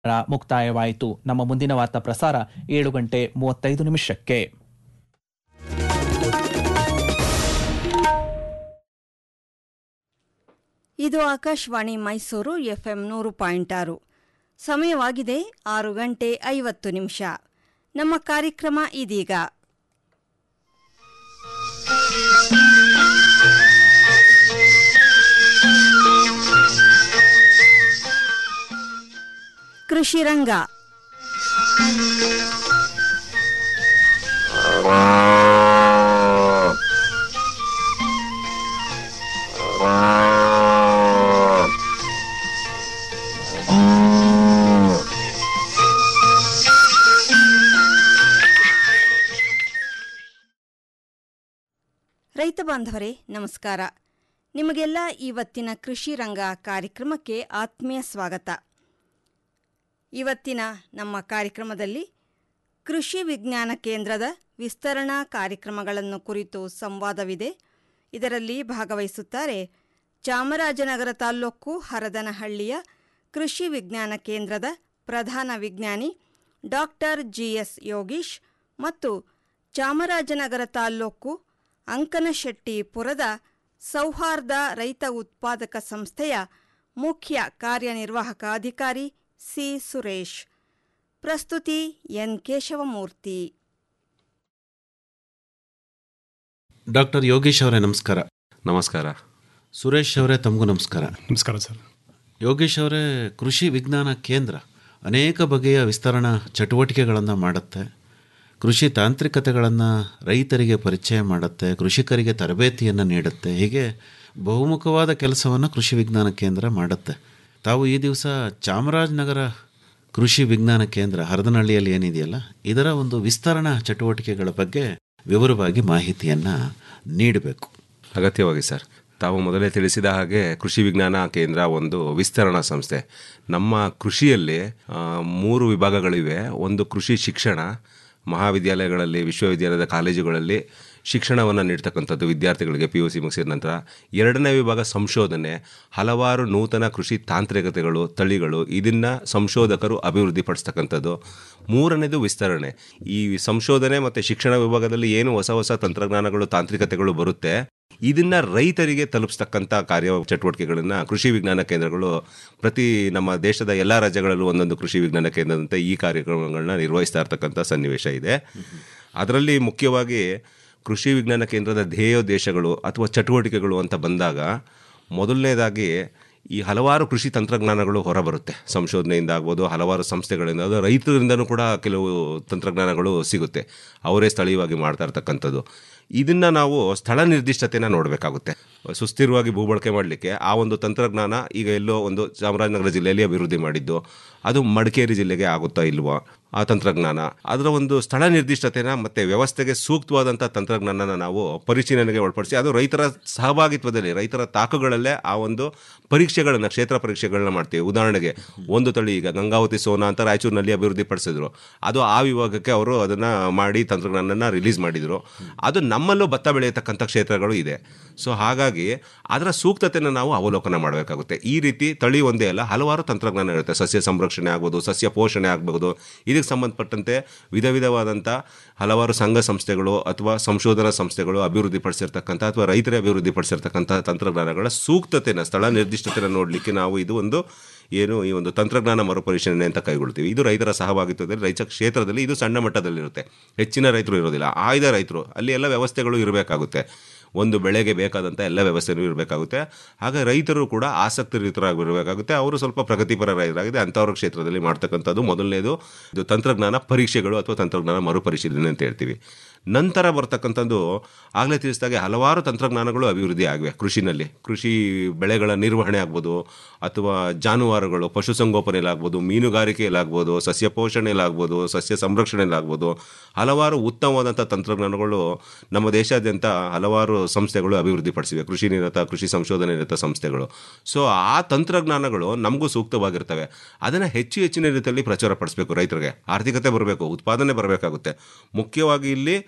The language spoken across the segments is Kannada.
ಮುಕ್ತಾಯವಾಯಿತು ನಮ್ಮ ಮುಂದಿನ ವಾರ್ತಾ ಪ್ರಸಾರ ಏಳು ಗಂಟೆ ಮೂವತ್ತೈದು ನಿಮಿಷಕ್ಕೆ ಇದು ಆಕಾಶವಾಣಿ ಮೈಸೂರು ಎಫ್ಎಂ ನೂರು ಪಾಯಿಂಟ್ ಆರು ಸಮಯವಾಗಿದೆ ಆರು ಗಂಟೆ ಐವತ್ತು ನಿಮಿಷ ನಮ್ಮ ಕಾರ್ಯಕ್ರಮ ಇದೀಗ ಕೃಷಿ ರಂಗ ರೈತ ಬಾಂಧವರೇ ನಮಸ್ಕಾರ ನಿಮಗೆಲ್ಲ ಇವತ್ತಿನ ಕೃಷಿ ರಂಗ ಕಾರ್ಯಕ್ರಮಕ್ಕೆ ಆತ್ಮೀಯ ಸ್ವಾಗತ ಇವತ್ತಿನ ನಮ್ಮ ಕಾರ್ಯಕ್ರಮದಲ್ಲಿ ಕೃಷಿ ವಿಜ್ಞಾನ ಕೇಂದ್ರದ ವಿಸ್ತರಣಾ ಕಾರ್ಯಕ್ರಮಗಳನ್ನು ಕುರಿತು ಸಂವಾದವಿದೆ ಇದರಲ್ಲಿ ಭಾಗವಹಿಸುತ್ತಾರೆ ಚಾಮರಾಜನಗರ ತಾಲ್ಲೂಕು ಹರದನಹಳ್ಳಿಯ ಕೃಷಿ ವಿಜ್ಞಾನ ಕೇಂದ್ರದ ಪ್ರಧಾನ ವಿಜ್ಞಾನಿ ಡಾಕ್ಟರ್ ಜಿಎಸ್ ಯೋಗೀಶ್ ಮತ್ತು ಚಾಮರಾಜನಗರ ತಾಲ್ಲೂಕು ಅಂಕನಶೆಟ್ಟಿಪುರದ ಸೌಹಾರ್ದ ರೈತ ಉತ್ಪಾದಕ ಸಂಸ್ಥೆಯ ಮುಖ್ಯ ಕಾರ್ಯನಿರ್ವಾಹಕ ಅಧಿಕಾರಿ ಸಿ ಸುರೇಶ್ ಪ್ರಸ್ತುತಿ ಎನ್ ಕೇಶವಮೂರ್ತಿ ಡಾಕ್ಟರ್ ಯೋಗೇಶ್ ಅವರೇ ನಮಸ್ಕಾರ ನಮಸ್ಕಾರ ಸುರೇಶ್ ಅವರೇ ತಮಗೂ ನಮಸ್ಕಾರ ನಮಸ್ಕಾರ ಸರ್ ಯೋಗೇಶ್ ಅವರೇ ಕೃಷಿ ವಿಜ್ಞಾನ ಕೇಂದ್ರ ಅನೇಕ ಬಗೆಯ ವಿಸ್ತರಣಾ ಚಟುವಟಿಕೆಗಳನ್ನು ಮಾಡುತ್ತೆ ಕೃಷಿ ತಾಂತ್ರಿಕತೆಗಳನ್ನು ರೈತರಿಗೆ ಪರಿಚಯ ಮಾಡುತ್ತೆ ಕೃಷಿಕರಿಗೆ ತರಬೇತಿಯನ್ನು ನೀಡುತ್ತೆ ಹೀಗೆ ಬಹುಮುಖವಾದ ಕೆಲಸವನ್ನು ಕೃಷಿ ವಿಜ್ಞಾನ ಕೇಂದ್ರ ಮಾಡುತ್ತೆ ತಾವು ಈ ದಿವಸ ಚಾಮರಾಜನಗರ ಕೃಷಿ ವಿಜ್ಞಾನ ಕೇಂದ್ರ ಹರದನಹಳ್ಳಿಯಲ್ಲಿ ಏನಿದೆಯಲ್ಲ ಇದರ ಒಂದು ವಿಸ್ತರಣಾ ಚಟುವಟಿಕೆಗಳ ಬಗ್ಗೆ ವಿವರವಾಗಿ ಮಾಹಿತಿಯನ್ನು ನೀಡಬೇಕು ಅಗತ್ಯವಾಗಿ ಸರ್ ತಾವು ಮೊದಲೇ ತಿಳಿಸಿದ ಹಾಗೆ ಕೃಷಿ ವಿಜ್ಞಾನ ಕೇಂದ್ರ ಒಂದು ವಿಸ್ತರಣಾ ಸಂಸ್ಥೆ ನಮ್ಮ ಕೃಷಿಯಲ್ಲಿ ಆ, ಮೂರು ವಿಭಾಗಗಳಿವೆ ಒಂದು ಕೃಷಿ ಶಿಕ್ಷಣ ಮಹಾವಿದ್ಯಾಲಯಗಳಲ್ಲಿ ವಿಶ್ವವಿದ್ಯಾಲಯದ ಕಾಲೇಜುಗಳಲ್ಲಿ ಶಿಕ್ಷಣವನ್ನು ನೀಡ್ತಕ್ಕಂಥದ್ದು ವಿದ್ಯಾರ್ಥಿಗಳಿಗೆ ಪಿ ಯು ಸಿ ಮುಗಿಸಿದ ನಂತರ ಎರಡನೇ ವಿಭಾಗ ಸಂಶೋಧನೆ ಹಲವಾರು ನೂತನ ಕೃಷಿ ತಾಂತ್ರಿಕತೆಗಳು ತಳಿಗಳು ಇದನ್ನು ಸಂಶೋಧಕರು ಅಭಿವೃದ್ಧಿಪಡಿಸ್ತಕ್ಕಂಥದ್ದು ಮೂರನೇದು ವಿಸ್ತರಣೆ ಈ ಸಂಶೋಧನೆ ಮತ್ತು ಶಿಕ್ಷಣ ವಿಭಾಗದಲ್ಲಿ ಏನು ಹೊಸ ಹೊಸ ತಂತ್ರಜ್ಞಾನಗಳು ತಾಂತ್ರಿಕತೆಗಳು ಬರುತ್ತೆ ಇದನ್ನ ರೈತರಿಗೆ ತಲುಪಿಸ್ತಕ್ಕಂಥ ಕಾರ್ಯ ಚಟುವಟಿಕೆಗಳನ್ನು ಕೃಷಿ ವಿಜ್ಞಾನ ಕೇಂದ್ರಗಳು ಪ್ರತಿ ನಮ್ಮ ದೇಶದ ಎಲ್ಲ ರಾಜ್ಯಗಳಲ್ಲೂ ಒಂದೊಂದು ಕೃಷಿ ವಿಜ್ಞಾನ ಕೇಂದ್ರದಂತೆ ಈ ಕಾರ್ಯಕ್ರಮಗಳನ್ನ ನಿರ್ವಹಿಸ್ತಾ ಇರ್ತಕ್ಕಂಥ ಸನ್ನಿವೇಶ ಇದೆ ಅದರಲ್ಲಿ ಮುಖ್ಯವಾಗಿ ಕೃಷಿ ವಿಜ್ಞಾನ ಕೇಂದ್ರದ ಧ್ಯೇಯೋದ್ದೇಶಗಳು ಅಥವಾ ಚಟುವಟಿಕೆಗಳು ಅಂತ ಬಂದಾಗ ಮೊದಲನೇದಾಗಿ ಈ ಹಲವಾರು ಕೃಷಿ ತಂತ್ರಜ್ಞಾನಗಳು ಹೊರಬರುತ್ತೆ ಸಂಶೋಧನೆಯಿಂದ ಆಗ್ಬೋದು ಹಲವಾರು ಸಂಸ್ಥೆಗಳಿಂದ ಅದು ರೈತರಿಂದನೂ ಕೂಡ ಕೆಲವು ತಂತ್ರಜ್ಞಾನಗಳು ಸಿಗುತ್ತೆ ಅವರೇ ಸ್ಥಳೀಯವಾಗಿ ಮಾಡ್ತಾ ಇರ್ತಕ್ಕಂಥದ್ದು ಇದನ್ನು ನಾವು ಸ್ಥಳ ನಿರ್ದಿಷ್ಟತೆನ ನೋಡಬೇಕಾಗುತ್ತೆ ಸುಸ್ಥಿರವಾಗಿ ಭೂಬಳಕೆ ಮಾಡಲಿಕ್ಕೆ ಆ ಒಂದು ತಂತ್ರಜ್ಞಾನ ಈಗ ಎಲ್ಲೋ ಒಂದು ಚಾಮರಾಜನಗರ ಜಿಲ್ಲೆಯಲ್ಲಿ ಅಭಿವೃದ್ಧಿ ಮಾಡಿದ್ದು ಅದು ಮಡಿಕೇರಿ ಜಿಲ್ಲೆಗೆ ಆಗುತ್ತಾ ಇಲ್ವಾ ಆ ತಂತ್ರಜ್ಞಾನ ಅದರ ಒಂದು ಸ್ಥಳ ನಿರ್ದಿಷ್ಟತೆನ ಮತ್ತು ವ್ಯವಸ್ಥೆಗೆ ಸೂಕ್ತವಾದಂಥ ತಂತ್ರಜ್ಞಾನನ ನಾವು ಪರಿಶೀಲನೆಗೆ ಒಳಪಡಿಸಿ ಅದು ರೈತರ ಸಹಭಾಗಿತ್ವದಲ್ಲಿ ರೈತರ ತಾಕುಗಳಲ್ಲೇ ಆ ಒಂದು ಪರೀಕ್ಷೆಗಳನ್ನು ಕ್ಷೇತ್ರ ಪರೀಕ್ಷೆಗಳನ್ನ ಮಾಡ್ತೀವಿ ಉದಾಹರಣೆಗೆ ಒಂದು ತಳಿ ಈಗ ಗಂಗಾವತಿ ಸೋನಾ ಅಂತ ರಾಯಚೂರಿನಲ್ಲಿ ಅಭಿವೃದ್ಧಿಪಡಿಸಿದ್ರು ಅದು ಆ ವಿಭಾಗಕ್ಕೆ ಅವರು ಅದನ್ನು ಮಾಡಿ ತಂತ್ರಜ್ಞಾನನ ರಿಲೀಸ್ ಮಾಡಿದರು ಅದು ನಮ್ಮಲ್ಲೂ ಭತ್ತ ಬೆಳೆಯತಕ್ಕಂಥ ಕ್ಷೇತ್ರಗಳು ಇದೆ ಸೊ ಹಾಗಾಗಿ ಅದರ ಸೂಕ್ತತೆನ ನಾವು ಅವಲೋಕನ ಮಾಡಬೇಕಾಗುತ್ತೆ ಈ ರೀತಿ ತಳಿ ಒಂದೇ ಅಲ್ಲ ಹಲವಾರು ತಂತ್ರಜ್ಞಾನ ಇರುತ್ತೆ ಸಸ್ಯ ಸಂರಕ್ಷಣೆ ಆಗ್ಬೋದು ಸಸ್ಯ ಪೋಷಣೆ ಆಗ್ಬೋದು ಇದಕ್ಕೆ ಸಂಬಂಧಪಟ್ಟಂತೆ ವಿಧ ವಿಧವಾದಂಥ ಹಲವಾರು ಸಂಘ ಸಂಸ್ಥೆಗಳು ಅಥವಾ ಸಂಶೋಧನಾ ಸಂಸ್ಥೆಗಳು ಅಭಿವೃದ್ಧಿಪಡಿಸಿರ್ತಕ್ಕಂಥ ಅಥವಾ ರೈತರೇ ಅಭಿವೃದ್ಧಿಪಡಿಸಿರ್ತಕ್ಕಂಥ ತಂತ್ರಜ್ಞಾನಗಳ ಸೂಕ್ತತೆನ ಸ್ಥಳ ನಿರ್ದಿಷ್ಟತೆನ ನೋಡಲಿಕ್ಕೆ ನಾವು ಇದು ಒಂದು ಏನು ಈ ಒಂದು ತಂತ್ರಜ್ಞಾನ ಮರುಪರಿಶೀಲನೆ ಅಂತ ಕೈಗೊಳ್ತೀವಿ ಇದು ರೈತರ ಸಹಭಾಗಿತ್ವದಲ್ಲಿ ರೈತ ಕ್ಷೇತ್ರದಲ್ಲಿ ಇದು ಸಣ್ಣ ಮಟ್ಟದಲ್ಲಿರುತ್ತೆ ಹೆಚ್ಚಿನ ರೈತರು ಇರೋದಿಲ್ಲ ಆಯ್ದ ರೈತರು ಅಲ್ಲಿ ಎಲ್ಲ ವ್ಯವಸ್ಥೆಗಳು ಇರಬೇಕಾಗುತ್ತೆ ಒಂದು ಬೆಳೆಗೆ ಬೇಕಾದಂಥ ಎಲ್ಲ ವ್ಯವಸ್ಥೆನೂ ಇರಬೇಕಾಗುತ್ತೆ ಹಾಗೆ ರೈತರು ಕೂಡ ಆಸಕ್ತರಿತರಾಗಿರಬೇಕಾಗುತ್ತೆ ಅವರು ಸ್ವಲ್ಪ ಪ್ರಗತಿಪರ ರೈತರಾಗಿದೆ ಅಂಥವ್ರ ಕ್ಷೇತ್ರದಲ್ಲಿ ಮಾಡ್ತಕ್ಕಂಥದ್ದು ಮೊದಲನೇದು ಇದು ತಂತ್ರಜ್ಞಾನ ಪರೀಕ್ಷೆಗಳು ಅಥವಾ ತಂತ್ರಜ್ಞಾನ ಮರುಪರಿಶೀಲನೆ ಅಂತ ಹೇಳ್ತೀವಿ ನಂತರ ಬರ್ತಕ್ಕಂಥದ್ದು ಆಗಲೇ ತಿಳಿಸಿದಾಗೆ ಹಲವಾರು ತಂತ್ರಜ್ಞಾನಗಳು ಅಭಿವೃದ್ಧಿ ಆಗಿವೆ ಕೃಷಿನಲ್ಲಿ ಕೃಷಿ ಬೆಳೆಗಳ ನಿರ್ವಹಣೆ ಆಗ್ಬೋದು ಅಥವಾ ಜಾನುವಾರುಗಳು ಪಶುಸಂಗೋಪನೆಯಲ್ಲಾಗ್ಬೋದು ಮೀನುಗಾರಿಕೆಯಲ್ಲಾಗ್ಬೋದು ಸಸ್ಯ ಪೋಷಣೆಯಲ್ಲಾಗ್ಬೋದು ಸಸ್ಯ ಸಂರಕ್ಷಣೆಯಲ್ಲಾಗ್ಬೋದು ಹಲವಾರು ಉತ್ತಮವಾದಂಥ ತಂತ್ರಜ್ಞಾನಗಳು ನಮ್ಮ ದೇಶಾದ್ಯಂತ ಹಲವಾರು ಸಂಸ್ಥೆಗಳು ಅಭಿವೃದ್ಧಿಪಡಿಸಿವೆ ಕೃಷಿ ನಿರತ ಕೃಷಿ ಸಂಶೋಧನೆ ನಿರತ ಸಂಸ್ಥೆಗಳು ಸೊ ಆ ತಂತ್ರಜ್ಞಾನಗಳು ನಮಗೂ ಸೂಕ್ತವಾಗಿರ್ತವೆ ಅದನ್ನು ಹೆಚ್ಚು ಹೆಚ್ಚಿನ ರೀತಿಯಲ್ಲಿ ಪ್ರಚಾರ ಪಡಿಸಬೇಕು ರೈತರಿಗೆ ಆರ್ಥಿಕತೆ ಬರಬೇಕು ಉತ್ಪಾದನೆ ಬರಬೇಕಾಗುತ್ತೆ ಮುಖ್ಯವಾಗಿ ಇಲ್ಲಿ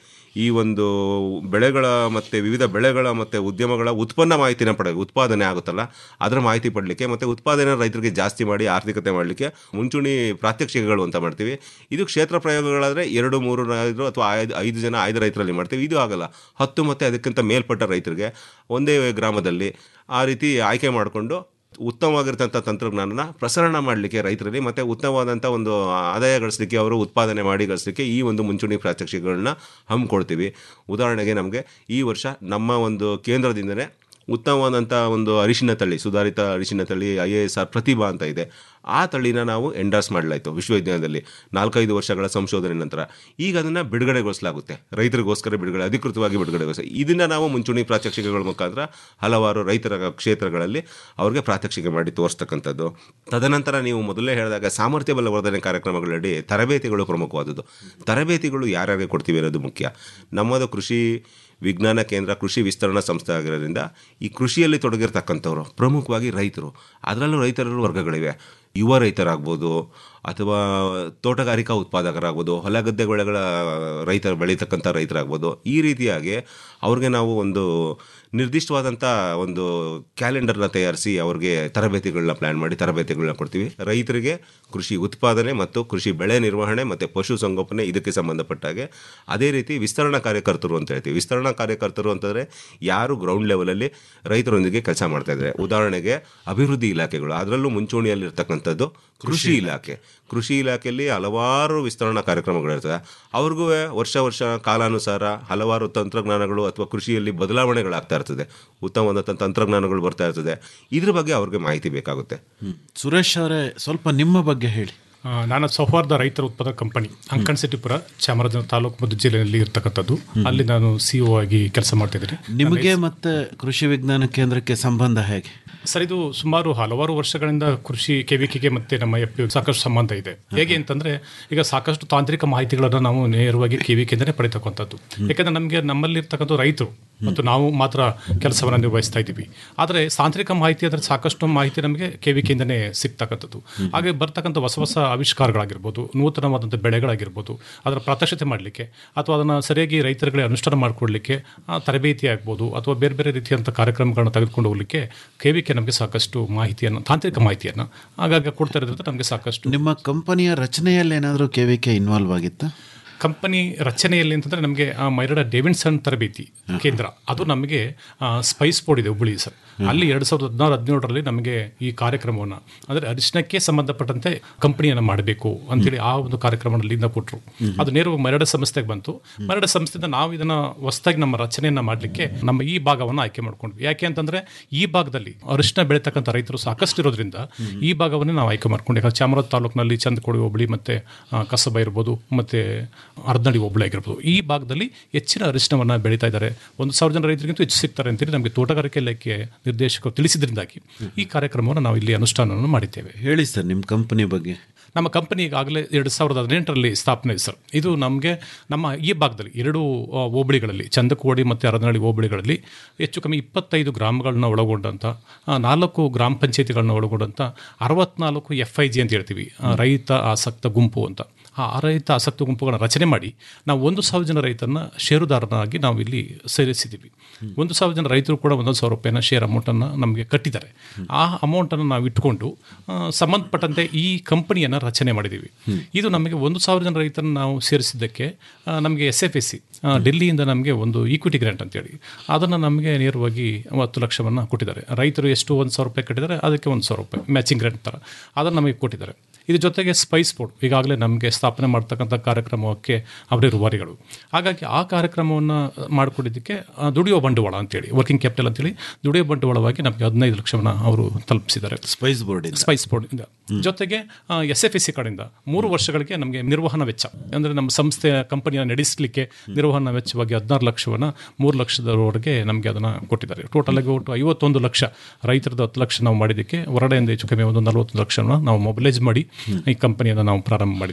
ಈ ಒಂದು ಬೆಳೆಗಳ ಮತ್ತು ವಿವಿಧ ಬೆಳೆಗಳ ಮತ್ತು ಉದ್ಯಮಗಳ ಉತ್ಪನ್ನ ಮಾಹಿತಿನ ಪಡೆ ಉತ್ಪಾದನೆ ಆಗುತ್ತಲ್ಲ ಅದರ ಮಾಹಿತಿ ಪಡಲಿಕ್ಕೆ ಮತ್ತು ಉತ್ಪಾದನೆ ರೈತರಿಗೆ ಜಾಸ್ತಿ ಮಾಡಿ ಆರ್ಥಿಕತೆ ಮಾಡಲಿಕ್ಕೆ ಮುಂಚೂಣಿ ಪ್ರಾತ್ಯಕ್ಷಿಕೆಗಳು ಅಂತ ಮಾಡ್ತೀವಿ ಇದು ಕ್ಷೇತ್ರ ಪ್ರಯೋಗಗಳಾದರೆ ಎರಡು ಮೂರು ರೈತರು ಅಥವಾ ಐದು ಐದು ಜನ ಐದು ರೈತರಲ್ಲಿ ಮಾಡ್ತೀವಿ ಇದು ಆಗಲ್ಲ ಹತ್ತು ಮತ್ತು ಅದಕ್ಕಿಂತ ಮೇಲ್ಪಟ್ಟ ರೈತರಿಗೆ ಒಂದೇ ಗ್ರಾಮದಲ್ಲಿ ಆ ರೀತಿ ಆಯ್ಕೆ ಮಾಡಿಕೊಂಡು ಉತ್ತಮವಾಗಿರ್ತಂಥ ತಂತ್ರಜ್ಞಾನನ ಪ್ರಸರಣ ಮಾಡಲಿಕ್ಕೆ ರೈತರಲ್ಲಿ ಮತ್ತು ಉತ್ತಮವಾದಂಥ ಒಂದು ಆದಾಯ ಗಳಿಸಲಿಕ್ಕೆ ಅವರು ಉತ್ಪಾದನೆ ಮಾಡಿ ಗಳಿಸಲಿಕ್ಕೆ ಈ ಒಂದು ಮುಂಚೂಣಿ ಪ್ರಾತ್ಯಕ್ಷಿಕೆಗಳನ್ನ ಹಮ್ಮಿಕೊಳ್ತೀವಿ ಉದಾಹರಣೆಗೆ ನಮಗೆ ಈ ವರ್ಷ ನಮ್ಮ ಒಂದು ಕೇಂದ್ರದಿಂದನೇ ಉತ್ತಮವಾದಂಥ ಒಂದು ಅರಿಶಿನ ತಳಿ ಸುಧಾರಿತ ಅರಿಶಿನ ತಳಿ I A S R Prathibha ಅಂತ ಇದೆ ಆ ತಳಿನ ನಾವು ಎಂಡಾರ್ಸ್ ಮಾಡಲಾಯಿತು ವಿಶ್ವವಿದ್ಯಾಲಯದಲ್ಲಿ ನಾಲ್ಕೈದು ವರ್ಷಗಳ ಸಂಶೋಧನೆ ನಂತರ ಈಗ ಅದನ್ನು ಬಿಡುಗಡೆಗೊಳಿಸಲಾಗುತ್ತೆ ರೈತರಿಗೋಸ್ಕರ ಬಿಡುಗಡೆ ಅಧಿಕೃತವಾಗಿ ಬಿಡುಗಡೆಗೊಳಿಸ ಇದನ್ನು ನಾವು ಮುಂಚೂಣಿ ಪ್ರಾತ್ಯಕ್ಷಿಕೆಗಳ ಮುಖಾಂತರ ಹಲವಾರು ರೈತರ ಕ್ಷೇತ್ರಗಳಲ್ಲಿ ಅವ್ರಿಗೆ ಪ್ರಾತ್ಯಕ್ಷಿಕೆ ಮಾಡಿ ತೋರಿಸ್ತಕ್ಕಂಥದ್ದು ತದನಂತರ ನೀವು ಮೊದಲೇ ಹೇಳಿದಾಗ ಸಾಮರ್ಥ್ಯ ಬಲವರ್ಧನೆ ಕಾರ್ಯಕ್ರಮಗಳಡಿ ತರಬೇತಿಗಳು ಪ್ರಮುಖವಾದದ್ದು ತರಬೇತಿಗಳು ಯಾರ್ಯಾರಿಗೆ ಕೊಡ್ತೀವಿ ಅನ್ನೋದು ಮುಖ್ಯ ನಮ್ಮದು ಕೃಷಿ ವಿಜ್ಞಾನ ಕೇಂದ್ರ ಕೃಷಿ ವಿಸ್ತರಣಾ ಸಂಸ್ಥೆ ಆಗಿರೋದ್ರಿಂದ ಈ ಕೃಷಿಯಲ್ಲಿ ತೊಡಗಿರ್ತಕ್ಕಂಥವ್ರು ಪ್ರಮುಖವಾಗಿ ರೈತರು ಅದರಲ್ಲೂ ರೈತರ ವರ್ಗಗಳಿವೆ ಯುವ ರೈತರಾಗ್ಬೋದು ಅಥವಾ ತೋಟಗಾರಿಕಾ ಉತ್ಪಾದಕರಾಗ್ಬೋದು ಹೊಲ ಗದ್ದೆ ಬೆಳೆಗಳ ರೈತರು ಬೆಳೀತಕ್ಕಂಥ ರೈತರಾಗ್ಬೋದು ಈ ರೀತಿಯಾಗಿ ಅವ್ರಿಗೆ ನಾವು ಒಂದು ನಿರ್ದಿಷ್ಟವಾದಂಥ ಒಂದು ಕ್ಯಾಲೆಂಡರ್ನ ತಯಾರಿಸಿ ಅವ್ರಿಗೆ ತರಬೇತಿಗಳನ್ನ ಪ್ಲ್ಯಾನ್ ಮಾಡಿ ತರಬೇತಿಗಳನ್ನ ಕೊಡ್ತೀವಿ ರೈತರಿಗೆ ಕೃಷಿ ಉತ್ಪಾದನೆ ಮತ್ತು ಕೃಷಿ ಬೆಳೆ ನಿರ್ವಹಣೆ ಮತ್ತು ಪಶು ಸಂಗೋಪನೆ ಇದಕ್ಕೆ ಸಂಬಂಧಪಟ್ಟ ಹಾಗೆ ಅದೇ ರೀತಿ ವಿಸ್ತರಣಾ ಕಾರ್ಯಕರ್ತರು ಅಂತ ಹೇಳ್ತೀವಿ ವಿಸ್ತರಣಾ ಕಾರ್ಯಕರ್ತರು ಅಂತಂದರೆ ಯಾರು ಗ್ರೌಂಡ್ ಲೆವೆಲಲ್ಲಿ ರೈತರೊಂದಿಗೆ ಕೆಲಸ ಮಾಡ್ತಾ ಇದ್ದಾರೆ ಉದಾಹರಣೆಗೆ ಅಭಿವೃದ್ಧಿ ಇಲಾಖೆಗಳು ಅದರಲ್ಲೂ ಮುಂಚೂಣಿಯಲ್ಲಿರ್ತಕ್ಕಂಥದ್ದು ಕೃಷಿ ಇಲಾಖೆ ಕೃಷಿ ಇಲಾಖೆಯಲ್ಲಿ ಹಲವಾರು ವಿಸ್ತರಣಾ ಕಾರ್ಯಕ್ರಮಗಳಿರ್ತವೆ ಅವ್ರಿಗೂ ವರ್ಷ ವರ್ಷ ಕಾಲಾನುಸಾರ ಹಲವಾರು ತಂತ್ರಜ್ಞಾನಗಳು ಅಥವಾ ಕೃಷಿಯಲ್ಲಿ ಬದಲಾವಣೆಗಳಾಗ್ತಾ ಇರ್ತದೆ ಉತ್ತಮವಾದ ತಂತ್ರಜ್ಞಾನಗಳು ಬರ್ತಾ ಇರ್ತದೆ ಇದ್ರ ಬಗ್ಗೆ ಅವ್ರಿಗೆ ಮಾಹಿತಿ ಬೇಕಾಗುತ್ತೆ ಸುರೇಶ್ ಅವರೇ ಸ್ವಲ್ಪ ನಿಮ್ಮ ಬಗ್ಗೆ ಹೇಳಿ ಆ, ನಾನು ಸೌಹಾರ್ದ ರೈತರ ಉತ್ಪಾದಕ ಕಂಪನಿ ಅಂಕಣಸಿಟ್ಟಿಪುರ ಚಾಮರಾಜನಗರ ತಾಲೂಕು ಮತ್ತು ಜಿಲ್ಲೆಯಲ್ಲಿ ಇರ್ತಕ್ಕಂಥದ್ದು ಅಲ್ಲಿ ನಾನು ಸಿ ಒ ಆಗಿ ಕೆಲಸ ಮಾಡ್ತಿದ್ದೀನಿ ನಿಮಗೆ ಮತ್ತೆ ಕೃಷಿ ವಿಜ್ಞಾನ ಕೇಂದ್ರಕ್ಕೆ ಸಂಬಂಧ ಹೇಗೆ ಸರ್ ಇದು ಸುಮಾರು ಹಲವಾರು ವರ್ಷಗಳಿಂದ ಕೃಷಿ ಕೆವಿಕೆಗೆ ಮತ್ತೆ ನಮ್ಮ ಎಫ್ ಸಾಕಷ್ಟು ಸಂಬಂಧ ಇದೆ ಹೇಗೆ ಅಂತಂದ್ರೆ ಈಗ ಸಾಕಷ್ಟು ತಾಂತ್ರಿಕ ಮಾಹಿತಿಗಳನ್ನು ನಾವು ನೇರವಾಗಿ ಕೆವಿಕೆಯಿಂದನೇ ಪಡಿತಕ್ಕಂಥದ್ದು ಯಾಕಂದ್ರೆ ನಮಗೆ ನಮ್ಮಲ್ಲಿರ್ತಕ್ಕಂಥ ರೈತರು ಮತ್ತು ನಾವು ಮಾತ್ರ ಕೆಲಸವನ್ನು ನಿರ್ವಹಿಸ್ತಾ ಇದ್ದೀವಿ ಆದರೆ ತಾಂತ್ರಿಕ ಮಾಹಿತಿ ಅಂದರೆ ಸಾಕಷ್ಟು ಮಾಹಿತಿ ನಮಗೆ ಕೆವಿಕೆಯಿಂದನೇ ಸಿಗ್ತಕ್ಕಂಥದ್ದು ಹಾಗೆ ಬರ್ತಕ್ಕಂಥ ಹೊಸ ಹೊಸ ಆವಿಷ್ಕಾರಗಳಾಗಿರ್ಬೋದು ನೂತನವಾದಂಥ ಬೆಳೆಗಳಾಗಿರ್ಬೋದು ಅದರ ಪ್ರಾತ್ಯಕ್ಷತೆ ಮಾಡಲಿಕ್ಕೆ ಅಥವಾ ಅದನ್ನು ಸರಿಯಾಗಿ ರೈತರುಗಳಿಗೆ ಅನುಷ್ಠಾನ ಮಾಡಿಕೊಡ್ಲಿಕ್ಕೆ ಆ, ತರಬೇತಿ ಆಗ್ಬೋದು ಅಥವಾ ಬೇರೆ ಬೇರೆ ರೀತಿಯಂಥ ಕಾರ್ಯಕ್ರಮಗಳನ್ನ ತೆಗೆದುಕೊಂಡು ಹೋಗ್ಲಿಕ್ಕೆ ಕೆವಿಕೆ ನಮಗೆ ಸಾಕಷ್ಟು ಮಾಹಿತಿಯನ್ನು ತಾಂತ್ರಿಕ ಮಾಹಿತಿಯನ್ನು ಆಗಾಗ ಕೊಡ್ತಾ ಇರೋದ್ರಿಂದ ನಮಗೆ ಸಾಕಷ್ಟು ನಿಮ್ಮ ಕಂಪನಿಯ ರಚನೆಯಲ್ಲಿ ಏನಾದರೂ ಕೆ ವಿ ಕೆ ಇನ್ವಾಲ್ವ್ ಆಗಿತ್ತಾ ಕಂಪನಿ ರಚನೆಯಲ್ಲಿ ಅಂತಂದ್ರೆ ನಮಗೆ ಆ ಮೈರಡ ಡೇವಿಡ್ಸನ್ ತರಬೇತಿ ಕೇಂದ್ರ ಅದು ನಮಗೆ ಆ, ಸ್ಪೈಸ್ ಬೋರ್ಡ್ ಇದೆ ಹುಬ್ಬಳ್ಳಿ ಸರ್ ಅಲ್ಲಿ ಎರಡು ಸಾವಿರದ ಹದಿನಾರು ಹದಿನೇಳರಲ್ಲಿ ನಮಗೆ ಈ ಕಾರ್ಯಕ್ರಮವನ್ನು ಅಂದರೆ ಅರಿಶಿನಕ್ಕೆ ಸಂಬಂಧಪಟ್ಟಂತೆ ಕಂಪನಿಯನ್ನು ಮಾಡಬೇಕು ಅಂತೇಳಿ ಆ ಒಂದು ಕಾರ್ಯಕ್ರಮವನ್ನು ಅಲ್ಲಿಂದ ಕೊಟ್ಟರು ಅದು ನೇರವಾಗಿ ಮರಡ ಸಂಸ್ಥೆಗೆ ಬಂತು ಮರಡ ಸಂಸ್ಥೆಯಿಂದ ನಾವು ಇದನ್ನು ಹೊಸದಾಗಿ ನಮ್ಮ ರಚನೆಯನ್ನು ಮಾಡಲಿಕ್ಕೆ ನಮ್ಮ ಈ ಭಾಗವನ್ನು ಆಯ್ಕೆ ಮಾಡ್ಕೊಂಡ್ವಿ ಯಾಕೆ ಅಂತಂದ್ರೆ ಈ ಭಾಗದಲ್ಲಿ ಅರಿಶಿನ ಬೆಳೀತಕ್ಕಂಥ ರೈತರು ಸಾಕಷ್ಟು ಇರೋದ್ರಿಂದ ಈ ಭಾಗವನ್ನೇ ನಾವು ಆಯ್ಕೆ ಮಾಡ್ಕೊಂಡು ಯಾಕಂದ್ರೆ ಚಾಮರಾಜ ತಾಲೂಕಿನಲ್ಲಿ ಚಂದಕೋಡಿ ಹೋಬಳಿ ಮತ್ತೆ ಆ, ಕಸಬ ಇರ್ಬೋದು ಮತ್ತೆ ಅರ್ಧನಡಿ ಹೋಬಳಿ ಆಗಿರ್ಬೋದು ಈ ಭಾಗದಲ್ಲಿ ಹೆಚ್ಚಿನ ಅರಿಶಿನವನ್ನು ಬೆಳೀತಾ ಇದ್ದಾರೆ ಒಂದು ಸಾವಿರ ಜನ ರೈತರಿಗಿಂತ ಹೆಚ್ಚು ಸಿಗ್ತಾರೆ ಅಂತೇಳಿ ನಮಗೆ ತೋಟಗಾರಿಕೆ ಇಲಾಖೆ ನಿರ್ದೇಶಕರು ತಿಳಿಸಿದ್ರಿಂದಾಗಿ ಈ ಕಾರ್ಯಕ್ರಮವನ್ನು ನಾವು ಇಲ್ಲಿ ಅನುಷ್ಠಾನವನ್ನು ಮಾಡಿದ್ದೇವೆ ಹೇಳಿ ಸರ್ ನಿಮ್ಮ ಕಂಪನಿ ಬಗ್ಗೆ ನಮ್ಮ ಕಂಪನಿ ಈಗಾಗಲೇ ಎರಡು ಸಾವಿರದ ಹದಿನೆಂಟರಲ್ಲಿ ಸ್ಥಾಪನೆ ಇದೆ ಸರ್ ಇದು ನಮಗೆ ನಮ್ಮ ಈ ಭಾಗದಲ್ಲಿ ಎರಡು ಆ, ಹೋಬಳಿಗಳಲ್ಲಿ ಚಂದಕೋಡಿ ಮತ್ತು ಅರದನಹಳ್ಳಿ ಹೋಬಳಿಗಳಲ್ಲಿ ಹೆಚ್ಚು ಕಮ್ಮಿ ಇಪ್ಪತ್ತೈದು ಗ್ರಾಮಗಳನ್ನ ಒಳಗೊಂಡಂಥ ಆ, ನಾಲ್ಕು ಗ್ರಾಮ ಪಂಚಾಯತಿಗಳನ್ನ ಒಳಗೊಂಡಂಥ ಅರವತ್ನಾಲ್ಕು ಎಫ್ ಐ ಜಿ ಅಂತ ಹೇಳ್ತೀವಿ ಆ, ರೈತ ಆಸಕ್ತ ಗುಂಪು ಅಂತ ಆ ರೈತ ಆಸಕ್ತ ಗುಂಪುಗಳನ್ನ ರಚನೆ ಮಾಡಿ ನಾವು ಒಂದು ಸಾವಿರ ಜನ ರೈತರನ್ನ ಷೇರುದಾರನಾಗಿ ನಾವು ಇಲ್ಲಿ ಸೇರಿಸಿದ್ದೀವಿ ಒಂದು ಸಾವಿರ ಜನ ರೈತರು ಕೂಡ ಒಂದೊಂದು ಸಾವಿರ ರೂಪಾಯಿನ ಶೇರ್ ಅಮೌಂಟನ್ನು ನಮಗೆ ಕಟ್ಟಿದ್ದಾರೆ ಆ ಅಮೌಂಟನ್ನು ನಾವು ಇಟ್ಕೊಂಡು ಆ, ಸಂಬಂಧಪಟ್ಟಂತೆ ಈ ಕಂಪನಿಯನ್ನು ರಚನೆ ಮಾಡಿದ್ದೀವಿ ಇದು ನಮಗೆ ಒಂದು ಸಾವಿರ ಜನ ರೈತರನ್ನ ನಾವು ಸೇರಿಸಿದ್ದಕ್ಕೆ ಆ, ನಮಗೆ ಎಸ್ ಎಫ್ ಎಸ್ ಸಿ ಡೆಲ್ಲಿಯಿಂದ ನಮಗೆ ಒಂದು ಈಕ್ವಿಟಿ ಗ್ರಾಂಟ್ ಅಂತೇಳಿ ಅದನ್ನು ನಮಗೆ ನೇರವಾಗಿ ಹತ್ತು ಲಕ್ಷವನ್ನು ಕೊಟ್ಟಿದ್ದಾರೆ ರೈತರು ಎಷ್ಟು ಒಂದು ಸಾವಿರ ರೂಪಾಯಿ ಕಟ್ಟಿದ್ದಾರೆ ಅದಕ್ಕೆ ಒಂದು ಸಾವಿರ ರೂಪಾಯಿ ಮ್ಯಾಚಿಂಗ್ ಗ್ರಾಂಟ್ ಥರ ಅದನ್ನು ನಮಗೆ ಕೊಟ್ಟಿದ್ದಾರೆ ಇದ್ರ ಜೊತೆಗೆ ಸ್ಪೈಸ್ ಬೋರ್ಡ್ ಈಗಾಗಲೇ ನಮಗೆ ಸ್ಥಾಪನೆ ಮಾಡ್ತಕ್ಕಂಥ ಕಾರ್ಯಕ್ರಮಕ್ಕೆ ಅವರೇ ರೂವಾರಿಗಳು ಹಾಗಾಗಿ ಆ ಕಾರ್ಯಕ್ರಮವನ್ನು ಮಾಡಿಕೊಟ್ಟಿದ್ದಕ್ಕೆ ಆ, ದುಡಿಯೋ ಬಂಡವಾಳ ಅಂತೇಳಿ ವರ್ಕಿಂಗ್ ಕ್ಯಾಪಿಟಲ್ ಅಂತೇಳಿ ದುಡಿಯೋ ಬಂಡವಾಳವಾಗಿ ನಮಗೆ ಹದಿನೈದು ಲಕ್ಷವನ್ನು ಅವರು ತಲುಪಿಸಿದ್ದಾರೆ ಸ್ಪೈಸ್ ಬೋರ್ಡ್ ಇದೆ ಸ್ಪೈಸ್ ಬೋರ್ಡ್ ಇಂದ ಜೊತೆಗೆ ಎಸ್ ಎಫ್ ಎಸ್ ಸಿ ಕಡೆಯಿಂದ ಮೂರು ವರ್ಷಗಳಿಗೆ ನಮಗೆ ನಿರ್ವಹಣಾ ವೆಚ್ಚ ಅಂದರೆ ನಮ್ಮ ಸಂಸ್ಥೆಯ ಕಂಪನಿಯ ನಡೆಸಲಿಕ್ಕೆ ನಿರ್ವಹಣಾ ವೆಚ್ಚವಾಗಿ ಹದಿನಾರು ಲಕ್ಷವನ್ನು ಮೂರು ಲಕ್ಷದವರೆಗೆ ನಮಗೆ ಅದನ್ನು ಕೊಟ್ಟಿದ್ದಾರೆ ಟೋಟಲ್ ಆಗಿ ಒಟ್ಟು ಐವತ್ತೊಂದು ಲಕ್ಷ ರೈತರದ್ದು ಹತ್ತು ಲಕ್ಷ ನಾವು ಮಾಡಿದ್ದಕ್ಕೆ ಹೊರಡೆಯಿಂದ ಹೆಚ್ಚು ಕಮ್ಮಿ ಒಂದು ನಲವತ್ತೊಂದು ಲಕ್ಷವನ್ನು ನಾವು ಮೊಬಿಲೈಸ್ ಮಾಡಿ ಈ ಕಂಪನಿಯನ್ನು ನಾವು ಪ್ರಾರಂಭ ಮಾಡಿದ್ದೀವಿ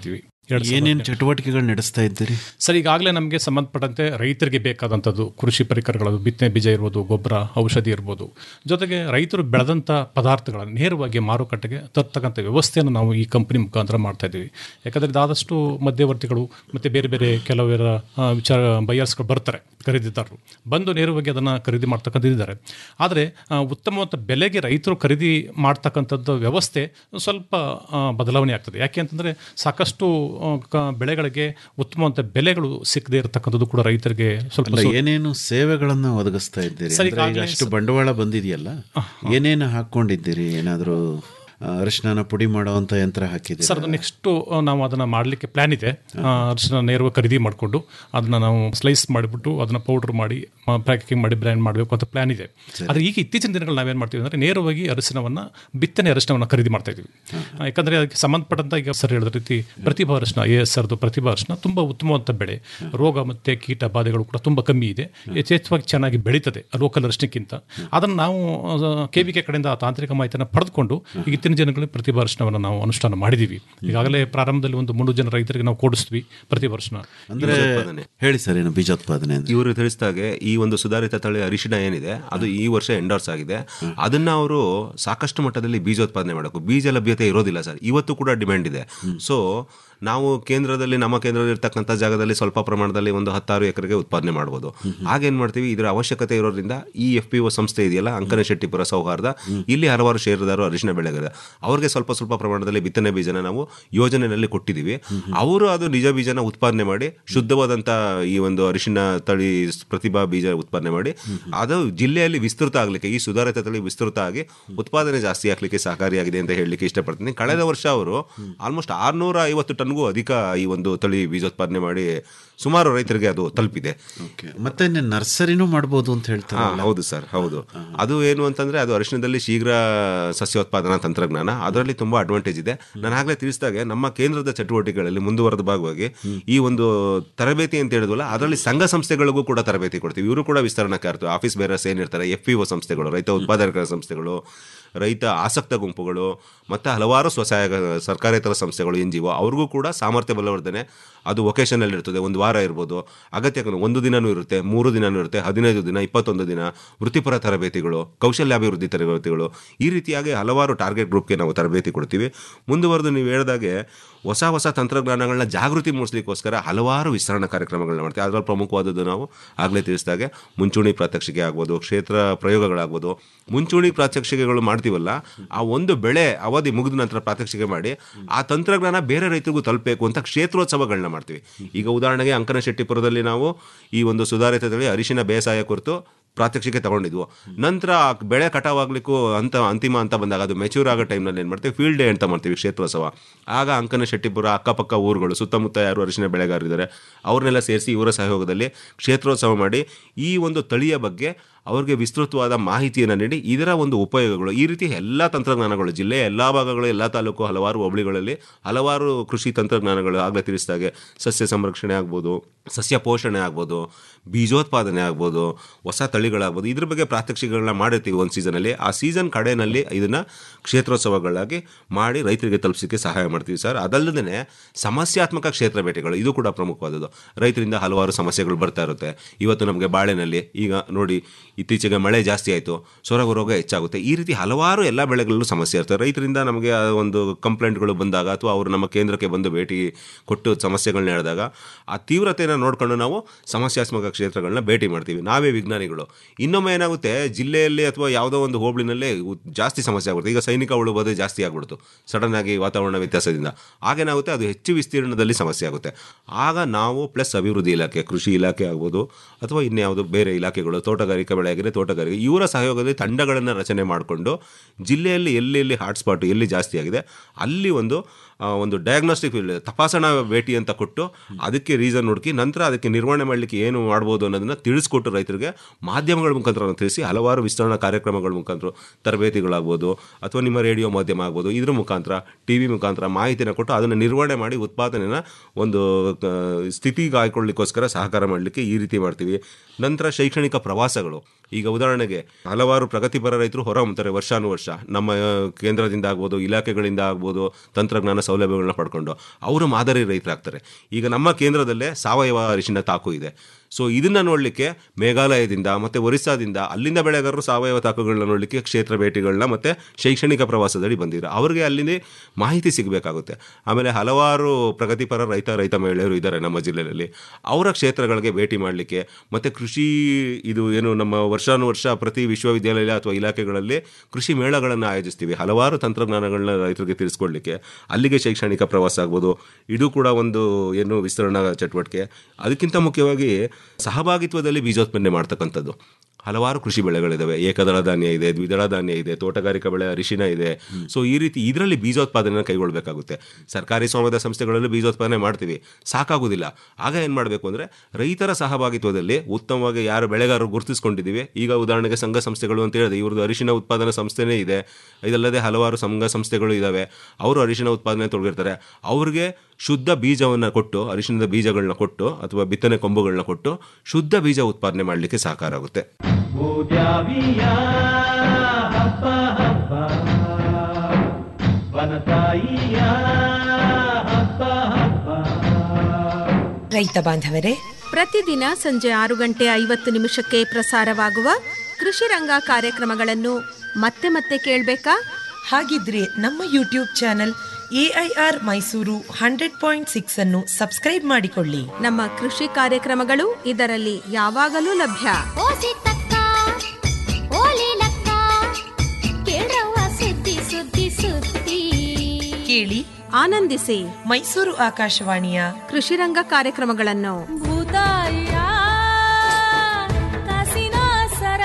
ಎರಡು ಸಾವಿರದ ಏನೇನು ಚಟುವಟಿಕೆಗಳು ನಡೆಸ್ತಾ ಇದ್ದೀರಿ ಸರ್ ಈಗಾಗಲೇ ನಮಗೆ ಸಂಬಂಧಪಟ್ಟಂತೆ ರೈತರಿಗೆ ಬೇಕಾದಂಥದ್ದು ಕೃಷಿ ಪರಿಕರಗಳು ಬಿತ್ತನೆ ಬೀಜ ಇರ್ಬೋದು ಗೊಬ್ಬರ ಔಷಧಿ ಇರ್ಬೋದು ಜೊತೆಗೆ ರೈತರು ಬೆಳೆದಂಥ ಪದಾರ್ಥಗಳನ್ನು ನೇರವಾಗಿ ಮಾರುಕಟ್ಟೆಗೆ ತರ್ತಕ್ಕಂಥ ವ್ಯವಸ್ಥೆಯನ್ನು ನಾವು ಈ ಕಂಪನಿ ಮುಖಾಂತರ ಮಾಡ್ತಾ ಇದ್ದೀವಿ ಯಾಕಂದರೆ ಆದಷ್ಟು ಮಧ್ಯವರ್ತಿಗಳು ಮತ್ತು ಬೇರೆ ಬೇರೆ ಕೆಲವರ ಆ, ವಿಚಾರ ಬೈಯರ್ಸ್ಗಳು ಬರ್ತಾರೆ ಖರೀದಿದಾರರು ಬಂದು ನೇರವಾಗಿ ಅದನ್ನು ಖರೀದಿ ಮಾಡ್ತಕ್ಕಂಥದ್ದಿದ್ದಾರೆ ಆದರೆ ಆ, ಉತ್ತಮವಾದ ಬೆಲೆಗೆ ರೈತರು ಖರೀದಿ ಮಾಡ್ತಕ್ಕಂಥದ್ದು ವ್ಯವಸ್ಥೆ ಸ್ವಲ್ಪ ಆ, ಬದಲಾವಣೆ ಆಗ್ತದೆ ಯಾಕೆ ಅಂತಂದರೆ ಸಾಕಷ್ಟು ಆ, ಕ- ಬೆಳೆಗಳಿಗೆ ಉತ್ತಮವಾದ ಬೆಲೆಗಳು ಸಿಕ್ಕದೇ ಇರತಕ್ಕಂಥದ್ದು ಕೂಡ ರೈತರಿಗೆ ಸ್ವಲ್ಪ ಅಲ್ಲ ಏನೇನು ಸೇವೆಗಳನ್ನ ಒದಗಿಸ್ತಾ ಇದ್ದೀರಿ ಸರ್, ಅಂದ್ರೆ ಈಗ ಈಗಾಗ್ಲೇ ಅಷ್ಟು ಬಂಡವಾಳ ಬಂದಿದೆಯಲ್ಲ ಏನೇನು ಹಾಕೊಂಡಿದ್ದೀರಿ ಏನಾದರೂ ಅರಿಶಿನ ಪುಡಿ ಮಾಡುವಂತ ಯಂತ್ರ ಹಾಕಿದ್ದೀರಿ ಸರ್ ಅದು ನೆಕ್ಸ್ಟು ನಾವು ಅದನ್ನು ಮಾಡಲಿಕ್ಕೆ ಪ್ಲ್ಯಾನ್ ಇದೆ ಆ, ಅರಿಶಿನ ನೇರವಾಗಿ ಖರೀದಿ ಮಾಡಿಕೊಂಡು ಅದನ್ನು ನಾವು ಸ್ಲೈಸ್ ಮಾಡಿಬಿಟ್ಟು ಅದನ್ನು ಪೌಡ್ರ್ ಮಾಡಿ ಪ್ಯಾಕಿಂಗ್ ಮಾಡಿ ಬ್ರ್ಯಾಂಡ್ ಮಾಡಬೇಕು ಅಂತ ಪ್ಲ್ಯಾನ್ ಇದೆ ಆದರೆ ಈಗ ಇತ್ತೀಚಿನ ದಿನಗಳು ನಾವೇನು ಮಾಡ್ತೀವಿ ಅಂದರೆ ನೇರವಾಗಿ ಅರಿಶಿನವನ್ನು ಬಿತ್ತನೆ ಅರಿಶಿನವನ್ನು ಖರೀದಿ ಮಾಡ್ತಾ ಇದ್ದೀವಿ ಆ, ಯಾಕಂದರೆ ಅದಕ್ಕೆ ಸಂಬಂಧಪಟ್ಟಂತ ಈಗ ಸರ್ ಹೇಳಿದ ರೀತಿ ಪ್ರತಿಭಾ ಅರಿಶಿನ ಎ ಎಸ್ ಸರ್ದು ಪ್ರತಿಭಾ ಅರಿಶಿನ ತುಂಬ ಉತ್ತಮವಾದ ಬೆಳೆ ರೋಗ ಮತ್ತು ಕೀಟ ಬಾಧೆಗಳು ಕೂಡ ತುಂಬ ಕಮ್ಮಿ ಇದೆ ಯಥೇಚ್ಛವಾಗಿ ಚೆನ್ನಾಗಿ ಬೆಳೀತದೆ ಲೋಕಲ್ ಅರಿಶಿನಕ್ಕಿಂತ ಅದನ್ನು ನಾವು ಕೆ ವಿ ಕೆ ಕಡೆಯಿಂದ ಆ ತಾಂತ್ರಿಕ ಮಾಹಿತಿಯನ್ನು ಪಡೆದುಕೊಂಡು ಈಗ ಇತ್ತಿನ ಜನಗಳಿಗೆ ಪ್ರತಿಭಾ ಅರಿಶಿನವನ್ನು ನಾವು ಅನುಷ್ಠಾನ ಮಾಡಿದ್ದೀವಿ ಈಗಾಗಲೇ ಪ್ರಾರಂಭದಲ್ಲಿ ಒಂದು ಮುನ್ನೂರು ಜನ ರೈತರಿಗೆ ನಾವು ಕೊಡಿಸ್ತೀವಿ ಪ್ರತಿಭಾ ಅರಿಶಿನ ಅಂದ್ರೆ ಹೇಳಿ ಸರ್ ಏನು ಬೀಜೋತ್ಪಾದನೆ ಅಂದ್ರೆ ಇವರು ತಿಳಿಸಿದಾಗೆ ಈ ಒಂದು ಸುಧಾರಿತ ತಳಿ ಅರಿಶಿಣ ಏನಿದೆ ಅದು ಈ ವರ್ಷ ಎಂಡೋರ್ಸ್ ಆಗಿದೆ ಅದನ್ನ ಅವರು ಸಾಕಷ್ಟು ಮಟ್ಟದಲ್ಲಿ ಬೀಜೋತ್ಪಾದನೆ ಮಾಡಬೇಕು ಬೀಜ ಲಭ್ಯತೆ ಇರೋದಿಲ್ಲ ಸರ್ ಇವತ್ತು ಕೂಡ ಡಿಮ್ಯಾಂಡ್ ಇದೆ ಸೊ ನಾವು ಕೇಂದ್ರದಲ್ಲಿ ನಮ್ಮ ಕೇಂದ್ರದಲ್ಲಿ ಇರ್ತಕ್ಕಂಥ ಜಾಗದಲ್ಲಿ ಸ್ವಲ್ಪ ಪ್ರಮಾಣದಲ್ಲಿ ಒಂದು ಹತ್ತಾರು ಎಕರೆಗೆ ಉತ್ಪಾದನೆ ಮಾಡ್ಬೋದು ಆಗೇನ್ ಮಾಡ್ತೀವಿ ಇದರ ಅವಶ್ಯಕತೆ ಇರೋದ್ರಿಂದ ಈ ಎಫ್ ಪಿ ಒ ಸಂಸ್ಥೆ ಇದೆಯಲ್ಲ ಅಂಕನ ಶೆಟ್ಟಿಪುರ ಸೌಹಾರ್ದ ಇಲ್ಲಿ ಹಲವಾರು ಷೇರುದಾರರು ಅರಿಶಿನ ಬೆಳೆಗಾರ ಅವ್ರಿಗೆ ಸ್ವಲ್ಪ ಸ್ವಲ್ಪ ಪ್ರಮಾಣದಲ್ಲಿ ಬಿತ್ತನೆ ಬೀಜನ ನಾವು ಯೋಜನೆಯಲ್ಲಿ ಕೊಟ್ಟಿದ್ದೀವಿ ಅವರು ಅದು ನಿಜ ಬೀಜನ ಉತ್ಪಾದನೆ ಮಾಡಿ ಶುದ್ಧವಾದಂಥ ಈ ಒಂದು ಅರಿಶಿನ ತಳಿ ಪ್ರತಿಭಾ ಬೀಜ ಉತ್ಪಾದನೆ ಮಾಡಿ ಅದು ಜಿಲ್ಲೆಯಲ್ಲಿ ವಿಸ್ತೃತ ಆಗಲಿಕ್ಕೆ ಈ ಸುಧಾರಿತ ತಳಿ ವಿಸ್ತೃತ ಆಗಿ ಉತ್ಪಾದನೆ ಜಾಸ್ತಿ ಆಗ್ಲಿಕ್ಕೆ ಸಹಕಾರಿಯಾಗಿದೆ ಅಂತ ಹೇಳಲಿಕ್ಕೆ ಇಷ್ಟಪಡ್ತೀನಿ ಕಳೆದ ವರ್ಷ ಅವರು ಆಲ್ಮೋಸ್ಟ್ ಆರ್ನೂರ ಐವತ್ತು ಟನ್ಗೂ ಅಧಿಕ ಈ ಒಂದು ತಳಿ ಬೀಜೋತ್ಪಾದನೆ ಮಾಡಿ ಸುಮಾರು ರೈತರಿಗೆ ಅದು ತಲುಪಿದೆ ಓಕೆ ಮತ್ತೆ ನರ್ಸರಿನೂ ಮಾಡ್ಬೋದು ಅಂತ ಹೇಳ್ತಾರೆ ಹಾ, ಹೌದು ಸರ್ ಹೌದು ಅದು ಏನು ಅಂತಂದ್ರೆ ಅದು ಅರಿಶಿನದಲ್ಲಿ ಶೀಘ್ರ ಸಸ್ಯೋತ್ಪಾದನಾ ತಂತ್ರಜ್ಞಾನ ಅದರಲ್ಲಿ ತುಂಬಾ ಅಡ್ವಾಂಟೇಜ್ ಇದೆ ನಾನು ಆಗ್ಲೇ ತಿಳಿಸಿದಾಗೆ ನಮ್ಮ ಕೇಂದ್ರದ ಚಟುವಟಿಕೆಗಳಲ್ಲಿ ಮುಂದುವರೆದ ಭಾಗವಾಗಿ ಈ ಒಂದು ತರಬೇತಿ ಅಂತ ಹೇಳಿದ್ವಲ್ಲ ಅದರಲ್ಲಿ ಸಂಘ ಸಂಸ್ಥೆಗಳಿಗೂ ಕೂಡ ತರಬೇತಿ ಕೊಡ್ತೀವಿ ಇವರು ಕೂಡ ವಿಸ್ತರಣಾಕಾರರು ಆಫೀಸ್ ಬೇರರ್ಸ್ ಏನಿರ್ತಾರೆ ಎಫ್ ಪಿ ಒ ಸಂಸ್ಥೆಗಳು ರೈತ ಉತ್ಪಾದಕ ಸಂಸ್ಥೆಗಳು ರೈತ ಆಸಕ್ತ ಗುಂಪುಗಳು ಮತ್ತು ಹಲವಾರು ಸ್ವಸಹಾಯ ಸರ್ಕಾರೇತರ ಸಂಸ್ಥೆಗಳು ಎನ್ ಜಿ ಒ ಅವ್ರಿಗೂ ಕೂಡ ಸಾಮರ್ಥ್ಯ ಬಲವರ್ಧನೆ ಅದು ವೊಕೇಶನಲ್ಲಿ ಇರ್ತದೆ ಒಂದು ವಾರ ಇರ್ಬೋದು ಅಗತ್ಯ ಒಂದು ದಿನನೂ ಇರುತ್ತೆ ಮೂರು ದಿನನೂ ಇರುತ್ತೆ ಹದಿನೈದು ದಿನ ಇಪ್ಪತ್ತೊಂದು ದಿನ ವೃತ್ತಿಪರ ತರಬೇತಿಗಳು ಕೌಶಲ್ಯಾಭಿವೃದ್ಧಿ ತರಬೇತಿಗಳು ಈ ರೀತಿಯಾಗಿ ಹಲವಾರು ಟಾರ್ಗೆಟ್ ಗ್ರೂಪ್ಗೆ ನಾವು ತರಬೇತಿ ಕೊಡ್ತೀವಿ ಮುಂದುವರೆದು ನೀವು ಹೇಳಿದಾಗೆ ಹೊಸ ಹೊಸ ತಂತ್ರಜ್ಞಾನಗಳನ್ನ ಜಾಗೃತಿ ಮೂಡಿಸ್ಲಿಕ್ಕೋಸ್ಕರ ಹಲವಾರು ವಿಸ್ತರಣಾ ಕಾರ್ಯಕ್ರಮಗಳನ್ನ ಮಾಡ್ತೀವಿ ಅದರಲ್ಲಿ ಪ್ರಮುಖವಾದದ್ದು ನಾವು ಆಗಲೇ ತಿಳಿಸಿದಾಗೆ ಮುಂಚೂಣಿ ಪ್ರಾತ್ಯಕ್ಷಿಕೆ ಆಗ್ಬೋದು ಕ್ಷೇತ್ರ ಪ್ರಯೋಗಗಳಾಗ್ಬೋದು ಮುಂಚೂಣಿ ಪ್ರಾತ್ಯಕ್ಷಿಕೆಗಳು ಮಾಡ್ತೀವಲ್ಲ ಆ ಒಂದು ಬೆಳೆ ಅವಧಿ ಮುಗಿದ ನಂತರ ಪ್ರಾತ್ಯಕ್ಷಿಕೆ ಮಾಡಿ ಆ ತಂತ್ರಜ್ಞಾನ ಬೇರೆ ರೈತರಿಗೂ ತಲುಪಬೇಕು ಅಂತ ಕ್ಷೇತ್ರೋತ್ಸವಗಳನ್ನ ಮಾಡ್ತೀವಿ ಈಗ ಉದಾಹರಣೆಗೆ ಅಂಕನಶೆಟ್ಟಿಪುರದಲ್ಲಿ ನಾವು ಈ ಒಂದು ಸುಧಾರಿತ ತಳಿ ಅರಿಶಿನ ಬೇಸಾಯ ಕುರಿತು ಪ್ರಾತ್ಯಕ್ಷಿಕೆ ತಗೊಂಡಿದ್ವು ನಂತರ ಆ ಬೆಳೆ ಕಟಾವಾಗ್ಲಿಕ್ಕೂ ಅಂತ ಅಂತಿಮ ಅಂತ ಬಂದಾಗ ಅದು ಮೆಚೂರ್ ಆಗೋ ಟೈಮ್ನಲ್ಲಿ ಏನು ಮಾಡ್ತೀವಿ ಫೀಲ್ಡ್ ಡೇ ಅಂತ ಮಾಡ್ತೀವಿ ಕ್ಷೇತ್ರೋತ್ಸವ ಆಗ ಅಂಕನ ಶೆಟ್ಟಿಪುರ ಅಕ್ಕಪಕ್ಕ ಊರುಗಳು ಸುತ್ತಮುತ್ತ ಯಾರು ಅರಿಶಿನ ಬೆಳೆಗಾರರಿದ್ದಾರೆ ಅವ್ರನ್ನೆಲ್ಲ ಸೇರಿಸಿ ಇವರ ಸಹಯೋಗದಲ್ಲಿ ಕ್ಷೇತ್ರೋತ್ಸವ ಮಾಡಿ ಈ ಒಂದು ತಳಿಯ ಬಗ್ಗೆ ಅವ್ರಿಗೆ ವಿಸ್ತೃತವಾದ ಮಾಹಿತಿಯನ್ನು ನೀಡಿ ಇದರ ಒಂದು ಉಪಯೋಗಗಳು ಈ ರೀತಿ ಎಲ್ಲ ತಂತ್ರಜ್ಞಾನಗಳು ಜಿಲ್ಲೆಯ ಎಲ್ಲ ಭಾಗಗಳು ಎಲ್ಲ ತಾಲೂಕು ಹಲವಾರು ಹೋಬಳಿಗಳಲ್ಲಿ ಹಲವಾರು ಕೃಷಿ ತಂತ್ರಜ್ಞಾನಗಳು ಆಗಲೇ ತಿಳಿಸಿದಾಗೆ ಸಸ್ಯ ಸಂರಕ್ಷಣೆ ಆಗ್ಬೋದು ಸಸ್ಯ ಪೋಷಣೆ ಆಗ್ಬೋದು ಬೀಜೋತ್ಪಾದನೆ ಆಗ್ಬೋದು ಹೊಸ ತಳಿಗಳಾಗ್ಬೋದು ಇದ್ರ ಬಗ್ಗೆ ಪ್ರಾತ್ಯಕ್ಷಿಕೆಗಳನ್ನ ಮಾಡಿರ್ತೀವಿ ಒಂದು ಸೀಸನಲ್ಲಿ ಆ ಸೀಸನ್ ಕಡೆಯಲ್ಲಿ ಇದನ್ನು ಕ್ಷೇತ್ರೋತ್ಸವಗಳಾಗಿ ಮಾಡಿ ರೈತರಿಗೆ ತಲುಪಿಸಲಿಕ್ಕೆ ಸಹಾಯ ಮಾಡ್ತೀವಿ ಸರ್ ಅದಲ್ಲದೆ ಸಮಸ್ಯಾತ್ಮಕ ಕ್ಷೇತ್ರ ಭೇಟಿಗಳು ಇದು ಕೂಡ ಪ್ರಮುಖವಾದದ್ದು ರೈತರಿಂದ ಹಲವಾರು ಸಮಸ್ಯೆಗಳು ಬರ್ತಾ ಇರುತ್ತೆ ಇವತ್ತು ನಮಗೆ ಬಾಳೆನಲ್ಲಿ ಈಗ ನೋಡಿ ಇತ್ತೀಚೆಗೆ ಮಳೆ ಜಾಸ್ತಿ ಆಯಿತು ಸೊರಗು ರೋಗ ಹೆಚ್ಚಾಗುತ್ತೆ ಈ ರೀತಿ ಹಲವಾರು ಎಲ್ಲ ಬೆಳೆಗಳಲ್ಲೂ ಸಮಸ್ಯೆ ಇರ್ತದೆ ರೈತರಿಂದ ನಮಗೆ ಆ ಒಂದು ಕಂಪ್ಲೇಂಟ್ಗಳು ಬಂದಾಗ ಅಥವಾ ಅವರು ನಮ್ಮ ಕೇಂದ್ರಕ್ಕೆ ಬಂದು ಭೇಟಿ ಕೊಟ್ಟು ಸಮಸ್ಯೆಗಳನ್ನ ಹೇಳಿದಾಗ ಆ ತೀವ್ರತೆಯನ್ನು ನೋಡ್ಕೊಂಡು ನಾವು ಸಮಸ್ಯಾತ್ಮಕ ಕ್ಷೇತ್ರಗಳನ್ನ ಭೇಟಿ ಮಾಡ್ತೀವಿ ನಾವೇ ವಿಜ್ಞಾನಿಗಳು ಇನ್ನೊಮ್ಮೆ ಏನಾಗುತ್ತೆ ಜಿಲ್ಲೆಯಲ್ಲಿ ಅಥವಾ ಯಾವುದೋ ಒಂದು ಹೋಬಳಿನಲ್ಲೇ ಉ- ಜಾಸ್ತಿ ಸಮಸ್ಯೆ ಆಗುತ್ತೆ ಈಗ ಸೈನಿಕ ಉಳುಬೋದು ಜಾಸ್ತಿ ಆಗ್ಬಿಡ್ತು ಸಡನ್ ಆಗಿ ವಾತಾವರಣ ವ್ಯತ್ಯಾಸದಿಂದ ಆಗೇನಾಗುತ್ತೆ ಅದು ಹೆಚ್ಚು ವಿಸ್ತೀರ್ಣದಲ್ಲಿ ಸಮಸ್ಯೆ ಆಗುತ್ತೆ ಆಗ ನಾವು ಪ್ಲಸ್ ಅಭಿವೃದ್ಧಿ ಇಲಾಖೆ ಕೃಷಿ ಇಲಾಖೆ ಆಗ್ಬೋದು ಅಥವಾ ಇನ್ಯಾವುದು ಬೇರೆ ಇಲಾಖೆಗಳು ತೋಟಗಾರಿಕಾ ಬೆಳೆ ಆಗಿದ್ರೆ ತೋಟಗಾರಿಕೆ ಇವರ ಸಹಯೋಗದಲ್ಲಿ ತಂಡಗಳನ್ನು ರಚನೆ ಮಾಡಿಕೊಂಡು ಜಿಲ್ಲೆಯಲ್ಲಿ ಎಲ್ಲೆಲ್ಲಿ ಹಾಟ್ಸ್ಪಾಟ್ ಎಲ್ಲಿ ಜಾಸ್ತಿ ಆಗಿದೆ ಅಲ್ಲಿ ಒಂದು ಆ, ಒಂದು ಡಯಾಗ್ನೋಸ್ಟಿಕ್ ತಪಾಸಣಾ ಭೇಟಿ ಅಂತ ಕೊಟ್ಟು ಅದಕ್ಕೆ ರೀಸನ್ ಹುಡುಕಿ ನಂತರ ಅದಕ್ಕೆ ನಿರ್ವಹಣೆ ಮಾಡಲಿಕ್ಕೆ ಏನು ಮಾಡ್ಬೋದು ಅನ್ನೋದನ್ನ ತಿಳಿಸ್ಕೊಟ್ಟು ರೈತರಿಗೆ ಮಾಧ್ಯಮಗಳ ಮುಖಾಂತರ ನಾವು ತಿಳಿಸಿ ಹಲವಾರು ವಿಸ್ತರಣಾ ಕಾರ್ಯಕ್ರಮಗಳ ಮುಖಾಂತರ ತರಬೇತಿಗಳಾಗ್ಬೋದು ಅಥವಾ ನಿಮ್ಮ ರೇಡಿಯೋ ಮಾಧ್ಯಮ ಆಗ್ಬೋದು ಇದ್ರ ಮುಖಾಂತರ ಟಿ ವಿ ಮುಖಾಂತರ ಮಾಹಿತಿನ ಕೊಟ್ಟು ಅದನ್ನು ನಿರ್ವಹಣೆ ಮಾಡಿ ಉತ್ಪಾದನೆನ ಒಂದು ಆ, ಸ್ಥಿತಿಗೆ ಹಾಕೊಳ್ಳಿಕ್ಕೋಸ್ಕರ ಸಹಕಾರ ಮಾಡಲಿಕ್ಕೆ ಈ ರೀತಿ ಮಾಡ್ತೀವಿ ನಂತರ ಶೈಕ್ಷಣಿಕ ಪ್ರವಾಸಗಳು ಈಗ ಉದಾಹರಣೆಗೆ ಹಲವಾರು ಪ್ರಗತಿಪರ ರೈತರು ಹೊರ ಹೊಮ್ತಾರೆ ವರ್ಷಾನುವರ್ಷ ನಮ್ಮ ಆ, ಕೇಂದ್ರದಿಂದ ಆಗ್ಬೋದು ಇಲಾಖೆಗಳಿಂದ ಆಗ್ಬೋದು ತಂತ್ರಜ್ಞಾನ ಸೌಲಭ್ಯಗಳನ್ನ ಪಡ್ಕೊಂಡು ಅವರು ಮಾದರಿ ರೈತರಾಗ್ತಾರೆ ಈಗ ನಮ್ಮ ಕೇಂದ್ರದಲ್ಲೇ ಸಾವಯವ ಅರಿಶಿನ ತಾಕು ಇದೆ ಸೊ ಇದನ್ನ ನೋಡಲಿಕ್ಕೆ ಮೇಘಾಲಯದಿಂದ ಮತ್ತೆ ಒರಿಸ್ಸಾದಿಂದ ಅಲ್ಲಿಂದ ಬೆಳೆಗಾರರು ಸಾವಯವ ತಾಕುಗಳನ್ನ ನೋಡಲಿಕ್ಕೆ ಕ್ಷೇತ್ರ ಭೇಟಿಗಳನ್ನ ಮತ್ತೆ ಶೈಕ್ಷಣಿಕ ಪ್ರವಾಸದಡಿ ಬಂದಿದ್ರು ಅವರಿಗೆ ಅಲ್ಲಿಂದ ಮಾಹಿತಿ ಸಿಗಬೇಕಾಗುತ್ತೆ ಆಮೇಲೆ ಹಲವಾರು ಪ್ರಗತಿಪರ ರೈತ ರೈತ ಮಹಿಳೆಯರು ಇದ್ದಾರೆ ನಮ್ಮ ಜಿಲ್ಲೆಯಲ್ಲಿ ಅವರ ಕ್ಷೇತ್ರಗಳಿಗೆ ಭೇಟಿ ಮಾಡಲಿಕ್ಕೆ ಮತ್ತೆ ಕೃಷಿ ಇದು ಏನು ನಮ್ಮ ವರ್ಷಾನುವರ್ಷ ಪ್ರತಿ ವಿಶ್ವವಿದ್ಯಾಲಯ ಅಥವಾ ಇಲಾಖೆಗಳಲ್ಲಿ ಕೃಷಿ ಮೇಳಗಳನ್ನು ಆಯೋಜಿಸ್ತೀವಿ ಹಲವಾರು ತಂತ್ರಜ್ಞಾನಗಳನ್ನ ರೈತರಿಗೆ ತಿಳಿಸ್ಕೊಡ್ಲಿಕ್ಕೆ ಅಲ್ಲಿಗೆ ಶೈಕ್ಷಣಿಕ ಪ್ರವಾಸ ಆಗ್ಬೋದು ಇದು ಕೂಡ ಒಂದು ಏನು ವಿಸ್ತರಣಾ ಚಟುವಟಿಕೆ ಅದಕ್ಕಿಂತ ಮುಖ್ಯವಾಗಿ ಸಹಭಾಗಿತ್ವದಲ್ಲಿ ಬೀಜೋತ್ಪನ್ನ ಮಾಡ್ತಕ್ಕಂಥದ್ದು ಹಲವಾರು ಕೃಷಿ ಬೆಳೆಗಳಿದಾವೆ ಏಕದಳ ಧಾನ್ಯ ಇದೆ ದ್ವಿದಳ ಧಾನ್ಯ ಇದೆ ತೋಟಗಾರಿಕಾ ಬೆಳೆ ಅರಿಶಿನ ಇದೆ ಸೊ ಈ ರೀತಿ ಇದರಲ್ಲಿ ಬೀಜೋತ್ಪಾದನೆ ಕೈಗೊಳ್ಳಬೇಕಾಗುತ್ತೆ ಸರ್ಕಾರಿ ಸ್ವಾಮ್ಯದ ಸಂಸ್ಥೆಗಳಲ್ಲೂ ಬೀಜೋತ್ಪಾದನೆ ಮಾಡ್ತೀವಿ ಸಾಕಾಗುವುದಿಲ್ಲ ಆಗ ಏನು ಮಾಡಬೇಕು ಅಂದರೆ ರೈತರ ಸಹಭಾಗಿತ್ವದಲ್ಲಿ ಉತ್ತಮವಾಗಿ ಯಾರು ಬೆಳೆಗಾರರು ಗುರುತಿಸ್ಕೊಂಡಿದ್ದೀವಿ ಈಗ ಉದಾಹರಣೆಗೆ ಸಂಘ ಸಂಸ್ಥೆಗಳು ಅಂತ ಹೇಳಿದೆ ಇವ್ರದ್ದು ಅರಿಶಿನ ಉತ್ಪಾದನಾ ಸಂಸ್ಥೆನೇ ಇದೆ ಇದಲ್ಲದೆ ಹಲವಾರು ಸಂಘ ಸಂಸ್ಥೆಗಳು ಇದ್ದಾವೆ ಅವರು ಅರಿಶಿನ ಉತ್ಪಾದನೆ ತೊಡಗಿರ್ತಾರೆ ಅವ್ರಿಗೆ ಶುದ್ಧ ಬೀಜವನ್ನು ಕೊಟ್ಟು ಅರಿಶಿನದ ಬೀಜಗಳನ್ನ ಕೊಟ್ಟು ಅಥವಾ ಬಿತ್ತನೆ ಕೊಂಬುಗಳನ್ನ ಕೊಟ್ಟು ಶುದ್ಧ ಬೀಜ ಉತ್ಪಾದನೆ ಮಾಡಲಿಕ್ಕೆ ಸಾಕಾರ ಆಗುತ್ತೆ ಗೋದ್ಯಾವಿಯ ಹಬ್ಬ ಹಬ್ಬ ವನತಾಯಿಯ ಹಬ್ಬ ಹಬ್ಬ ರೈತ ಬಾಂಧವರೇ ಪ್ರತಿದಿನ ಸಂಜೆ ಆರು ಗಂಟೆ ಐವತ್ತು ನಿಮಿಷಕ್ಕೆ ಪ್ರಸಾರವಾಗುವ ಕೃಷಿ ರಂಗ ಕಾರ್ಯಕ್ರಮಗಳನ್ನು ಮತ್ತೆ ಮತ್ತೆ ಕೇಳಬೇಕಾ ಹಾಗಿದ್ರೆ ನಮ್ಮ YouTube channel AIR Mysuru hundred point six ಅನ್ನು ಸಬ್ಸ್ಕ್ರೈಬ್ ಮಾಡಿಕೊಳ್ಳಿ ನಮ್ಮ ಕೃಷಿ ಕಾರ್ಯಕ್ರಮಗಳು ಇದರಲ್ಲಿ ಯಾವಾಗಲೂ ಲಭ್ಯ ಓಸಿತಕ್ಕ ಓಲಿಲಕ್ಕ ಕೇಳ್ರವ್ವ ಸುದ್ದಿ ಸುದ್ದಿ ಸುದ್ದಿ ಕೇಳಿ ಆನಂದಿಸಿ ಮೈಸೂರು ಆಕಾಶವಾಣಿಯ ಕೃಷಿ ರಂಗ ಕಾರ್ಯಕ್ರಮಗಳನ್ನು ಭೂತಾಯ ಕಾಸಿನ ಸರ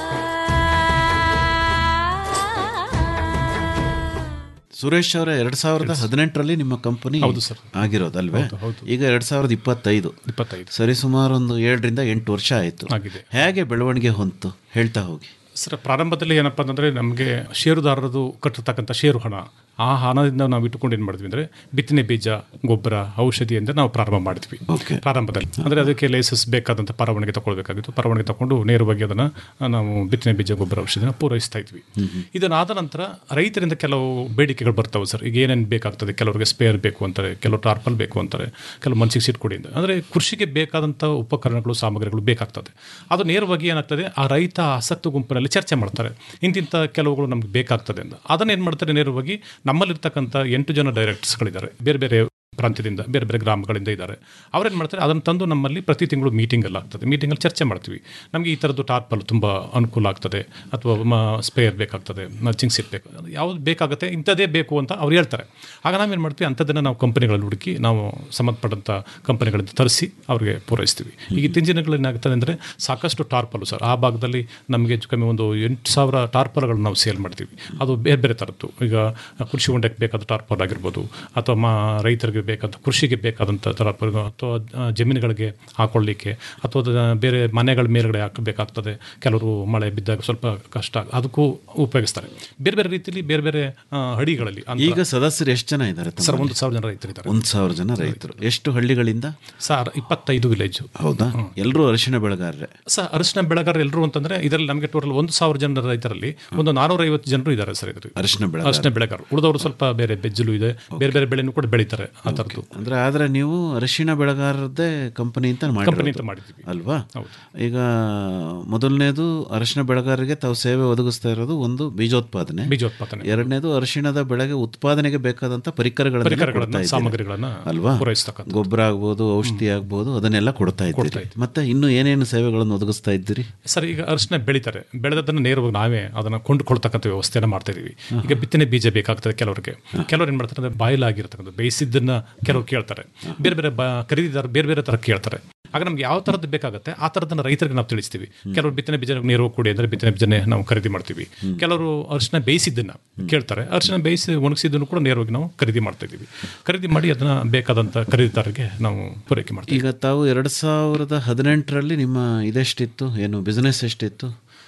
ಸುರೇಶ್ ಅವರ ಎರಡ್ ಸಾವಿರದ ಹದಿನೆಂಟರಲ್ಲಿ ನಿಮ್ಮ ಕಂಪನಿ ಹೌದು ಸರ್. ಆಗಿರೋದಲ್ವೇ ಹೌದು, ಹೌದು. ಈಗ ಎರಡ್ ಸಾವಿರದ ಇಪ್ಪತ್ತೈದು ಇಪ್ಪತ್ತೈದು ಸರಿ ಸುಮಾರು ಒಂದು ಏಳರಿಂದ ಎಂಟು ವರ್ಷ ಆಯಿತು ಆಗಿದೆ. ಹೇಗೆ ಬೆಳವಣಿಗೆ ಹೊಂತು ಹೇಳ್ತಾ ಹೋಗಿ ಸರ್ ಪ್ರಾರಂಭದಲ್ಲಿ ಏನಪ್ಪ ಅಂತಂದರೆ ನಮಗೆ ಷೇರುದಾರರದು ಕಟ್ಟಿರ್ತಕ್ಕಂಥ ಷೇರು ಹಣ ಆ ಹಣದಿಂದ ನಾವು ಇಟ್ಟುಕೊಂಡು ಏನು ಮಾಡಿದ್ವಿ ಅಂದರೆ ಬಿತ್ತನೆ ಬೀಜ ಗೊಬ್ಬರ ಔಷಧಿ ಅಂತ ನಾವು ಪ್ರಾರಂಭ ಮಾಡಿದ್ವಿ Okay. ಪ್ರಾರಂಭದಲ್ಲಿ ಅಂದರೆ ಅದಕ್ಕೆ ಲೈಸೆನ್ಸ್ ಬೇಕಾದಂಥ ಪರವಾನಗಿ ತಗೊಳ್ಬೇಕಾಗಿತ್ತು ಪರವಾನಗಿ ತಗೊಂಡು ನೇರವಾಗಿ ಅದನ್ನು ನಾವು ಬಿತ್ತನೆ ಬೀಜ ಗೊಬ್ಬರ ಔಷಧಿನ ಪೂರೈಸ್ತಾ ಇದ್ವಿ ಇದನ್ನಾದ ನಂತರ ರೈತರಿಂದ ಕೆಲವು ಬೇಡಿಕೆಗಳು ಬರ್ತಾವೆ ಸರ್ ಈಗ ಏನೇನು ಬೇಕಾಗ್ತದೆ ಕೆಲವರಿಗೆ ಸ್ಪೇರ್ ಬೇಕು ಅಂತಾರೆ ಕೆಲವು ಟಾರ್ಪಲ್ ಬೇಕು ಅಂತಾರೆ ಕೆಲವು ಮನ್ಸಿಗೆ ಸಿಟ್ ಕೊಡಿ ಅಂತ ಅಂದರೆ ಕೃಷಿಗೆ ಬೇಕಾದಂಥ ಉಪಕರಣಗಳು ಸಾಮಗ್ರಿಗಳು ಬೇಕಾಗ್ತದೆ ಅದು ನೇರವಾಗಿ ಏನಾಗ್ತದೆ ಆ ರೈತ ಆಸಕ್ತ ಗುಂಪಿನಲ್ಲಿ ಚರ್ಚೆ ಮಾಡ್ತಾರೆ ಇಂತಿಂಥ ಕೆಲವುಗಳು ನಮ್ಗೆ ಬೇಕಾಗ್ತದೆ ಅಂತ ಅದನ್ನ ಏನು ಮಾಡ್ತಾರೆ ನೇರವಾಗಿ ನಮ್ಮಲ್ಲಿರ್ತಕ್ಕಂಥ ಎಂಟು ಜನ ಡೈರೆಕ್ಟರ್ಸ್ಗಳಿದ್ದಾರೆ ಬೇರೆ ಬೇರೆ ಪ್ರಾಂತ್ಯದಿಂದ ಬೇರೆ ಬೇರೆ ಗ್ರಾಮಗಳಿಂದ ಇದ್ದಾರೆ ಅವ್ರೇನು ಮಾಡ್ತಾರೆ ಅದನ್ನು ತಂದು ನಮ್ಮಲ್ಲಿ ಪ್ರತಿ ತಿಂಗಳು ಮೀಟಿಂಗಲ್ಲಿ ಆಗ್ತದೆ ಮೀಟಿಂಗಲ್ಲಿ ಚರ್ಚೆ ಮಾಡ್ತೀವಿ ನಮಗೆ ಈ ಥರದ್ದು ಟಾರ್ಪಲ್ ತುಂಬ ಅನುಕೂಲ ಆಗ್ತದೆ ಅಥವಾ ಮ ಸ್ಪೇರ್ ಬೇಕಾಗ್ತದೆ ನರ್ಚಿಂಗ್ ಸಿಟ್ ಬೇಕು ಯಾವ್ದು ಬೇಕಾಗುತ್ತೆ ಇಂಥದ್ದೇ ಬೇಕು ಅಂತ ಅವ್ರು ಹೇಳ್ತಾರೆ ಆಗ ನಾವೇನು ಮಾಡ್ತೀವಿ ಅಂಥದ್ದನ್ನು ನಾವು ಕಂಪನಿಗಳಲ್ಲಿ ಹುಡುಕಿ ನಾವು ಸಂಬಂಧಪಟ್ಟಂಥ ಕಂಪನಿಗಳಿಂದ ತರಿಸಿ ಅವ್ರಿಗೆ ಪೂರೈಸ್ತೀವಿ ಈಗ ಇತ್ತೀಚಿನ ದಿನಗಳಲ್ಲಿ ಏನಾಗ್ತದೆ ಅಂದರೆ ಸಾಕಷ್ಟು ಟಾರ್ಪಲು ಸರ್ ಆ ಭಾಗದಲ್ಲಿ ನಮಗೆ ಹೆಚ್ಚು ಕಮ್ಮಿ ಒಂದು ಎಂಟು ಸಾವಿರ ಟಾರ್ಪಲ್ಗಳನ್ನ ನಾವು ಸೇಲ್ ಮಾಡ್ತೀವಿ ಅದು ಬೇರೆ ಬೇರೆ ಥರದ್ದು ಈಗ ಕೃಷಿ ಹೊಂಡಕ್ಕೆ ಬೇಕಾದ ಟಾರ್ಪಲ್ ಆಗಿರ್ಬೋದು ಅಥವಾ ಮಾ ರೈತರಿಗೆ ಬೇಕಾದ ಕೃಷಿಗೆ ಬೇಕಾದಂಥ ಟಾರ್ಪಲ್ ಅಥವಾ ಆ, ಜಮೀನುಗಳಿಗೆ ಹಾಕೊಳ್ಳಿಕ್ಕೆ ಅಥವಾ ಅದ ಬೇರೆ ಮನೆಗಳ ಮೇಲ್ಗಡೆ ಹಾಕಬೇಕಾಗ್ತದೆ ಕೆಲವರು ಮಳೆ ಬಿದ್ದಾಗ ಸ್ವಲ್ಪ ಕಷ್ಟ ಅದಕ್ಕೂ ಉಪಯೋಗಿಸ್ತಾರೆ ಬೇರೆ ಬೇರೆ ರೀತಿಯಲ್ಲಿ ಬೇರೆ ಬೇರೆ ಆ, ಹಳ್ಳಿಗಳಲ್ಲಿ ಅಂತ- ಈಗ ಸದಸ್ಯರು ಎಷ್ಟು ಜನ ಇದ್ದಾರೆ ತಮ್ಮಲ್ಲಿ? ಸರ್ ಒಂದು ಸಾವಿರ ಜನ ರೈತರಿದ್ದಾರೆ ಒಂದ್ ಸಾವಿರ ಜನ ರೈತರು ಎಷ್ಟು ಹಳ್ಳಿಗಳಿಂದ ಸರ್ ಇಪ್ಪತ್ತೈದು ವಿಲೇಜು ಹೌದಾ ಎಲ್ಲರೂ ಅರಿಶಿಣ ಬೆಳೆಗಾರರೇ ಸರ್ ಅರಿಶಿನ ಬೆಳೆಗಾರರು ಎಲ್ಲರೂ ಅಂತಂದ್ರೆ ಇದರಲ್ಲಿ ನಮಗೆ ಟೋಟಲ್ ಒಂದು ಸಾವಿರ ಜನ ರೈತರಲ್ಲಿ ಒಂದು ನಾನೂರೈವತ್ತು ಜನರು ಇದ್ದಾರೆ ಸರ್ ಇದ್ರಲ್ಲಿ ಅರಿಶಿಣ ಬೆಳೆ ಅರಿಶಿನ ಬೆಳೆಗಾರರು ಉಳಿದವರು ಸ್ವಲ್ಪ ಬೇರೆ ಬೆಜ್ಜಲು ಇದೆ ಬೇರೆ ಬೇರೆ ಬೆಳೆನೂ ಕೂಡ ಬೆಳೀತಾರೆ ಆ ಥರದ್ದು ಅಂದ್ರೆ ಆದ್ರೆ ನೀವು ಅರಿಶಿಣ ಬೆಳೆಗಾರರದ್ದೇ ಕಂಪನಿ ಅಂತ ಕಂಪನಿ ಅಂತ ಮಾಡಿರೋದು. ಮಾಡಿದ್ವಿ ಅಲ್ವಾ ಹೌದು. ಈಗ ಮೊದಲನೇದು ಅರಿಶಿಣ ಬೆಳೆಗಾರರಿಗೆ ತಾವು ಸೇವೆ ಒದಗಿಸ್ತಾ ಇರೋದು ಒಂದು ಬೀಜೋತ್ಪಾದನೆ ಬೀಜೋತ್ಪಾದನೆ ಎರಡನೇದು ಅರಿಶಿಣದ ಬೆಳೆಗೆ ಉತ್ಪಾದನೆಗೆ ಬೇಕಾದಂತ ಪರಿಕರಗಳನ್ನ ಪರಿಕರಗಳನ್ನ, ಕೊಡ್ತಾ ಇದ್ದೀರಿ. ಸಾಮಗ್ರಿಗಳನ್ನ ಅಲ್ವಾ ಪೂರೈಸ್ತಕ್ಕಂಥದ್ದು. ಗೊಬ್ಬರ ಆಗ್ಬೋದು ಔಷಧಿ ಆಗ್ಬೋದು ಅದನ್ನೆಲ್ಲ ಕೊಡ್ತಾ ಇದ್ದೀರಿ ಮತ್ತೆ ಇನ್ನು ಏನೇನು ಸೇವೆಗಳನ್ನು ಒದಗಿಸ್ತಾ ಇದ್ದೀರಿ ಸರ್ ಈಗ ಅರಿಶಿನ ಬೆಳೀತಾರೆ ಬೆಳೆದದನ್ನು ನೇರವಾಗಿ ನಾವೇ ಅದನ್ನು ಕೊಂಡುಕೊಳ್ತಕ್ಕಂಥ ವ್ಯವಸ್ಥೆನ ಮಾಡ್ತಾ ಇದೀವಿ ಈಗ ಬಿತ್ತನೆ ಬೀಜ ಬೇಕಾಗ್ತದೆ ಕೆಲವರಿಗೆ ಕೆಲವರು ಏನು ಮಾಡ್ತಾರೆ ಅಂದರೆ ಬಾಯಿಲಾಗಿರ್ತಕ್ಕಂಥ ಬೇಯಿಸಿದ್ದನ್ನ ಕೆಲವರು ಕೇಳ್ತಾರೆ ಬೇರೆ ಬೇರೆ ಬ ಖರೀದಿದಾರ ಬೇರೆ ಬೇರೆ ಥರ ಕೇಳ್ತಾರೆ ಆಗ ನಮ್ಗೆ ಯಾವ ಥರದ್ದು ಬೇಕಾಗುತ್ತೆ ಆ ಥರದನ್ನ ರೈತರಿಗೆ ನಾವು ತಿಳಿಸ್ತೀವಿ ಕೆಲವರು ಬಿತ್ತನೆ ಬೀಜ ನೇರವಾಗಿ ಕೊಡಿ ಅಂದರೆ ಬಿತ್ತನೆ ಬೀಜನೇ ನಾವು ಖರೀದಿ ಮಾಡ್ತೀವಿ ಕೆಲವರು ಅರಿಶಿನ ಬೇಯಿಸಿದ್ದನ್ನ ಕೇಳ್ತಾರೆ ಅರಿಶಿನ ಬೇಯಿಸಿ ಒಣಗಿಸಿದ್ದನ್ನು ಕೂಡ ನೇರವಾಗಿ ನಾವು ಖರೀದಿ ಮಾಡ್ತಾ ಇದ್ದೀವಿ ಖರೀದಿ ಮಾಡಿ ಅದನ್ನ ಬೇಕಾದಂಥ ಖರೀದಿದಾರರಿಗೆ ನಾವು ಪೂರೈಕೆ ಮಾಡ್ತೀವಿ ಈಗ ತಾವು ಎರಡ್ ಸಾವಿರದ ಹದಿನೆಂಟರಲ್ಲಿ ನಿಮ್ಮ ಇದೆಷ್ಟಿತ್ತು ಏನು ಬಿಸ್ನೆಸ್ ಎಷ್ಟಿತ್ತು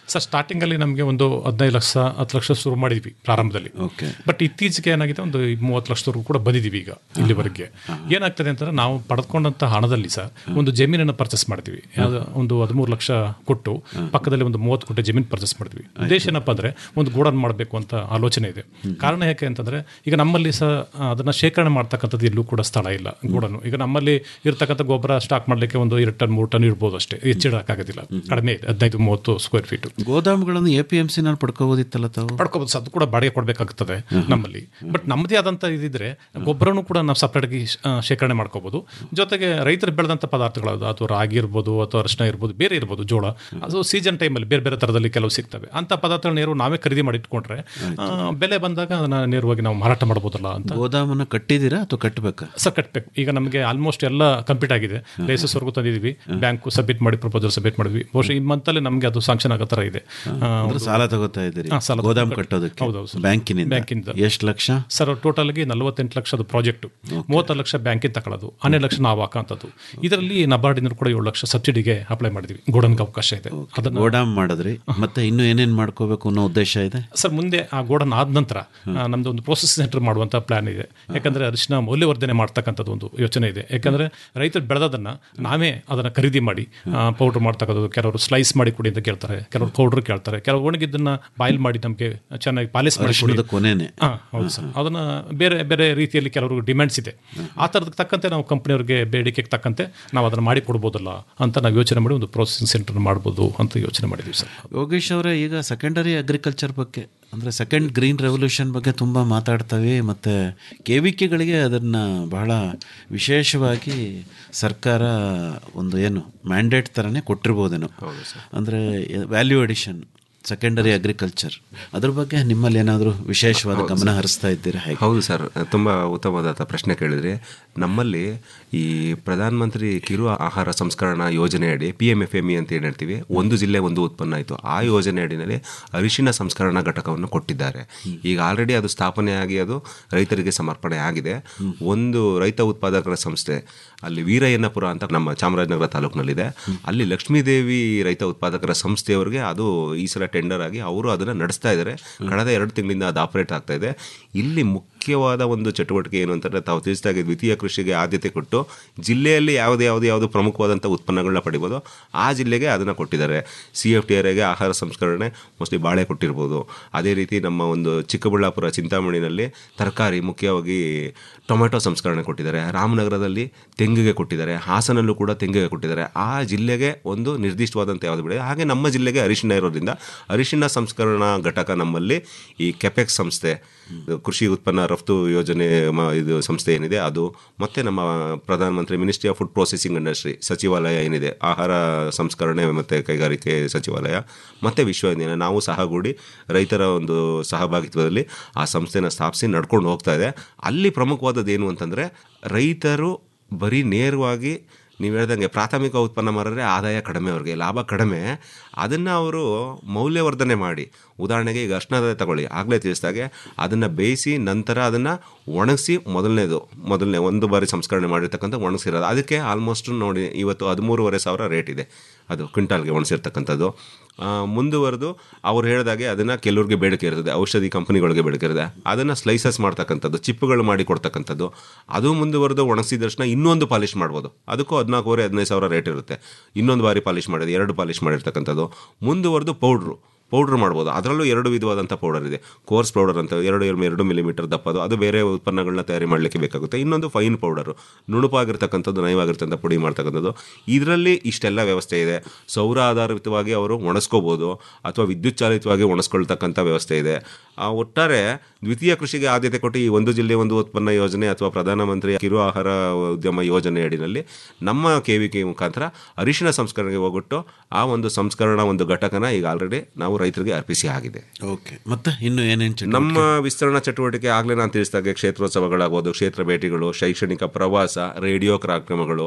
ಸರ್ ಸ್ಟಾರ್ಟಿಂಗಲ್ಲಿ ನಮಗೆ ಒಂದು ಹದಿನೈದು ಲಕ್ಷ ಹತ್ತು ಲಕ್ಷ ಶುರು ಮಾಡಿದ್ವಿ ಪ್ರಾರಂಭದಲ್ಲಿ ಓಕೆ ಬಟ್ ಇತ್ತೀಚೆಗೆ ಏನಾಗಿದೆ ಒಂದು ಮೂವತ್ತು ಲಕ್ಷದವರೆಗೂ ಕೂಡ ಬಂದಿದ್ದೀವಿ ಈಗ ಇಲ್ಲಿವರೆಗೆ ಏನಾಗ್ತದೆ ಅಂತಂದ್ರೆ ನಾವು ಪಡೆದುಕೊಂಡಂತ ಹಣದಲ್ಲಿ ಸರ್ ಒಂದು ಜಮೀನನ್ನು ಪರ್ಚೇಸ್ ಮಾಡ್ತೀವಿ ಯಾವ್ದು ಒಂದು ಹದಿಮೂರು ಲಕ್ಷ ಕೊಟ್ಟು ಪಕ್ಕದಲ್ಲಿ ಒಂದು ಮೂವತ್ತು ಕೋಟಿ ಜಮೀನು ಪರ್ಚೇಸ್ ಮಾಡ್ತೀವಿ ಉದ್ದೇಶ ಏನಪ್ಪ ಅಂದ್ರೆ ಒಂದು ಗೋಡನ್ ಮಾಡಬೇಕು ಅಂತ ಆಲೋಚನೆ ಇದೆ ಕಾರಣ ಯಾಕೆ ಅಂತಂದ್ರೆ ಈಗ ನಮ್ಮಲ್ಲಿ ಸಹ ಅದನ್ನ ಶೇಖರಣೆ ಮಾಡ್ತಕ್ಕಂಥದ್ದು ಎಲ್ಲೂ ಕೂಡ ಸ್ಥಳ ಇಲ್ಲ ಗೋಡನು ಈಗ ನಮ್ಮಲ್ಲಿ ಇರ್ತಕ್ಕಂಥ ಗೊಬ್ಬರ ಸ್ಟಾಕ್ ಮಾಡ್ಲಿಕ್ಕೆ ಒಂದು ಎರಡು ಟನ್ ಮೂರು ಟನ್ ಇರ್ಬೋದು ಅಷ್ಟೇ ಹೆಚ್ಚಿಡಕ್ಕಾಗೋದಿಲ್ಲ ಕಡಿಮೆ ಇದೆ ಹದಿನೈದು ಮೂವತ್ತು ಸ್ಕ್ವೇರ್ ಫೀಟ್ ಗೋದಾಮುಗಳನ್ನು ಎ ಪಿ ಎಂ ಸಿನಲ್ಲಿ ಪಡ್ಕೋಬೋದಿತ್ತಲ್ಲ ತಾವು ಪಡ್ಕೋಬಹುದು ಸರ್ ಅದು ಕೂಡ ಬಾಡಿಗೆ ಕೊಡಬೇಕಾಗ್ತದೆ ನಮ್ಮಲ್ಲಿ ಬಟ್ ನಮ್ಮದೇ ಆದಂಥ ಇದಿದ್ರೆ ಗೊಬ್ಬರನು ಕೂಡ ನಾವು ಸಪ್ರೇಟಾಗಿ ಶೇಖರಣೆ ಮಾಡ್ಕೋಬಹುದು ಜೊತೆಗೆ ರೈತರು ಬೆಳೆದಂಥ ಪದಾರ್ಥಗಳು ಅಥವಾ ರಾಗಿ ಇರ್ಬೋದು ಅಥವಾ ಅರಿಶಿನ ಇರ್ಬೋದು ಬೇರೆ ಇರ್ಬೋದು ಜೋಳ ಅದು ಸೀಸನ್ ಟೈಮಲ್ಲಿ ಬೇರೆ ಬೇರೆ ಥರದಲ್ಲಿ ಕೆಲವು ಸಿಗ್ತವೆ ಅಂಥ ಪದಾರ್ಥಗಳನ್ನ ನೇರು ನಾವೇ ಖರೀದಿ ಮಾಡಿ ಇಟ್ಕೊಂಡ್ರೆ ಆ, ಬೆಲೆ ಬಂದಾಗ ಅದನ್ನ ನೇರವಾಗಿ ನಾವು ಮಾರಾಟ ಮಾಡ್ಬೋದಲ್ಲ ಅಂತ ಗೋದಾಮನ್ನು ಕಟ್ಟಿದ್ದೀರಾ ಅಥವಾ ಕಟ್ಟಬೇಕಾ ಸರ್ ಕಟ್ಟಬೇಕು ಈಗ ನಮಗೆ ಆಲ್ಮೋಸ್ಟ್ ಎಲ್ಲ ಕಂಪ್ಲೀಟ್ ಆಗಿದೆ ಲೈಸೆನ್ಸ್ವರೆಗೂ ತಂದಿದ್ದೀವಿ ಬ್ಯಾಂಕು ಸಬ್ಮಿಟ್ ಮಾಡಿ ಪ್ರಪೋಸಲ್ ಸಬ್ಮಿಟ್ ಮಾಡಿದ್ವಿ ಬಹುಶಃ ಈ ಮಂತಲ್ಲಿ ನಮಗೆ ಅದು ಸಾಂಕ್ಷನ್ ಆಗೋ ಥರ ಇದೆ ಆ, ಅಂದ್ರೆ ಸಾಲ ತಗೋತಾ ಇದ್ದೀರಿ ಹಾ, ಸಾಲ ಗೋದಾಮ್ ತಗೊಂಡು- ಕಟ್ಟೋದಕ್ಕೆ ಹೌದೌದು ಸರ್. ಬ್ಯಾಂಕಿನಿಂದ ಬ್ಯಾಂಕಿಂದ. ಎಷ್ಟು ಲಕ್ಷ ಸರ್ ಟೋಟಲ್ಗೆ ನಲವತ್ತೆಂಟು ಲಕ್ಷದ ಪ್ರಾಜೆಕ್ಟ್ ಮೂವತ್ತಾರು ಲಕ್ಷ ಬ್ಯಾಂಕಿಂದ ತಗೊಳ್ಳೋದು ಹನ್ನೆರಡು ಲಕ್ಷ ನಾವು ಹಾಕೋಂಥದ್ದು ಇದರಲ್ಲಿ ನಬಾರ್ಡಿಂದ ಕೂಡ ಏಳು ಲಕ್ಷ ಸಬ್ಸಿಡಿಗೆ ಅಪ್ಲೈ ಮಾಡಿದ್ವಿ ಗೋಡನ್ಗೆ ಅವಕಾಶ ಇದೆ ಅದನ್ನ ಗೋಡಾಮ್ ಮಾಡಿದ್ರಿ ಮತ್ತೆ ಇನ್ನು ಏನೇನ್ ಮಾಡ್ಕೋಬೇಕು ಅನ್ನೋ ಉದ್ದೇಶ ಇದೆ ಸರ್ ಮುಂದೆ ಆ ಗೋಡನ್ ಆದ ನಂತರ ಆ, ನಮ್ದು ಒಂದು ಪ್ರೋಸೆಸ್ ಸೆಂಟರ್ ಮಾಡುವಂತ ಪ್ಲಾನ್ ಇದೆ ಯಾಕಂದ್ರೆ ಅರಿಶಿನ ಮೌಲ್ಯವರ್ಧನೆ ಮಾಡ್ತಕ್ಕಂಥದ್ದು ಒಂದು ಯೋಚನೆ ಇದೆ ಯಾಕಂದ್ರೆ ರೈತರು ಬೆಳೆದದನ್ನ ನಾವೇ ಅದನ್ನ ಖರೀದಿ ಮಾಡಿ ಪೌಡರ್ ಮಾಡ್ತಕ್ಕಂಥದ್ದು ಕೆಲವರು ಸ್ಲೈಸ್ ಮಾಡಿ ಕೊಡಿ ಅಂತ ಕೇಳ್ತಾರೆ ಕೆಲವರು ಪೌಡರ್ ಕೇಳ್ತಾರೆ ಕೆಲವರು ಒಣಗಿದ್ದನ್ನ ಬಾಯ್ಲ್ ಮಾಡಿ ನಮಗೆ ಚೆನ್ನಾಗಿ ಪಾಲಿಸ್ ಮಾಡಿ ಕೊಡಿ ಅರಿಶಿಣದ ಕೊನೆನೆ ಹಾ ಹೌದು ಸರ್ ಅದನ್ನ ಬೇರೆ ಬೇರೆ ರೀತಿಯಲ್ಲಿ ಕೆಲವರು ಡಿಮ್ಯಾಂಡ್ಸ್ ಇದೆ ಆ ಥರದಕ್ಕೆ ತಕ್ಕಂತೆ ನಾವು ಕಂಪನಿಯವ್ರಿಗೆ ಬೇಡಿಕೆಗೆ ತಕ್ಕಂತೆ ನಾವು ಅದನ್ನ ಮಾಡಿ ಕೊಡ್ಬೋದಲ್ಲ ಅಂತ ನಾವು ಯೋಚನೆ ಮಾಡಿ ಒಂದು ಪ್ರೊಸೆಸಿಂಗ್ ಸೆಂಟರ್ ಮಾಡ್ಬೋದು ಅಂತ ಯೋಚನೆ ಮಾಡಿದ್ವಿ ಸರ್ ಯೋಗೇಶ್ ಅವರೇ ಈಗ ಸೆಕೆಂಡರಿ ಅಗ್ರಿಕಲ್ಚರ್ ಬಗ್ಗೆ ಅಂದರೆ ಸೆಕೆಂಡ್ ಗ್ರೀನ್ ರೆವಲ್ಯೂಷನ್ ಬಗ್ಗೆ ತುಂಬ ಮಾತಾಡ್ತವೆ ಮತ್ತು ಕೆ ವಿ ಕೆಗಳಿಗೆ ಅದನ್ನು ಬಹಳ ವಿಶೇಷವಾಗಿ ಸರ್ಕಾರ ಒಂದು ಏನು ಮ್ಯಾಂಡೇಟ್ ಥರನೇ ಕೊಟ್ಟಿರ್ಬೋದೇನೋ ಅಂದರೆ ವ್ಯಾಲ್ಯೂ ಅಡಿಷನ್ ಸೆಕೆಂಡರಿ ಅಗ್ರಿಕಲ್ಚರ್ ಅದ್ರ ಬಗ್ಗೆ ನಿಮ್ಮಲ್ಲಿ ಏನಾದರೂ ವಿಶೇಷವಾದ ಗಮನ ಹರಿಸ್ತಾ ಇದ್ದೀರಾ ಹೇಗೆ ಹೌದು ಸರ್ ತುಂಬ ಉತ್ತಮವಾದ ಪ್ರಶ್ನೆ ಕೇಳಿದ್ರಿ ನಮ್ಮಲ್ಲಿ ಈ ಪ್ರಧಾನ ಮಂತ್ರಿ ಕಿರು ಆಹಾರ ಸಂಸ್ಕರಣಾ ಯೋಜನೆಯಡಿ P M F M E ಅಂತ ಏನು ಹೇಳ್ತೀವಿ ಒಂದು ಜಿಲ್ಲೆ ಒಂದು ಉತ್ಪನ್ನ ಆಯಿತು ಆ ಯೋಜನೆ ಅಡಿನಲ್ಲಿ ಅರಿಶಿನ ಸಂಸ್ಕರಣಾ ಘಟಕವನ್ನು ಕೊಟ್ಟಿದ್ದಾರೆ ಈಗ ಆಲ್ರೆಡಿ ಅದು ಸ್ಥಾಪನೆಯಾಗಿ ಅದು ರೈತರಿಗೆ ಸಮರ್ಪಣೆ ಆಗಿದೆ ಒಂದು ರೈತ ಉತ್ಪಾದಕರ ಸಂಸ್ಥೆ ಅಲ್ಲಿ ವೀರಯ್ಯನಪುರ ಅಂತ ನಮ್ಮ ಚಾಮರಾಜನಗರ ತಾಲೂಕಿನಲ್ಲಿದೆ ಅಲ್ಲಿ ಲಕ್ಷ್ಮೀದೇವಿ ರೈತ ಉತ್ಪಾದಕರ ಸಂಸ್ಥೆಯವರಿಗೆ ಅದು ಈ ಸಲ ಟೆಂಡರ್ ಆಗಿ ಅವರು ಅದನ್ನು ನಡೆಸ್ತಾ ಇದ್ದಾರೆ ಕಳೆದ ಎರಡು ತಿಂಗಳಿಂದ ಅದು ಆಪರೇಟ್ ಆಗ್ತಾ ಇದೆ ಇಲ್ಲಿ ಮುಖ್ಯವಾದ ಒಂದು ಚಟುವಟಿಕೆ ಏನು ಅಂತಂದರೆ ತಾವು ತಿಳಿಸಿದಾಗೆ ದ್ವಿತೀಯ ಕೃಷಿಗೆ ಆದ್ಯತೆ ಕೊಟ್ಟು ಜಿಲ್ಲೆಯಲ್ಲಿ ಯಾವುದೇ ಯಾವುದೇ ಯಾವುದು ಪ್ರಮುಖವಾದಂಥ ಉತ್ಪನ್ನಗಳನ್ನ ಪಡಿಬೋದು ಆ ಜಿಲ್ಲೆಗೆ ಅದನ್ನು ಕೊಟ್ಟಿದ್ದಾರೆ ಸಿ ಎಫ್ ಟಿ ಆರ್ಗೆ ಆಹಾರ ಸಂಸ್ಕರಣೆ ಮೋಸ್ಟ್ಲಿ ಬಾಳೆ ಕೊಟ್ಟಿರ್ಬೋದು ಅದೇ ರೀತಿ ನಮ್ಮ ಒಂದು ಚಿಕ್ಕಬಳ್ಳಾಪುರ ಚಿಂತಾಮಣಿನಲ್ಲಿ ತರಕಾರಿ ಮುಖ್ಯವಾಗಿ ಟೊಮೆಟೊ ಸಂಸ್ಕರಣೆ ಕೊಟ್ಟಿದ್ದಾರೆ ರಾಮನಗರದಲ್ಲಿ ತೆಂಗಿಗೆ ಕೊಟ್ಟಿದ್ದಾರೆ ಹಾಸನಲ್ಲೂ ಕೂಡ ತೆಂಗಿಗೆ ಕೊಟ್ಟಿದ್ದಾರೆ ಆ ಜಿಲ್ಲೆಗೆ ಒಂದು ನಿರ್ದಿಷ್ಟವಾದಂಥ ಯಾವುದು ಬೆಳೆ ಹಾಗೆ ನಮ್ಮ ಜಿಲ್ಲೆಗೆ ಅರಿಶಿಣ ಇರೋದ್ರಿಂದ ಅರಿಶಿಣ ಸಂಸ್ಕರಣಾ ಘಟಕ ನಮ್ಮಲ್ಲಿ ಈ ಕೆಪೆಕ್ಸ್ ಸಂಸ್ಥೆ ಇದು ಕೃಷಿ ಉತ್ಪನ್ನ ರಫ್ತು ಯೋಜನೆ ಮ- ಇದು ಸಂಸ್ಥೆ ಏನಿದೆ ಅದು ಮತ್ತು ನಮ್ಮ ಪ್ರಧಾನಮಂತ್ರಿ ministry of food processing industry ಸಚಿವಾಲಯ ಏನಿದೆ ಆಹಾರ ಸಂಸ್ಕರಣೆ ಮತ್ತು ಕೈಗಾರಿಕೆ ಸಚಿವಾಲಯ ಮತ್ತು ವಿಶ್ವವಿದ್ಯಾಲಯ ನಾವು ಸಹಗೂಡಿ ರೈತರ ಒಂದು ಸಹಭಾಗಿತ್ವದಲ್ಲಿ ಆ ಸಂಸ್ಥೆನ ಸ್ಥಾಪಿಸಿ ನಡ್ಕೊಂಡು ಹೋಗ್ತಾ ಇದೆ ಅಲ್ಲಿ ಪ್ರಮುಖವಾದದ್ದು ಏನು ಅಂತಂದರೆ ರೈತರು ಬರೀ ನೇರವಾಗಿ ನೀವು ಹೇಳ್ದಂಗೆ ಪ್ರಾಥಮಿಕ ಉತ್ಪನ್ನ ಮಾರಿದ್ರೆ ಆದಾಯ ಕಡಿಮೆ ಅವ್ರಿಗೆ ಲಾಭ ಕಡಿಮೆ ಅದನ್ನು ಅವರು ಮೌಲ್ಯವರ್ಧನೆ ಮಾಡಿ ಉದಾಹರಣೆಗೆ ಈಗ ಅರ್ಶನದ ತಗೊಳ್ಳಿ ಆಗಲೇ ತಿಳಿಸಿದಾಗೆ ಅದನ್ನು ಬೇಯಿಸಿ ನಂತರ ಅದನ್ನು ಒಣಗಿಸಿ ಮೊದಲನೇದು ಮೊದಲನೇ ಒಂದು ಬಾರಿ ಸಂಸ್ಕರಣೆ ಮಾಡಿರ್ತಕ್ಕಂಥ ಒಣಗಿಸಿರೋದು ಅದಕ್ಕೆ ಆಲ್ಮೋಸ್ಟ್ ನೋಡಿ ಇವತ್ತು ಹದಿಮೂರುವರೆ ಸಾವಿರ ರೇಟ್ ಇದೆ ಅದು ಕ್ವಿಂಟಾಲ್ಗೆ ಒಣಸಿರ್ತಕ್ಕಂಥದ್ದು ಆ, ಮುಂದುವರೆದು ಅವ್ರು ಹೇಳಿದಾಗೆ ಅದನ್ನು ಕೆಲವ್ರಿಗೆ ಬೇಡಿಕೆ ಇರ್ತದೆ ಔಷಧಿ ಕಂಪನಿಗಳಿಗೆ ಬೇಡಿಕೆ ಇರ್ತದೆ ಅದನ್ನು ಸ್ಲೈಸಸ್ ಮಾಡ್ತಕ್ಕಂಥದ್ದು ಚಿಪ್ಪುಗಳು ಮಾಡಿ ಕೊಡ್ತಕ್ಕಂಥದ್ದು ಅದು ಮುಂದುವರೆದು ಒಣಗಿಸಿದ ತಕ್ಷಣ ಇನ್ನೊಂದು ಪಾಲಿಷ್ ಮಾಡ್ಬೋದು ಅದಕ್ಕೂ ಹದಿನಾಲ್ಕೂವರೆ ಹದಿನೈದು ಸಾವಿರ ರೇಟ್ ಇರುತ್ತೆ ಇನ್ನೊಂದು ಬಾರಿ ಪಾಲಿಷ್ ಮಾಡೋದು ಎರಡು ಪಾಲಿಷ್ ಮಾಡಿರ್ತಕ್ಕಂಥದ್ದು ಮುಂದುವರೆದು ಪೌಡ್ರು ಪೌಡ್ರ್ ಮಾಡ್ಬೋದು ಅದರಲ್ಲೂ ಎರಡು ವಿಧವಾದಂಥ ಪೌಡರ್ ಇದೆ ಕೋರ್ಸ್ ಪೌಡರ್ ಅಂತ ಎರಡು ಎರಡು ಮಿಲಿಮೀಟರ್ ದಪ್ಪದು ಅದು ಬೇರೆ ಉತ್ಪನ್ನಗಳನ್ನ ತಯಾರಿ ಮಾಡಲಿಕ್ಕೆ ಬೇಕಾಗುತ್ತೆ ಇನ್ನೊಂದು ಫೈನ್ ಪೌಡರು ನುಣುಪಾಗಿರ್ತಕ್ಕಂಥದ್ದು ನಯವಾಗಿರ್ತಕ್ಕಂಥ ಪುಡಿ ಮಾಡ್ತಕ್ಕಂಥದ್ದು ಇದರಲ್ಲಿ ಇಷ್ಟೆಲ್ಲ ವ್ಯವಸ್ಥೆ ಇದೆ ಸೌರ ಆಧಾರಿತವಾಗಿ ಅವರು ಒಣಸ್ಕೋಬೋದು ಅಥವಾ ವಿದ್ಯುತ್ ಚಾಲಿತವಾಗಿ ಒಣಸ್ಕೊಳ್ತಕ್ಕಂಥ ವ್ಯವಸ್ಥೆ ಇದೆ ಆ ಒಟ್ಟಾರೆ ದ್ವಿತೀಯ ಕೃಷಿಗೆ ಆದ್ಯತೆ ಕೊಟ್ಟು ಈ ಒಂದು ಜಿಲ್ಲೆ ಒಂದು ಉತ್ಪನ್ನ ಯೋಜನೆ ಅಥವಾ ಪ್ರಧಾನಮಂತ್ರಿ ಕಿರು ಆಹಾರ ಉದ್ಯಮ ಯೋಜನೆ ಅಡಿನಲ್ಲಿ ನಮ್ಮ ಕೆ ವಿ ಕೆ ಮುಖಾಂತರ ಅರಿಶಿಣ ಸಂಸ್ಕರಣೆಗೆ ಹೋಗ್ಬಿಟ್ಟು ಆ ಒಂದು ಸಂಸ್ಕರಣಾ ಒಂದು ಘಟಕನ ಈಗ ಆಲ್ರೆಡಿ ನಾವು ರೈತರಿಗೆ ಅರ್ಪಿಸಿ ಆಗಿದೆ ಓಕೆ ಮತ್ತೆ ಇನ್ನು ಏನೇನು ನಮ್ಮ ವಿಸ್ತರಣಾ ಚಟುವಟಿಕೆ ಆಗಲೇ ನಾನು ತಿಳಿಸಿದಾಗೆ ಕ್ಷೇತ್ರೋತ್ಸವಗಳಾಗ್ಬೋದು ಕ್ಷೇತ್ರ ಭೇಟಿಗಳು ಶೈಕ್ಷಣಿಕ ಪ್ರವಾಸ ರೇಡಿಯೋ ಕಾರ್ಯಕ್ರಮಗಳು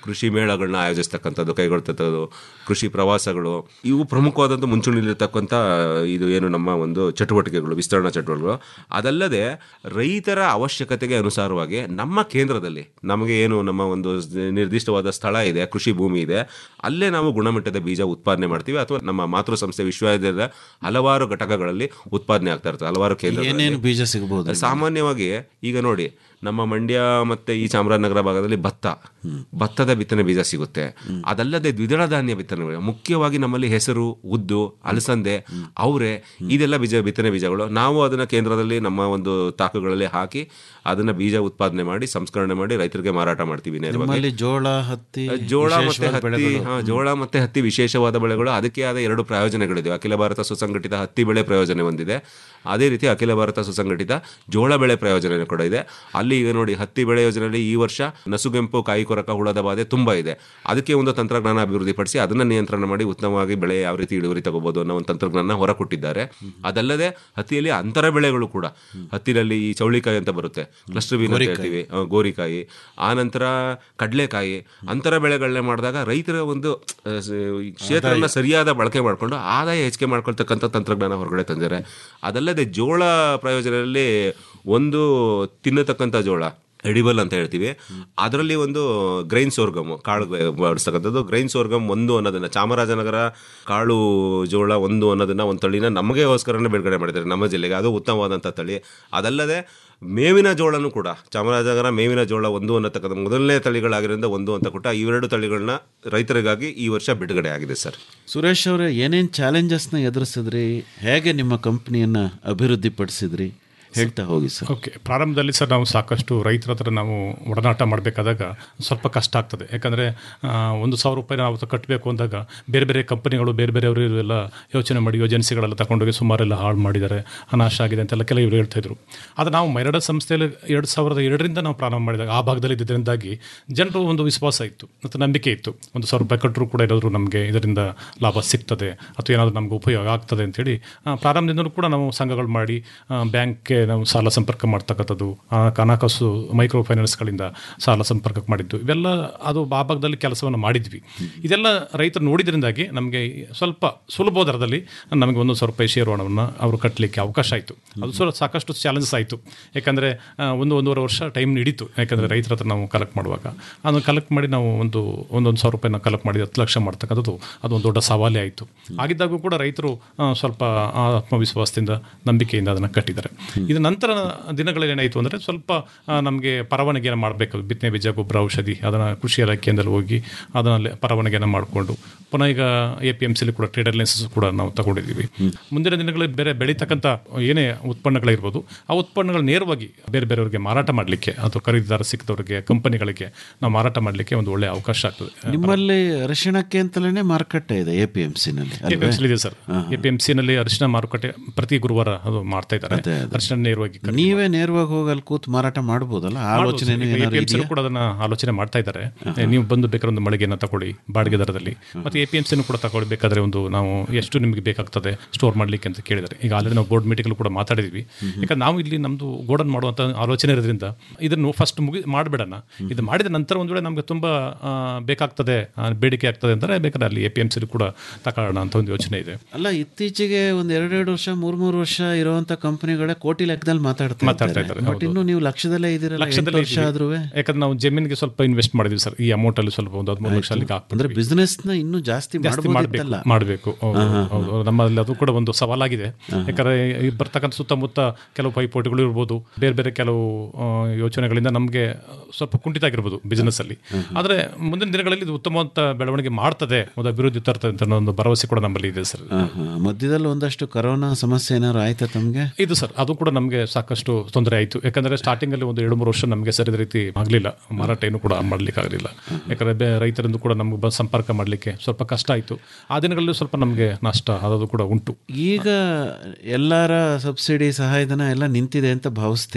ಕೃಷಿ ಮೇಳಗಳನ್ನ ಆಯೋಜಿಸ್ತಕ್ಕಂಥದ್ದು ಕೈಗೊಳ್ತಕ್ಕಂಥದ್ದು ಕೃಷಿ ಪ್ರವಾಸಗಳು ಇವು ಪ್ರಮುಖವಾದಂಥ ಮುಂಚೂಣಿಲಿರ್ತಕ್ಕಂಥ ಇದು ಏನು ನಮ್ಮ ಒಂದು ಚಟುವಟಿಕೆಗಳು ವಿಸ್ತರಣಾ ಚಟುವಟಿಕೆಗಳು ಅದಲ್ಲದೆ ರೈತರ ಅವಶ್ಯಕತೆಗೆ ಅನುಸಾರವಾಗಿ ನಮ್ಮ ಕೇಂದ್ರದಲ್ಲಿ ನಮಗೆ ಏನು ನಮ್ಮ ಒಂದು ನಿರ್ದಿಷ್ಟವಾದ ಸ್ಥಳ ಇದೆ ಕೃಷಿ ಭೂಮಿ ಇದೆ ಅಲ್ಲೇ ನಾವು ಗುಣಮಟ್ಟದ ಬೀಜ ಉತ್ಪಾದನೆ ಮಾಡ್ತೀವಿ ಅಥವಾ ನಮ್ಮ ಮಾತೃ ಸಂಸ್ಥೆ ವಿಶ್ವವಿದ್ಯಾಲಯದ ಹಲವಾರು ಘಟಕಗಳಲ್ಲಿ ಉತ್ಪಾದನೆ ಆಗ್ತಾ ಇರ್ತದೆ ಹಲವಾರು ಕೇಂದ್ರ ಏನೇನು ಬೀಜ ಸಿಗಬಹುದು ಸಾಮಾನ್ಯವಾಗಿ ಈಗ ನೋಡಿ ನಮ್ಮ ಮಂಡ್ಯ ಮತ್ತೆ ಈ ಚಾಮರಾಜನಗರ ಭಾಗದಲ್ಲಿ ಭತ್ತ ಭತ್ತದ ಬಿತ್ತನೆ ಬೀಜ ಸಿಗುತ್ತೆ ಅದಲ್ಲದೆ ದ್ವಿದಳ ಧಾನ್ಯ ಬಿತ್ತನೆ ಬೀಜ. ಮುಖ್ಯವಾಗಿ ನಮ್ಮಲ್ಲಿ ಹೆಸರು ಉದ್ದು ಅಲಸಂದೆ ಅವರೆ ಇದೆಲ್ಲ ಬೀಜ ಬಿತ್ತನೆ ಬೀಜಗಳು ನಾವು ಅದನ್ನ ಕೇಂದ್ರದಲ್ಲಿ ನಮ್ಮ ಒಂದು ತಾಕುಗಳಲ್ಲಿ ಹಾಕಿ ಅದನ್ನ ಬೀಜ ಉತ್ಪಾದನೆ ಮಾಡಿ ಸಂಸ್ಕರಣೆ ಮಾಡಿ ರೈತರಿಗೆ ಮಾರಾಟ ಮಾಡ್ತೀವಿ ನೇರವಾಗಿ ನಮ್ಮಲ್ಲಿ ಜೋಳ ಹತ್ತಿ ಜೋಳ ಮತ್ತೆ ವಿಶೇಷವಾದ ಹತ್ತಿ ಬೆಳೆಗಳು. ಹಾ, ಜೋಳ ಮತ್ತೆ ಹತ್ತಿ ವಿಶೇಷವಾದ ಬೆಳೆಗಳು ಅದಕ್ಕೆ ಆದ ಎರಡು ಪ್ರಯೋಜನಗಳಿವೆ ಅಖಿಲ ಭಾರತ ಸುಸಂಘಟಿತ ಹತ್ತಿ ಬೆಳೆ ಪ್ರಯೋಜನ ಹೊಂದಿದೆ ಅದೇ ರೀತಿ ಅಖಿಲ ಭಾರತ ಸುಸಂಘಟಿತ ಜೋಳ ಬೆಳೆ ಪ್ರಯೋಜನ ಕೂಡ ಇದೆ ಅಲ್ಲಿ ಈಗ ನೋಡಿ ಹತ್ತಿ ಬೆಳೆ ಯೋಜನೆಯಲ್ಲಿ ಈ ವರ್ಷ ನಸುಗೆಂಪು ಕಾಯಿ ಕೊರಕ ಹುಳದ ಬಾಧೆ ತುಂಬಾ ಇದೆ ಅದಕ್ಕೆ ಒಂದು ತಂತ್ರಜ್ಞಾನ ಅಭಿವೃದ್ಧಿಪಡಿಸಿ ಅದನ್ನ ನಿಯಂತ್ರಣ ಮಾಡಿ ಉತ್ತಮವಾಗಿ ಬೆಳೆ ಯಾವ ರೀತಿ ಇಳುವರಿ ತಗೋಬಹುದು ಅನ್ನೋ ಒಂದು ತಂತ್ರಜ್ಞಾನ ಹೊರಕೊಟ್ಟಿದ್ದಾರೆ ಅದಲ್ಲದೆ ಹತ್ತಿಯಲ್ಲಿ ಅಂತರ ಬೆಳೆಗಳು ಕೂಡ ಹತ್ತಿನಲ್ಲಿ ಈ ಚೌಳಿಕಾಯಿ ಅಂತ ಬರುತ್ತೆ ಕ್ಲಸ್ಟರ್ ಬೀನ್ ಅಂತ ಹೇಳ್ತೀವಿ ಆ, ಗೋರಿಕಾಯಿ ಆ ನಂತರ ಕಡಲೆಕಾಯಿ ಅಂತರ ಬೆಳೆಗಳನ್ನ ಮಾಡಿದಾಗ ರೈತರ ಒಂದು ಆ, ಸ- ಈ ಕ್ಷೇತ್ರನ ಸರಿಯಾದ ಬಳಕೆ ಮಾಡಿಕೊಂಡು ಆದಾಯ ಹೆಚ್ಚಿಗೆ ಮಾಡ್ಕೊಳ್ತಕ್ಕಂಥ ತಂತ್ರಜ್ಞಾನ ಹೊರಗಡೆ ತಂದಿದ್ದಾರೆ ಅದಲ್ಲದೆ ಜೋಳ ಪ್ರಯೋಜನದಲ್ಲಿ ಒಂದು ತಿನ್ನತಕ್ಕಂಥ ಜೋಳ ಎಡಿಬಲ್ ಅಂತ ಹೇಳ್ತೀವಿ ಅದರಲ್ಲಿ ಒಂದು ಗ್ರೈನ್ ಸೋರ್ಗಮ್ ಕಾಳು ಬಳಸ್ತಕ್ಕಂಥದ್ದು ಗ್ರೈನ್ ಸೋರ್ಗಮ್ ಒಂದು ಅನ್ನೋದನ್ನ ಚಾಮರಾಜನಗರ ಕಾಳು ಜೋಳ ಒಂದು ಅನ್ನೋದನ್ನ ಒಂದು ತಳಿನ ನಮಗೆಗೋಸ್ಕರನೇ ಬಿಡುಗಡೆ ಮಾಡಿದ್ದಾರೆ ನಮ್ಮ ಜಿಲ್ಲೆಗೆ ಅದು ಉತ್ತಮವಾದಂಥ ತಳಿ ಅದಲ್ಲದೆ ಮೇವಿನ ಜೋಳನೂ ಕೂಡ ಚಾಮರಾಜನಗರ ಮೇವಿನ ಜೋಳ ಒಂದು ಅನ್ನತಕ್ಕಂಥ ಮೊದಲನೇ ತಳಿಗಳಾಗಿರೋದ್ರಿಂದ ಒಂದು ಅಂತ ಕೊಟ್ಟ ಇವೆರಡು ತಳಿಗಳನ್ನ ರೈತರಿಗಾಗಿ ಈ ವರ್ಷ ಬಿಡುಗಡೆ ಆಗಿದೆ ಸರ್ ಸುರೇಶ್ ಅವರೇ ಏನೇನು ಚಾಲೆಂಜಸ್ನ ಎದುರಿಸಿದ್ರಿ ಹೇಗೆ ನಿಮ್ಮ ಕಂಪ್ನಿಯನ್ನ ಅಭಿವೃದ್ಧಿ ಪಡಿಸಿದ್ರಿ ಹೇಳ್ತಾ ಹೋಗಿ ಸರ್ ಓಕೆ ಪ್ರಾರಂಭದಲ್ಲಿ ಸರ್ ನಾವು ಸಾಕಷ್ಟು ರೈತರ ಹತ್ರ ನಾವು ಒಡನಾಟ ಮಾಡಬೇಕಾದಾಗ ಸ್ವಲ್ಪ ಕಷ್ಟ ಆಗ್ತದೆ ಯಾಕಂದರೆ ಒಂದು ಸಾವಿರ ರೂಪಾಯಿ ನಾವು ಕಟ್ಟಬೇಕು ಅಂದಾಗ ಬೇರೆ ಬೇರೆ ಕಂಪನಿಗಳು ಬೇರೆ ಬೇರೆಯವರು ಎಲ್ಲ ಯೋಚನೆ ಮಾಡಿ ಏಜೆನ್ಸಿಗಳೆಲ್ಲ ತಗೊಂಡೋಗಿ ಸುಮಾರೆಲ್ಲ ಹಾಳು ಮಾಡಿದ್ದಾರೆ ಅನಾಶ ಆಗಿದೆ ಅಂತೆಲ್ಲ ಕೆಲ ಇವರು ಹೇಳ್ತಾ ಇದ್ರು ಆದರೆ ನಾವು ಮೈರಡ ಸಂಸ್ಥೆಯಲ್ಲಿ ಎರಡು ಸಾವಿರದ ಎರಡರಿಂದ ನಾವು ಪ್ರಾರಂಭ ಮಾಡಿದಾಗ ಆ ಭಾಗದಲ್ಲಿ ಇದ್ದಿದ್ದರಿಂದಾಗಿ ಜನರು ಒಂದು ವಿಶ್ವಾಸ ಇತ್ತು ಮತ್ತು ನಂಬಿಕೆ ಇತ್ತು ಒಂದು ಸಾವಿರ ರೂಪಾಯಿ ಕಟ್ಟರು ಕೂಡ ಏನಾದರೂ ನಮಗೆ ಇದರಿಂದ ಲಾಭ ಸಿಗ್ತದೆ ಅಥವಾ ಏನಾದರೂ ನಮಗೆ ಉಪಯೋಗ ಆಗ್ತದೆ ಅಂತೇಳಿ ಆ, ಪ್ರಾರಂಭದಿಂದಲೂ ಕೂಡ ನಾವು ಸಂಘಗಳು ಮಾಡಿ ಆ, ಬ್ಯಾಂಕ್ಗೆ ನಾವು ಸಾಲ ಸಂಪರ್ಕ ಮಾಡ್ತಕ್ಕಂಥದ್ದು ಆ, ಹಣಕಾಸು ಮೈಕ್ರೋ ಫೈನಾನ್ಸ್ಗಳಿಂದ ಸಾಲ ಸಂಪರ್ಕ ಮಾಡಿದ್ದು ಇವೆಲ್ಲ ಅದು ಆ ಭಾಗದಲ್ಲಿ ಕೆಲಸವನ್ನು ಮಾಡಿದ್ವಿ ಇದೆಲ್ಲ ರೈತರು ನೋಡಿದ್ರಿಂದಾಗಿ ನಮಗೆ ಸ್ವಲ್ಪ ಸುಲಭ ದರದಲ್ಲಿ ನಮಗೆ ಒಂದು ಸಾವಿರ ರೂಪಾಯಿ ಷೇರು ಹಣವನ್ನು ಅವರು ಕಟ್ಟಲಿಕ್ಕೆ ಅವಕಾಶ ಆಯಿತು ಅದು ಸ್ವಲ್ಪ ಸಾಕಷ್ಟು ಚಾಲೆಂಜಸ್ ಆಯಿತು ಯಾಕಂದರೆ ಒಂದು ಒಂದೂವರೆ ವರ್ಷ ಟೈಮ್ ಹಿಡಿತು ಯಾಕಂದರೆ ರೈತರ ಹತ್ರ ನಾವು ಕಲೆಕ್ಟ್ ಮಾಡುವಾಗ ಅದನ್ನು ಕಲೆಕ್ಟ್ ಮಾಡಿ ನಾವು ಒಂದು ಒಂದೊಂದು ಸಾವಿರ ರೂಪಾಯಿನ ಕಲೆಕ್ಟ್ ಮಾಡಿ ಹತ್ತು ಲಕ್ಷ ಮಾಡ್ತಕ್ಕಂಥದ್ದು ಅದು ಒಂದು ದೊಡ್ಡ ಸವಾಲೇ ಆಯಿತು ಆಗಿದ್ದಾಗೂ ಕೂಡ ರೈತರು ಆ, ಸ್ವಲ್ಪ ಆತ್ಮವಿಶ್ವಾಸದಿಂದ ನಂಬಿಕೆಯಿಂದ ಅದನ್ನು ಕಟ್ಟಿದ್ದಾರೆ ಇದು ನಂತರ ದಿನಗಳಲ್ಲಿ ಏನಾಯಿತು ಅಂದರೆ ಸ್ವಲ್ಪ ನಮಗೆ ಪರವಾನಗಿಯನ್ನು ಮಾಡಬೇಕು ಬಿತ್ತನೆ ಬೀಜ ಗೊಬ್ಬರ ಔಷಧಿ ಅದನ್ನು ಕೃಷಿ ಇಲಾಖೆಯಿಂದಲೂ ಹೋಗಿ ಅದನ್ನು ಪರವಾನಗಿಯನ್ನು ಮಾಡಿಕೊಂಡು ಪುನಃ ಈಗ ಎ ಪಿ ಎಮ್ ಸಿಲಿ ಕೂಡ ಟ್ರೇಡರ್ ಲೈಸೆನ್ಸ್ ಕೂಡ ನಾವು ತಗೊಂಡಿದ್ದೀವಿ ಮುಂದಿನ ದಿನಗಳಲ್ಲಿ ಬೇರೆ ಬೆಳೀತಕ್ಕಂಥ ಏನೇ ಉತ್ಪನ್ನಗಳಿರ್ಬೋದು ಆ ಉತ್ಪನ್ನಗಳು ನೇರವಾಗಿ ಬೇರೆ ಬೇರೆಯವರಿಗೆ ಮಾರಾಟ ಮಾಡಲಿಕ್ಕೆ ಅಥವಾ ಖರೀದಿದಾರ ಸಿಕ್ಕದವರಿಗೆ ಕಂಪನಿಗಳಿಗೆ ನಾವು ಮಾರಾಟ ಮಾಡಲಿಕ್ಕೆ ಒಂದು ಒಳ್ಳೆಯ ಅವಕಾಶ ಆಗ್ತದೆ ನಿಮ್ಮಲ್ಲಿ ಅರಿಶಿಣಕ್ಕೆ ಅಂತಲೇ ಮಾರುಕಟ್ಟೆ ಇದೆ ಎ ಪಿ ಎಂ ಸಿನಲ್ಲಿ ಎ ಪಿ ಎಂ ಇದೆ ಸರ್ ಎ ಪಿ ಎಂ ಸಿನಲ್ಲಿ ಅರಿಶಿನ ಮಾರುಕಟ್ಟೆ ಪ್ರತಿ ಗುರುವಾರ ಅದು ಮಾಡ್ತಾ ಇದ್ದಾರೆ ಅರಿಶಿನ ನೇರವಾಗಿ ಖರೀದಿ ನೀವೇ ನೇರವಾಗಿ ಹೋಗಿ ಅಲ್ಲಿ ಕೂತು ಮಾರಾಟ ಮಾಡ್ಬೋದಲ್ಲ ಆಲೋಚನೆ ಏನಾದ್ರು ಎಪಿಎಂಸಿ ಇದೆಯಾ ಕೂಡ ಅದನ್ನ ಆಲೋಚನೆ ಮಾಡ್ತಾ ಇದ್ದಾರೆ ನೀವು ಬಂದು ಬೇಕಾದ್ರೆ ಒಂದು ಮಳಿಗೆನ ತಗೊಳ್ಳಿ ಬಾಡಿಗೆ ದರದಲ್ಲಿ ಮತ್ತೆ ಎ ಪಿ ಎಂ ಸಿನೂ ಕೂಡ ತಗೊಳ್ಳಿ ಬೇಕಾದ್ರೆ ಒಂದು ನಾವು ಎಷ್ಟು ನಿಮಗೆ ಬೇಕಾಗ್ತದೆ ಸ್ಟೋರ್ ಮಾಡ್ಲಿಕ್ಕೆ ಅಂತ ಕೇಳಿದ್ದಾರೆ ಈಗ ಆಲ್ರೆಡಿ ನಾವು ಬೋರ್ಡ್ ಮೀಟಿಂಗ್ ಕೂಡ ಮಾತಾಡಿದ್ವಿ ಯಾಕಂದ್ರೆ ನಾವು ಇಲ್ಲಿ ನಮ್ದು ಗೋಡನ್ ಮಾಡುವಂತ ಆಲೋಚನೆ ಇರೋದ್ರಿಂದ ಇದನ್ನು ಫಸ್ಟ್ ಮುಗಿ ಮಾಡಬೇಡಣ ಇದು ಮಾಡಿದ ನಂತರ ಒಂದು ವೇಳೆ ನಮಗೆ ತುಂಬಾ ಆ, ಬೇಕಾಗ್ತದೆ ಆ, ಬೇಡಿಕೆ ಆಗ್ತದೆ ಅಂದರೆ ಬೇಕಾದ್ರೆ ಅಲ್ಲಿ ಎ ಪಿ ಎಂ ಸಿ ಕೂಡ ತಗೊಳ್ಳೋಣ ಅಂತ ಒಂದು ಯೋಚನೆ ಇದೆ ಅಲ್ಲ ಇತ್ತೀಚೆಗೆ ಒಂದ್ ಎರಡೆರಡು ವರ್ಷ ಮೂರ್ ಮೂರು ವರ್ಷ ಇರುವಂತ ಕಂಪನಿಗಳೇ ಕೋಟಿ ಲೆಕ್ಕದಲ್ಲಿ ಮಾತಾಡ್ತಾ ಮಾತಾಡ್ತಾ ಇದ್ದಾರೆ ಇದ್ದಾರೆ, ಬಟ್ ಇನ್ನು ನೀವು ಲಕ್ಷದಲ್ಲೇ ಇದ್ದೀರಲ್ಲ ಎಂಟು ಲಕ್ಷದಲ್ಲಿ ವರ್ಷ ಆದ್ರೂ ಯಾಕಂದ್ರೆ ನಾವು ಜಮೀನಿಗೆ ಸ್ವಲ್ಪ ಇನ್ವೆಸ್ಟ್ ಮಾಡಿದ್ವಿ ಸರ್ ಈ ಅಮೌಂಟ್ ಅಲ್ಲಿ ಸ್ವಲ್ಪ ಒಂದು ಹದಿಮೂರು ಲಕ್ಷ ಅಲ್ಲಿಗೆ ಹಾಕ್ಬಿಟ್ಟು ಅಂದ್ರೆ ಬಿಸ್ನೆಸ್ ನ ಇನ್ನೂ ಜಾಸ್ತಿ ಜಾಸ್ತಿ ಮಾಡಬೇಕು ಮಾಡ್ಬೋದಿತ್ತಲ್ಲ ಮಾಡಬೇಕು ಹೌದು ನಮ್ಮಲ್ಲಿ ಅದು ಕೂಡ ಒಂದು ಸವಾಲಾಗಿದೆ ಯಾಕಂದ್ರೆ ಈ ಬರ್ತಕ್ಕಂಥ ಸುತ್ತಮುತ್ತ ಕೆಲವು ಪೈಪೋಟಿಗಳು ಇರ್ಬೋದು ಬೇರೆ ಬೇರೆ ಕೆಲವು ಆ, ಯೋಚನೆಗಳಿಂದ ನಮಗೆ ಸ್ವಲ್ಪ ಕುಂಠಿತ ಆಗಿರ್ಬೋದು ಬಿಸ್ನೆಸ್ ಅಲ್ಲಿ ಆದರೆ ಮುಂದಿನ ದಿನಗಳಲ್ಲಿ ಇದು ಉತ್ತಮವಾದ ಬೆಳವಣಿಗೆ ಮಾಡ್ತದೆ ಒಂದು ಅಭಿವೃದ್ಧಿ ತರ್ತದೆ ಅಂತ ಅನ್ನೋ ಒಂದು ಭರವಸೆ ಕೂಡ ನಮ್ಮಲ್ಲಿ ಇದೆ ಸರ್ ಆಹಾ. ಮಧ್ಯದಲ್ಲಿ ಒಂದಷ್ಟು ಕರೋನಾ ಸಮಸ್ಯೆ ಏನಾದ್ರು ಆಯ್ತಾ ತಮ್ಗೆ ಇದು ಸರ್ ಅದು ಕೂಡ ನಮಗೆ ಸಾಕಷ್ಟು ತೊಂದರೆ ಆಯಿತು ಯಾಕಂದರೆ ಸ್ಟಾರ್ಟಿಂಗಲ್ಲಿ ಒಂದು ಎರಡು ಮೂರು ವರ್ಷ ನಮಗೆ ಸರಿದ ರೀತಿ ಆಗಲಿಲ್ಲ ಮಾರಾಟ ಏನು ಕೂಡ ಮಾಡಲಿಕ್ಕೆ ಆಗಲಿಲ್ಲ ಯಾಕಂದರೆ ಬೇ ರೈತರಿಂದ ಕೂಡ ನಮಗೆ ಬ ಸಂಪರ್ಕ ಮಾಡಲಿಕ್ಕೆ ಸ್ವಲ್ಪ ಕಷ್ಟ ಆಯಿತು ಆ ದಿನಗಳಲ್ಲಿ ಸ್ವಲ್ಪ ನಮಗೆ ನಷ್ಟ ಅದು ಕೂಡ ಉಂಟು ಈಗ ಎಲ್ಲರ ಸಬ್ಸಿಡಿ ಸಹಾಯಧನ ಎಲ್ಲ ನಿಂತಿದೆ ಅಂತ ಭಾವಿಸ್ತೀನಿ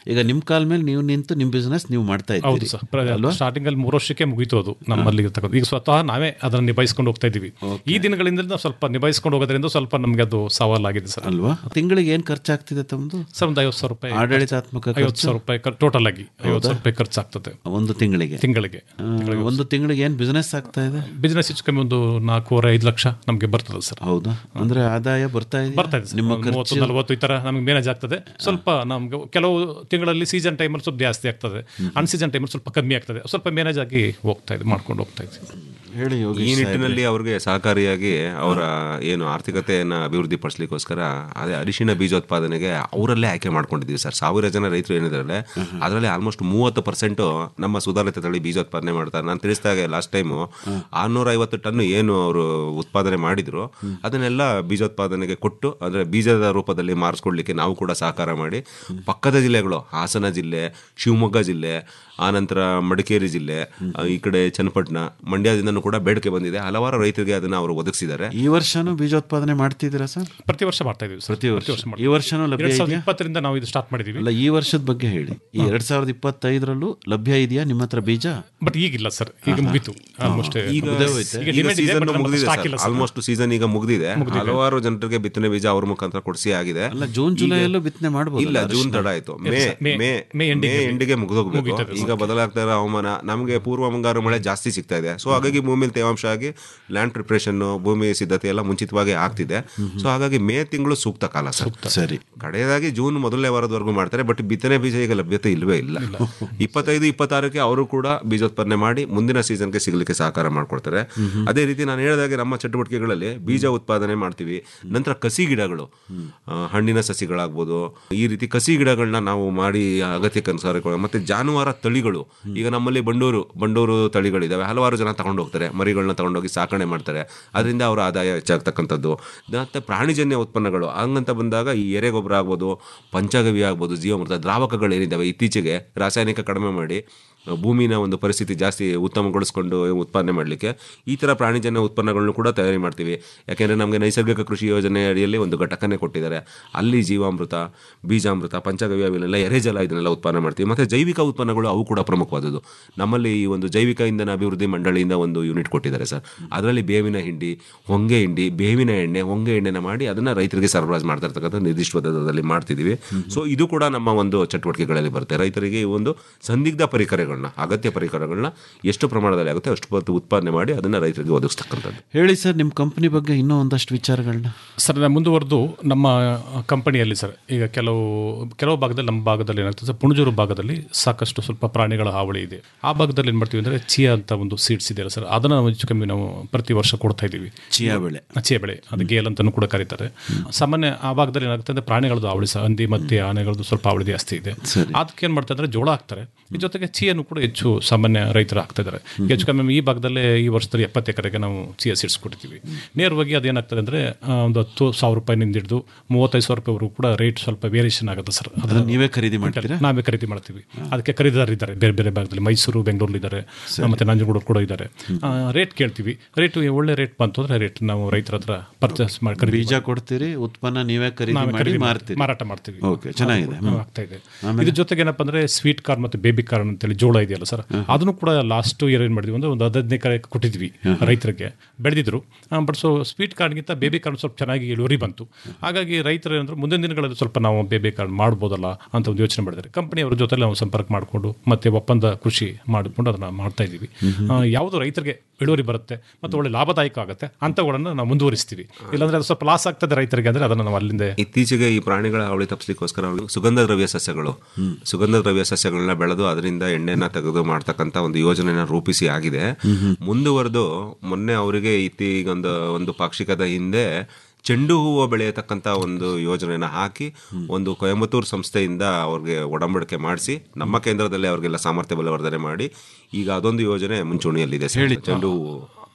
ಈಗ ನಿಮ್ಮ ಕಾಲ ಮೇಲೆ ನೀವು ನಿಂತು ನಿಮ್ಮ ಬಿಸ್ನೆಸ್ ನೀವು ಮಾಡ್ತಾ ಹೌದು ಇದ್ದೀರಿ ಸರ್ ಸ್ಟಾರ್ಟಿಂಗ್ ಅಲ್ಲಿ ಮೂರು ವರ್ಷಕ್ಕೆ ಮುಗೀತು ಅದು ನಮ್ಮಲ್ಲಿ ಇರ್ತಕ್ಕಂಥ ಈಗ ಸ್ವತಃ ನಾವೇ ಅದನ್ನು ನಿಭಾಯಿಸ್ಕೊಂಡು ಹೋಗ್ತಾ ಇದ್ದೀವಿ ಈ ದಿನಗಳಿಂದ ನಾವು ಸ್ವಲ್ಪ ನಿಭಾಯಿಸ್ಕೊಂಡು ಹೋಗೋದ್ರಿಂದ ಸ್ವಲ್ಪ ನಮಗೆ ಅದು ಸವಾಲಾಗಿದೆ ಸರ್ ಅಲ್ವಾ ತಿಂಗಳಿಗೆ ಏನು ಖರ್ಚಾಗ್ತಿದೆ ತಮ್ಮದು ಸರ್ ಒಂದು ಐವತ್ತು ಸಾವಿರ ರೂಪಾಯಿ ಆಡಳಿತಾತ್ಮಕ ಐವತ್ತು ಸಾವಿರ ರೂಪಾಯಿ ಟೋಟಲ್ ಆಗಿ ಐವತ್ತು ಸಾವಿರ ರೂಪಾಯಿ ಖರ್ಚಾಗ್ತದೆ ಒಂದು ತಿಂಗಳಿಗೆ ತಿಂಗಳಿಗೆ ಆ, ಒಂದು ತಿಂಗಳಿಗೆ ಏನು ಬಿಸ್ನೆಸ್ ಆಗ್ತಾ ಇದೆ ಬಿಸ್ನೆಸ್ ಹೆಚ್ಚು ಕಮ್ಮಿ ಒಂದು ನಾಲ್ಕೂವರೆ ಐದು ಲಕ್ಷ ನಮಗೆ ಬರ್ತದೆ ಸರ್ ಹೌದಾ ಅಂದ್ರೆ ಆದಾಯ ಬರ್ತಾ ಇದೆ ಬರ್ತಾ ಇದೆ ಸರ್. ನಿಮ್ಮ ಒಂದು ಮೂವತ್ತು ಖರ್ಚು ನಲವತ್ತು ಈ ತರ ನಮಗೆ ಮ್ಯಾನೇಜ್ ಆಗ್ತದೆ ಸ್ವಲ್ಪ ನಮ್ಗೆ ಕೆಲವು ತಿಂಗಳಲ್ಲಿ ಸೀಸನ್ ಟೈಮಲ್ಲಿ ಸ್ವಲ್ಪ ಜಾಸ್ತಿ ಆಗ್ತದೆ ಅನ್ ಸೀಸನ್ ಟೈಮಲ್ಲಿ ಸ್ವಲ್ಪ ಕಮ್ಮಿ ಆಗ್ತದೆ ಸ್ವಲ್ಪ ಮ್ಯಾನೇಜ್ ಆಗಿ ಹೋಗ್ತಾ ಇದೆ ಮಾಡ್ಕೊಂಡು ಹೋಗ್ತಾ ಇದ್ದೀವಿ ಹೇಳಿ ಈ ಯೋಗೇಶ್ ನಿಟ್ಟಿನಲ್ಲಿ ಅವ್ರಿಗೆ ಸಹಕಾರಿಯಾಗಿ ಅವರ ಏನು ಆರ್ಥಿಕತೆಯನ್ನು ಅಭಿವೃದ್ಧಿ ಪಡಿಸ್ಲಿಕ್ಕೋಸ್ಕರ ಅದೇ ಅರಿಶಿನ ಬೀಜೋತ್ಪಾದನೆಗೆ ಅವರಲ್ಲೇ ಆಯ್ಕೆ ಮಾಡ್ಕೊಂಡಿದ್ದೀವಿ ಸರ್ ಸಾವಿರ ಜನ ರೈತರು ಏನಿದ್ದಾರೆ ಅದರಲ್ಲಿ ಆಲ್ಮೋಸ್ಟ್ ಮೂವತ್ತು ಪರ್ಸೆಂಟು ನಮ್ಮ ಸುಧಾರಿತ ತಳಿ ಬೀಜೋತ್ಪಾದನೆ ಮಾಡ್ತಾರೆ ನಾನು ತಿಳಿಸಿದಾಗ ಲಾಸ್ಟ್ ಟೈಮು ಆರ್ನೂರ ಐವತ್ತು ಟನ್ ಏನು ಅವರು ಉತ್ಪಾದನೆ ಮಾಡಿದ್ರು ಅದನ್ನೆಲ್ಲ ಬೀಜೋತ್ಪಾದನೆಗೆ ಕೊಟ್ಟು ಅಂದರೆ ಬೀಜದ ರೂಪದಲ್ಲಿ ಮಾರಿಸ್ಕೊಡ್ಲಿಕ್ಕೆ ನಾವು ಕೂಡ ಸಹಕಾರ ಮಾಡಿ ಪಕ್ಕದ ಜಿಲ್ಲೆಗಳು ಹಾಸನ ಜಿಲ್ಲೆ ಶಿವಮೊಗ್ಗ ಜಿಲ್ಲೆ ಆನಂತರ ಮಡಿಕೇರಿ ಜಿಲ್ಲೆ ಆ, ಈ ಕಡೆ ಚನ್ನಪಟ್ಟಣ ಮಂಡ್ಯದಿಂದನೂ ಕೂಡ ಬೇಡಿಕೆ ಬಂದಿದೆ ಹಲವಾರು ರೈತರಿಗೆ ಅದನ್ನ ಅವರು ಒದಗಿಸಿದ್ದಾರೆ ಈ ವರ್ಷನೂ ಬೀಜೋತ್ಪಾದನೆ ಮಾಡ್ತಿದ್ದೀರಾ ಸರ್ ಪ್ರತಿ ವರ್ಷ ಮಾಡ್ತಾ ಇದೀವಿ ಸರ್ ಪ್ರತಿ ವರ್ಷ ಮಾಡ್ತಾ ಈ ವರ್ಷನೂ ಲಭ್ಯ ಎರಡ್ ಸಾವಿರದ ಇದೆಯಾ ಇಪ್ಪತ್ತರಿಂದ ನಾವು ಇದು ಸ್ಟಾರ್ಟ್ ಮಾಡಿದೀವಿ ಅಲ್ಲ ಈ ವರ್ಷದ ಬಗ್ಗೆ ಹೇಳಿ ಈ ಎರಡ್ ಸಾವಿರದ ಇಪ್ಪತ್ತೈದರಲ್ಲೂ ಲಭ್ಯ ಇದೆಯಾ ನಿಮ್ಮ ಹತ್ರ ಬೀಜ ಬಟ್ ಈಗಿಲ್ಲ ಸರ್ ಈಗ ಮುಗೀತು ಆಲ್ಮೋಸ್ಟ್ ಈಗ ಈಗ ಈಗ demand ಇದೆ, ಸೀಸನ್ but ನಮ್ಮ ಮುಗಿದಿದೆ stock ಇಲ್ಲ ಸರ್. ಆಲ್ಮೋಸ್ಟ್ ಸೀಸನ್ ಈಗ ಮುಗಿದಿದೆ ಹಲವಾರು ಜನರಿಗೆ ಬಿತ್ತನೆ ಬೀಜ ಅವ್ರ ಮುಖಾಂತರ ಕೊಡಿಸಿ ಆಗಿದೆ ಅಲ್ಲ ಜೂನ್ ಜುಲೈಯಲ್ಲೂ ಬಿತ್ತನೆ ಮಾಡ್ಬೋದು ಇಲ್ಲ ಜೂನ್ ತಡ ಆಯ್ತು ಮೇ ಮೇ- ಮೇ ಮೇ ಮೇ ending ಎಂಡಿಗೆ ಮುಗಿದೋಗ್ಬೇಕು ಮುಗೀತದೆ ಈಗ ಬದಲಾಗ್ತಾ ಇರೋ ಹವಾಮಾನ ನಮಗೆ ಪೂರ್ವ ಮುಂಗಾರು ಮಳೆ ಜಾಸ್ತಿ ಸಿಗ್ತಾ ಇದೆ ಸೊ ಹಾಗಾಗಿ ಭೂಮಿಲಿ ತೇವಾಂಶ ಆಗಿ ಲ್ಯಾಂಡ್ ಪ್ರಿಪ್ರೇಷನ್ ಭೂಮಿ ಸಿದ್ಧತೆ ಎಲ್ಲ ಮುಂಚಿತವಾಗಿ ಆಗ್ತಿದೆ ಸೊ ಹಾಗಾಗಿ ಮೇ ತಿಂಗಳು ಸೂಕ್ತ ಕಾಲ ಸರ್ ಸರಿ ಕಡೆಯದಾಗಿ ಜೂನ್ ಮೊದಲನೇ ವಾರದವರೆಗೂ ಮಾಡ್ತಾರೆ ಬಟ್ ಬಿತ್ತನೆ ಬೀಜ ಈಗ ಲಭ್ಯತೆ ಇಲ್ಲವೇ ಇಲ್ಲ ಇಪ್ಪತ್ತೈದು ಇಪ್ಪತ್ತಾರಕ್ಕೆ ಅವರು ಕೂಡ ಬೀಜೋತ್ಪಾದನೆ ಮಾಡಿ ಮುಂದಿನ ಸೀಸನ್ಗೆ ಸಿಗಲಿಕ್ಕೆ ಸಹಕಾರ ಮಾಡ್ಕೊಡ್ತಾರೆ ಅದೇ ರೀತಿ ನಾನು ಹೇಳಿದಾಗೆ ನಮ್ಮ ಚಟುವಟಿಕೆಗಳಲ್ಲಿ ಬೀಜ ಉತ್ಪಾದನೆ ಮಾಡ್ತೀವಿ ನಂತರ ಕಸಿ ಗಿಡಗಳು ಆ, ಹಣ್ಣಿನ ಸಸಿಗಳಾಗ್ಬೋದು ಈ ರೀತಿ ಕಸಿ ಗಿಡಗಳನ್ನ ನಾವು ಮಾಡಿ ಅಗತ್ಯಕ್ಕನುಸಾರ ಕೊಡ- ಮತ್ತೆ ಜಾನುವಾರ ತಳಿಗಳು ಈಗ ನಮ್ಮಲ್ಲಿ ಬಂಡೂರು ಬಂಡೂರು ತಳಿಗಳಿದಾವೆ ಹಲವಾರು ಜನ ತಗೊಂಡು ಹೋಗ್ತಾರೆ ಮರಿಗಳನ್ನ ತಗೊಂಡೋಗಿ ಸಾಕಣೆ ಮಾಡ್ತಾರೆ ಅದರಿಂದ ಅವರ ಆದಾಯ ಹೆಚ್ಚಾಗ್ತಕ್ಕಂಥದ್ದು ಮತ್ತೆ ಪ್ರಾಣಿಜನ್ಯ ಉತ್ಪನ್ನಗಳು ಹಂಗಂತ ಬಂದಾಗ ಈ ಎರೆಗೊಬ್ಬರ ಆಗ್ಬೋದು ಪಂಚಗವ್ಯ ಆಗ್ಬೋದು ಜೀವಾಮೃತ ದ್ರಾವಕಗಳು ಏನಿದ್ದಾವೆ ಇತ್ತೀಚೆಗೆ ರಾಸಾಯನಿಕ ಕಡಿಮೆ ಮಾಡಿ ಆ, ಭೂಮಿನ ಒಂದು ಪರಿಸ್ಥಿತಿ ಜಾಸ್ತಿ ಉತ್ತಮಗೊಳಿಸ್ಕೊಂಡು ಉತ್ಪಾದನೆ ಮಾಡಲಿಕ್ಕೆ ಈ ಥರ ಪ್ರಾಣಿಜನ್ಯ ಉತ್ಪನ್ನಗಳನ್ನು ಕೂಡ ತಯಾರಿ ಮಾಡ್ತೀವಿ ಯಾಕೆಂದರೆ ನಮಗೆ ನೈಸರ್ಗಿಕ ಕೃಷಿ ಯೋಜನೆ ಅಡಿಯಲ್ಲಿ ಒಂದು ಘಟಕನೇ ಕೊಟ್ಟಿದ್ದಾರೆ ಅಲ್ಲಿ ಜೀವಾಮೃತ ಬೀಜಾಮೃತ ಪಂಚಗವ್ಯ ಇವನ್ನೆಲ್ಲ ಎರೆಜಲ ಇದನ್ನೆಲ್ಲ ಉತ್ಪನ್ನ ಮಾಡ್ತೀವಿ ಮತ್ತು ಜೈವಿಕ ಉತ್ಪನ್ನಗಳು ಅವು ಕೂಡ ಪ್ರಮುಖವಾದದ್ದು ನಮ್ಮಲ್ಲಿ ಈ ಒಂದು ಜೈವಿಕ ಇಂಧನ ಅಭಿವೃದ್ಧಿ ಮಂಡಳಿಯಿಂದ ಒಂದು ಯೂನಿಟ್ ಕೊಟ್ಟಿದ್ದಾರೆ ಸರ್ ಅದರಲ್ಲಿ ಬೇವಿನ ಹಿಂಡಿ ಹೊಂಗೆ ಹಿಂಡಿ ಬೇವಿನ ಎಣ್ಣೆ ಹೊಂಗೆ ಎಣ್ಣೆನ ಮಾಡಿ ಅದನ್ನು ರೈತರಿಗೆ ಸರಬರಾಜು ಮಾಡ್ತಾ ಇರ್ತಕ್ಕಂಥ ನಿರ್ದಿಷ್ಟ ದರದಲ್ಲಿ ಮಾಡ್ತಿದ್ದೀವಿ ಸೊ ಇದು ಕೂಡ ನಮ್ಮ ಒಂದು ಚಟುವಟಿಕೆಗಳಲ್ಲಿ ಬರುತ್ತೆ ರೈತರಿಗೆ ಈ ಒಂದು ಸಂದಿಗ್ಧ ಪರಿಕರಗಳನ್ನ ಅಗತ್ಯ ಪರಿಕರಗಳನ್ನ ಎಷ್ಟು ಪ್ರಮಾಣದಲ್ಲಿ ಆಗುತ್ತೆ ಅಷ್ಟು ಹೊತ್ತು ಉತ್ಪಾದನೆ ಮಾಡಿ ಅದನ್ನು ರೈತರಿಗೆ ಒದಗಿಸ್ತಕ್ಕಂಥದ್ದು ಹೇಳಿ ಸರ್ ನಿಮ್ಮ ಕಂಪನಿ ಬಗ್ಗೆ ಇನ್ನೂ ಒಂದಷ್ಟು ವಿಚಾರಗಳನ್ನ ಸರ್ ನಾನು ಮುಂದುವರೆದು ನಮ್ಮ ಕಂಪನಿಯಲ್ಲಿ ಸರ್ ಈಗ ಕೆಲವು ಕೆಲವು ಭಾಗದಲ್ಲಿ ನಮ್ಮ ಭಾಗದಲ್ಲಿ ಏನಾಗ್ತದೆ ಸರ್ ಪುಣಜೂರು ಭಾಗದಲ್ಲಿ ಸಾಕಷ್ಟು ಸ್ವಲ್ಪ ಪ್ರಾಣಿಗಳ ಹಾವಳಿ ಇದೆ ಆ ಭಾಗದಲ್ಲಿ ಏನು ಮಾಡ್ತೀವಿ ಅಂದರೆ ಚಿಯಾ ಅಂತ ಒಂದು ಸೀಡ್ಸ್ ಇದೆಯಲ್ಲ ಸರ್ ಅದನ್ನು ನಾವು ಹೆಚ್ಚು ಕಮ್ಮಿ ನಾವು ಪ್ರತಿ ವರ್ಷ ಕೊಡ್ತಾ ಇದ್ದೀವಿ ಚಿಯಾ ಬೆಳೆ ಚಿಯಾ ಬೆಳೆ ಅದು ಗೇಲ್ ಅಂತಲೂ ಕೂಡ ಕರೀತಾರೆ ಸಾಮಾನ್ಯ ಆ ಭಾಗದಲ್ಲಿ ಏನಾಗುತ್ತೆ ಅಂದರೆ ಪ್ರಾಣಿಗಳದ್ದು ಹಾವಳಿ ಸಹ ಹಂದಿ ಮತ್ತೆ ಆನೆಗಳದ್ದು ಸ್ವಲ್ಪ ಹಾವಳಿ ಜಾಸ್ತಿ ಇದೆ ಅದಕ್ಕೆ ಏನು ಮಾಡ್ತಾ ಇದ್ದಾರೆ ಜೋಳ ಹಾಕ್ತಾರೆ ಈ ಜೊತೆಗೆ ಚಿಯನ್ನು ಕೂಡ ಹೆಚ್ಚು ಸಾಮಾನ್ಯ ರೈತರು ಹಾಕ್ತಾ ಇದ್ದಾರೆ ಹೆಚ್ಚು ಕಮ್ಮಿ ಈ ಭಾಗದಲ್ಲೇ ಈ ವರ್ಷದಲ್ಲಿ ಎಪ್ಪತ್ತು ಎಕರೆಗೆ ನಾವು ಚಿಯಾ ಸೀಡ್ಸ್ ಕೊಡ್ತೀವಿ ನೇರವಾಗಿ ಅದೇನಾಗ್ತದೆ ಅಂದರೆ ಒಂದು ಹತ್ತು ಸಾವಿರ ರೂಪಾಯಿನಿಂದ ಹಿಡಿದು ಮೂವತ್ತೈದು ಸಾವಿರ ರೂಪಾಯಿವರೆಗೂ ಕೂಡ ರೇಟ್ ಸ್ವಲ್ಪ ವೇರಿಯೇಷನ್ ಆಗುತ್ತೆ ಸರ್ ಅದನ್ನ ನೀವೇ ಖರೀದಿ ಮಾಡ್ತೀರಾ ನಾವೇ ಖರೀದಿ ಮಾಡ್ತೀವಿ ಅದಕ್ಕೆ ಖರೀದಿದಾರ ಇದ್ದಾರೆ ಬೇರೆ ಬೇರೆ ಭಾಗದಲ್ಲಿ ಮೈಸೂರು ಬೆಂಗಳೂರು ಇದ್ದಾರೆ ಮತ್ತೆ ನಂಜನಗೂಡು ಕೂಡ ಇದ್ದಾರೆ ರೇಟ್ ಕೇಳ್ತೀವಿ ರೇಟ್ ಒಳ್ಳೆ ರೇಟ್ ಬಂತು ಅಂದ್ರೆ ರೇಟ್ ನಾವು ರೈತರ ಹತ್ರ ಪರ್ಚೇಸ್ ಮಾಡಿ ಖರೀದಿ ಬೀಜ ಕೊಡ್ತೀರಿ ಉತ್ಪನ್ನ ನೀವೇ ಖರೀದಿ ನಾವೇ ಮಾಡಿ ಖರೀದಿ ಮಾಡಿ ಮಾರ್ತೀರಿ ಮಾರಾಟ ಮಾಡ್ತೀವಿ ಓಕೆ ಚೆನ್ನಾಗಿದೆ ಹ್ಮ್, ಆಗ್ತಾ ಇದೆ ಇದ್ರ ಜೊತೆಗೆ ಏನಪ್ಪ ಅಂದ್ರೆ ಸ್ವೀಟ್ ಕಾರ್ನ್ ಮತ್ತೆ ಬೇಬಿ ಕಾರ್ನ್ ಅಂತೇಳಿ ಜೋಳ ಇದೆಯಲ್ಲ ಸರ್ ಅದನ್ನು ಕೂಡ ಲಾಸ್ಟ್ ಇಯರ್ ಏನ್ ಮಾಡಿದ್ವಿ ಅಂದ್ರೆ ಒಂದು ಹದಿನೈದು ಎಕರೆ ಕೊಟ್ಟಿದ್ವಿ ರೈತರಿಗೆ ಬೆಳೆದಿದ್ರು ಬಟ್ ಸೊ ಸ್ವೀಟ್ ಕಾರ್ನ್ಗಿಂತ ಬೇಬಿ ಕಾರ್ನ್ ಸ್ವಲ್ಪ ಚೆನ್ನಾಗಿ ಇಳುವರಿ ಬಂತು ಹಾಗಾಗಿ ರೈತರು ಏನಂದ್ರೆ ಮುಂದಿನ ದಿನಗಳಲ್ಲಿ ಸ್ವಲ್ಪ ನಾವು ಬೇಬಿ ಕಾರ್ನ್ ಮಾಡ್ಬೋದಲ್ಲ ಅಂತ ಒಂದು ಯೋಚನೆ ಮಾಡಿದ್ದಾರೆ ಕಂಪನಿಯವ್ರ ಜೊತೆ ನಾವು ಸಂಪರ್ಕ ಮಾಡಿಕೊಂಡು ಮತ್ತೆ ಒಪ್ಪಂದ ಕೃಷಿ ಮಾಡಿಕೊಂಡು ಅದನ್ನ ಮಾಡ್ತಾ ಇದೀವಿ ಆ, ಯಾವುದು ರೈತರಿಗೆ ಇಳುವರಿ ಬರುತ್ತೆ ಮತ್ತು ಒಳ್ಳೆ ಲಾಭದಾಯಕ ಆಗುತ್ತೆ ಅಂಥವುಗಳನ್ನು ನಾವು ಮುಂದುವರಿಸ್ತೀವಿ ಇಲ್ಲಾಂದ್ರೆ ಅದು ಸ್ವಲ್ಪ ಲಾಸ್ ಆಗ್ತದೆ ರೈತರಿಗೆ ಅಂದ್ರೆ ಅದನ್ನು ನಾವು ಅಲ್ಲಿಂದ ಇತ್ತೀಚೆಗೆ ಈ ಪ್ರಾಣಿಗಳ ಹಾವಳಿ ತಪ್ಪಿಸ್ಲಿಕ್ಕೋಸ್ಕರ ಅವ್ರಿಗೆ ಸುಗಂಧ ದ್ರವ್ಯ ಸಸ್ಯಗಳು ಸುಗಂಧ ದ್ರವ್ಯ ಸಸ್ಯಗಳನ್ನ ಬೆಳೆದು ಅದರಿಂದ ಎಣ್ಣೆನ ತೆಗೆದು ಮಾಡ್ತಕ್ಕಂಥ ಒಂದು ಯೋಜನೆನ ರೂಪಿಸಿ ಆಗಿದೆ ಮುಂದುವರೆದು ಮೊನ್ನೆ ಅವರಿಗೆ ಇತ್ತೀಗೊಂದು ಒಂದು ಪಾಕ್ಷಿಕದ ಹಿಂದೆ ಚೆಂಡು ಹೂವು ಬೆಳೆಯತಕ್ಕಂಥ ಒಂದು ಯೋಜನೆನ ಹಾಕಿ ಒಂದು ಕೊಯಂಬತ್ತೂರು ಸಂಸ್ಥೆಯಿಂದ ಅವ್ರಿಗೆ ಒಡಂಬಡಿಕೆ ಮಾಡಿಸಿ ನಮ್ಮ ಕೇಂದ್ರದಲ್ಲಿ ಅವ್ರಿಗೆಲ್ಲ ಸಾಮರ್ಥ್ಯ ಬಲವರ್ಧನೆ ಮಾಡಿ ಈಗ ಅದೊಂದು ಯೋಜನೆ ಮುಂಚೂಣಿಯಲ್ಲಿದೆ ಸರ್. ಚೆಂಡು ಹೂವು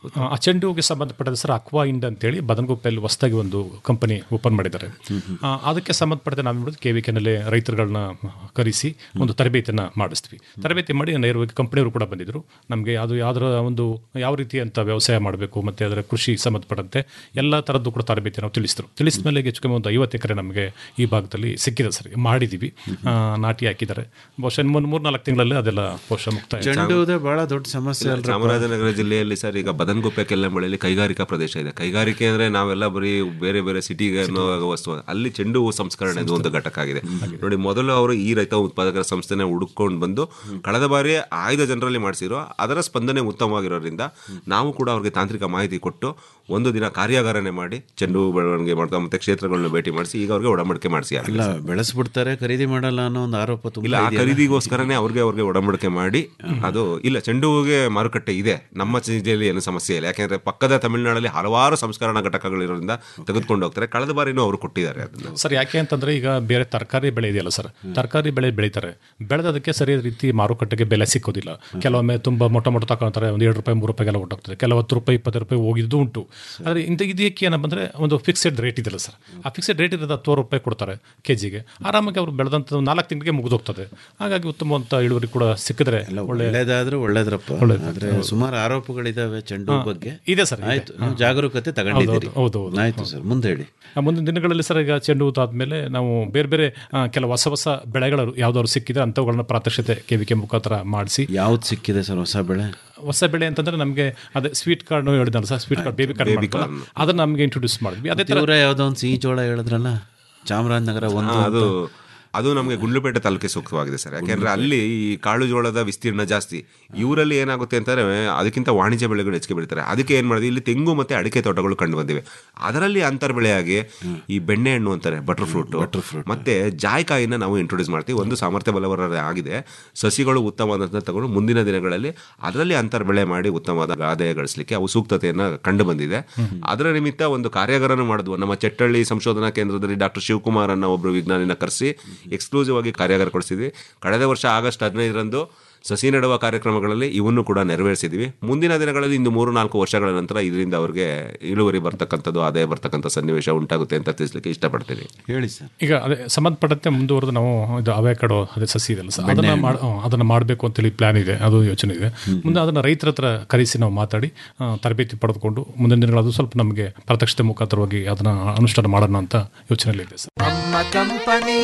ಆ, ಆ ಚೆಂಡು ಹೂವಿಗೆ ಸಂಬಂಧಪಟ್ಟಂತೆ ಸರ್ ಅಕ್ವಾ ಇಂಡ್ ಅಂತೇಳಿ ಬದನಗುಪ್ಪೆಯಲ್ಲಿ ಹೊಸದಾಗಿ ಒಂದು ಕಂಪನಿ ಓಪನ್ ಮಾಡಿದ್ದಾರೆ ಆ, ಅದಕ್ಕೆ ಸಂಬಂಧಪಟ್ಟಂತೆ ನಾವು ನೋಡೋದು ಕೆ ವಿ ಕೆನಲ್ಲಿ ರೈತರುಗಳನ್ನ ಕರೆಸಿ ಒಂದು ತರಬೇತಿಯನ್ನು ಮಾಡಿಸ್ತೀವಿ ತರಬೇತಿ ಮಾಡಿ ನೇರವಾಗಿ ಕಂಪನಿಯವರು ಕೂಡ ಬಂದಿದ್ದರು ನಮಗೆ ಅದು ಯಾವ್ದರ ಒಂದು ಯಾವ ರೀತಿ ಅಂತ ವ್ಯವಸಾಯ ಮಾಡಬೇಕು ಮತ್ತು ಅದರ ಕೃಷಿ ಸಂಬಂಧಪಟ್ಟಂತೆ ಎಲ್ಲ ಥರದ್ದು ಕೂಡ ತರಬೇತಿ ನಾವು ತಿಳಿಸಿದ್ರು ತಿಳಿಸಿದ ಮೇಲೆ ಹೆಚ್ಚು ಕಮ್ಮಿ ಒಂದು ಐವತ್ತು ಎಕರೆ ನಮಗೆ ಈ ಭಾಗದಲ್ಲಿ ಸಿಕ್ಕಿದೆ ಸರ್ ಮಾಡಿದ್ದೀವಿ ಆ, ನಾಟಿ ಹಾಕಿದ್ದಾರೆ ಬಹುಶಃ ಇನ್ನು ಮೂರು ನಾಲ್ಕು ತಿಂಗಳಲ್ಲಿ ಅದೆಲ್ಲ ಬಹುಶಃ ಮುಕ್ತಾಯ ಚೆಂಡು ಹೂದೇ ಬಹಳ ದೊಡ್ಡ ಸಮಸ್ಯೆ ಅಲ್ರಿ ಚಾಮರಾಜನಗರ ಜಿಲ್ಲೆಯಲ್ಲಿ ಸರ್ ಈಗ ಬದನಗುಪ್ಪೆ ಕೆಲ್ಲಂಬಳಿಯಲ್ಲಿ ಕೈಗಾರಿಕಾ ಪ್ರದೇಶ ಇದೆ ಕೈಗಾರಿಕೆ ಅಂದ್ರೆ ನಾವೆಲ್ಲ ಬರೀ ಬೇರೆ ಬೇರೆ ಸಿಟಿಗೆ ಅನ್ನೋ ವಸ್ತು ಅಲ್ಲಿ ಚೆಂಡು ಹೂ ಸಂಸ್ಕರಣೆ ಒಂದು ಘಟಕ ಆಗಿದೆ ನೋಡಿ ಮೊದಲು ಅವರು ಈ ರೈತ ಉತ್ಪಾದಕರ ಸಂಸ್ಥೆನ ಹುಡುಕೊಂಡು ಬಂದು ಕಳೆದ ಬಾರಿ ಆಯ್ದ ಜನರಲ್ಲಿ ಮಾಡಿಸಿರೋ ಅದರ ಸ್ಪಂದನೆ ಉತ್ತಮವಾಗಿರೋದ್ರಿಂದ ನಾವು ಕೂಡ ಅವ್ರಿಗೆ ತಾಂತ್ರಿಕ ಮಾಹಿತಿ ಕೊಟ್ಟು ಒಂದು ದಿನ ಕಾರ್ಯಾಗಾರನೆ ಮಾಡಿ ಚೆಂಡು ಹೂ ಬೆಳವಣಿಗೆ ಮಾಡ್ತಾ ಮತ್ತೆ ಕ್ಷೇತ್ರಗಳನ್ನ ಭೇಟಿ ಮಾಡಿಸಿ ಈಗ ಅವ್ರಿಗೆ ಒಡಂಬಡಿಕೆ ಮಾಡಿಸಿ ಇಲ್ಲ ಬೆಳೆಸ್ಬಿಡ್ತಾರೆ ಖರೀದಿ ಮಾಡಲ್ಲ ಅನ್ನೋ ಒಂದು ಆರೋಪ ಇಲ್ಲ ತುಂಬಾ ಆ ಇದೆಯಲ್ಲ? ಖರೀದಿಗೋಸ್ಕರನೇ ಅವ್ರಿಗೆ ಅವ್ರಿಗೆ ಒಡಂಬಡಿಕೆ ಮಾಡಿ ಅದು ಇಲ್ಲ ಚೆಂಡು ಹೂವಿಗೆ ಮಾರುಕಟ್ಟೆ ಇದೆ ನಮ್ಮ ಜಿಲ್ಲೆಯಲ್ಲಿ ಏನು ಸಮಸ್ಯೆ ಇಲ್ಲ ಯಾಕೆಂದ್ರೆ ಪಕ್ಕದ ತಮಿಳುನಾಡಲ್ಲಿ ಹಲವಾರು ಸಂಸ್ಕರಣಾ ಘಟಕಗಳಿರೋದ್ರಿಂದ ತೆಗೆದುಕೊಂಡು ಹೋಗ್ತಾರೆ ಕಳೆದ ಬಾರಿನೂ ಅವರು ಕೊಟ್ಟಿದ್ದಾರೆ ಅದನ್ನ ಸರ್ ಯಾಕೆ ಅಂತಂದ್ರೆ ಈಗ ಬೇರೆ ತರಕಾರಿ ಬೆಳೆ ಇದೆಯಲ್ಲ ಸರ್ ತರಕಾರಿ ಬೆಳೆ ಬೆಳೀತಾರೆ ಬೆಳೆದದಕ್ಕೆ ಸರಿಯಾದ ರೀತಿ ಮಾರುಕಟ್ಟೆಗೆ ಬೆಲೆ ಸಿಕ್ಕೋದಿಲ್ಲ ಕೆಲವೊಮ್ಮೆ ತುಂಬ ಮೊಟ್ಟ ಮೊಟ್ಟ ತಗೊಂತಾರೆ ಒಂದು ಎರಡು ರೂಪಾಯಿ ಮೂರು ರೂಪಾಯಿಗೆಲ್ಲ ಹೊಟ್ಟೋಗ್ತದೆ ಕೆಲವು ಹತ್ತು ರೂಪಾಯಿ ಇಪ್ಪತ್ತು ರೂಪಾಯಿ ಹೋಗಿದ್ದು ಉಂಟು ಆದರೆ ಇಂಥ ಇದಕ್ಕೆ ಏನಪ್ಪ ಬಂದರೆ ಒಂದು ಫಿಕ್ಸೆಡ್ ರೇಟ್ ಇದೆಯಲ್ಲ ಸರ್ ಆ ಫಿಕ್ಸೆಡ್ ರೇಟ್ ಇರೋದು ಹತ್ತು ರೂಪಾಯಿ ಕೊಡ್ತಾರೆ ಕೆ ಜಿಗೆ ಆರಾಮಾಗಿ ಅವರು ಬೆಳೆದಂಥ ನಾಲ್ಕು ತಿಂಗಳಿಗೆ ಮುಗಿದೋಗ್ತದೆ ಹಾಗಾಗಿ ಉತ್ತಮವಂತ ಇಳುವರಿ ಕೂಡ ಸಿಕ್ಕಿದ್ರೆ ಒಳ್ಳೆ ಒಳ್ಳೇದಾದ್ರೂ ಒಳ್ಳೇದ್ರಪ್ಪ ಆದ್ರೆ ಸುಮಾರು ಆರೋಪಗಳಿದಾವೆ ಚೆಂಡು ಹೂ ಬಗ್ಗೆ ಇದೆ ಸರ್, ಇದೆ. ಆಯ್ತು ನೀವು ಜಾಗರೂಕತೆ ತಗೊಂಡಿದ್ದೀರಿ ಹೌದು, ಹೌದು, ಆಯ್ತು ಸರ್ ಮುಂದೆ ಹೇಳಿ ಆ ಮುಂದಿನ ದಿನಗಳಲ್ಲಿ ಸರ್ ಈಗ ಚೆಂಡು ಹೂವು ಆದಮೇಲೆ ನಾವು ಬೇರೆ ಬೇರೆ ಆ, ಕೆಲವು ಹೊಸ ಹೊಸ ಬೆಳೆಗಳು ಯಾವ್ದಾದ್ರು ಸಿಕ್ಕಿದ್ರೆ ಅಂಥವುಗಳನ್ನ ಪ್ರಾತ್ಯಕ್ಷತೆ ಕೆ ವಿ ಕೆ ಮುಖಾಂತರ ಮಾಡಿಸಿ ಯಾವ್ದು ಸಿಕ್ಕಿದೆ ಸರ್ ಹೊಸ ಬೆಳೆ ಹೊಸ ಬೆಳೆ ಅಂತಂದ್ರೆ ನಮಗೆ ಅದೇ ಸ್ವೀಟ್ ಕಾರ್ಡ್ ಹೇಳಿದ್ನಲ್ಲ sir sweet corn baby corn ಅದನ್ನ ನಮಗೆ ಇಂಟ್ರೊಡ್ಯೂಸ್ ಮಾಡಿದ್ವಿ ಅದೇ ತರ ಇವರೇ ಯಾವ್ದೋ ಒಂದು ಸಿಹಿ ಜೋಳ ಹೇಳಿದ್ರಲ್ಲ ಚಾಮರಾಜನಗರ ಒಂದು ಹಾ, ಅದು ಅದು ನಮಗೆ ಗುಂಡ್ಲುಪೇಟೆ ತಾಲೂಕಿಗೆ ಸೂಕ್ತವಾಗಿದೆ ಸರ್ ಯಾಕೆಂದ್ರೆ ಅಲ್ಲಿ ಈ ಕಾಳು ಜೋಳದ ವಿಸ್ತೀರ್ಣ ಜಾಸ್ತಿ ಇವರಲ್ಲಿ ಏನಾಗುತ್ತೆ ಅಂತಾರೆ ಅದಕ್ಕಿಂತ ವಾಣಿಜ್ಯ ಬೆಳೆಗಳು ಹೆಚ್ಚಿಗೆ ಬೆಳೀತಾರೆ ಅದಕ್ಕೆ ಏನು ಮಾಡಿದ್ವಿ ಇಲ್ಲಿ ತೆಂಗು ಮತ್ತೆ ಅಡಿಕೆ ತೋಟಗಳು ಕಂಡು ಬಂದಿವೆ ಅದರಲ್ಲಿ ಅಂತರ್ ಬೆಳೆಯಾಗಿ ಈ ಬೆಣ್ಣೆ ಹಣ್ಣು ಅಂತಾರೆ ಬಟರ್ ಫ್ರೂಟ್ ಮತ್ತೆ ಜಾಯ್ಕಾಯಿನ ನಾವು ಇಂಟ್ರೊಡ್ಯೂಸ್ ಮಾಡ್ತೀವಿ ಒಂದು ಸಾಮರ್ಥ್ಯ ಬಲವರ ಆಗಿದೆ ಸಸಿಗಳು ಉತ್ತಮವಾದಂಥ ತಗೊಂಡು ಮುಂದಿನ ದಿನಗಳಲ್ಲಿ ಅದರಲ್ಲಿ ಅಂತರ್ ಬೆಳೆ ಮಾಡಿ ಉತ್ತಮವಾದ ಆದಾಯ ಗಳಿಸಲಿಕ್ಕೆ ಅವು ಸೂಕ್ತತೆಯನ್ನ ಕಂಡು ಬಂದಿದೆ ಅದರ ನಿಮಿತ್ತ ಒಂದು ಕಾರ್ಯಾಗಾರನ ಮಾಡಿದ್ವು ನಮ್ಮ ಚೆಟ್ಟಳ್ಳಿ ಸಂಶೋಧನಾ ಕೇಂದ್ರದಲ್ಲಿ ಡಾಕ್ಟರ್ ಶಿವಕುಮಾರ್ ಅನ್ನೋ ಒಬ್ಬರು ವಿಜ್ಞಾನಿನ ಕರೆಸಿ ಎಕ್ಸ್ಕ್ಲೂಸಿವ್ ಆಗಿ ಕಾರ್ಯಾಗಾರ ಕೊಡಿಸಿದ್ವಿ ಕಳೆದ ವರ್ಷ ಆಗಸ್ಟ್ ಹದಿನೈದರಂದು ಸಸಿ ನೆಡುವ ಕಾರ್ಯಕ್ರಮಗಳಲ್ಲಿ ಇವನ್ನು ಕೂಡ ನೆರವೇರಿಸಿದ್ವಿ ಮುಂದಿನ ದಿನಗಳಲ್ಲಿ ಇಂದು ಮೂರು ನಾಲ್ಕು ವರ್ಷಗಳ ನಂತರ ಇದರಿಂದ ಅವ್ರಿಗೆ ಇಳುವರಿ ಬರ್ತಕ್ಕಂಥದ್ದು ಆದಾಯ ಬರ್ತಕ್ಕಂಥ ಸನ್ನಿವೇಶ ಉಂಟಾಗುತ್ತೆ ಅಂತ ತಿಳಿಸ್ಲಿಕ್ಕೆ ಇಷ್ಟಪಡ್ತೀನಿ ಹೇಳಿ ಸರ್ ಈಗ ಅದೇ ಸಂಬಂಧಪಟ್ಟಂತೆ ಮುಂದುವರೆದು ನಾವು ಇದು ಅವೆಕಡೋ ಅದೇ ಸಸಿ ಇದೆಯಲ್ಲ ಸರ್ ಅದನ್ನ ಮಾಡ್- ಹ್ಮ್, ಅದನ್ನ ಮಾಡಬೇಕು ಅಂತೇಳಿ ಪ್ಲಾನ್ ಇದೆ ಅದು ಯೋಚನೆ ಇದೆ ಮುಂದೆ ಅದನ್ನ ರೈತರ ಹತ್ರ ಕರೆಸಿ ನಾವು ಮಾತಾಡಿ ಆ, ತರಬೇತಿ ಪಡೆದುಕೊಂಡು ಮುಂದಿನ ದಿನಗಳು ಅದು ಸ್ವಲ್ಪ ನಮಗೆ ಪ್ರತ್ಯಕ್ಷತೆ ಮುಖಾಂತರವಾಗಿ ಅದನ್ನ ಅನುಷ್ಠಾನ ಮಾಡೋಣ ಅಂತ ಯೋಚನೆಯಲ್ಲಿದೆ ಸರ್ ನಮ್ಮ ಕಂಪನಿ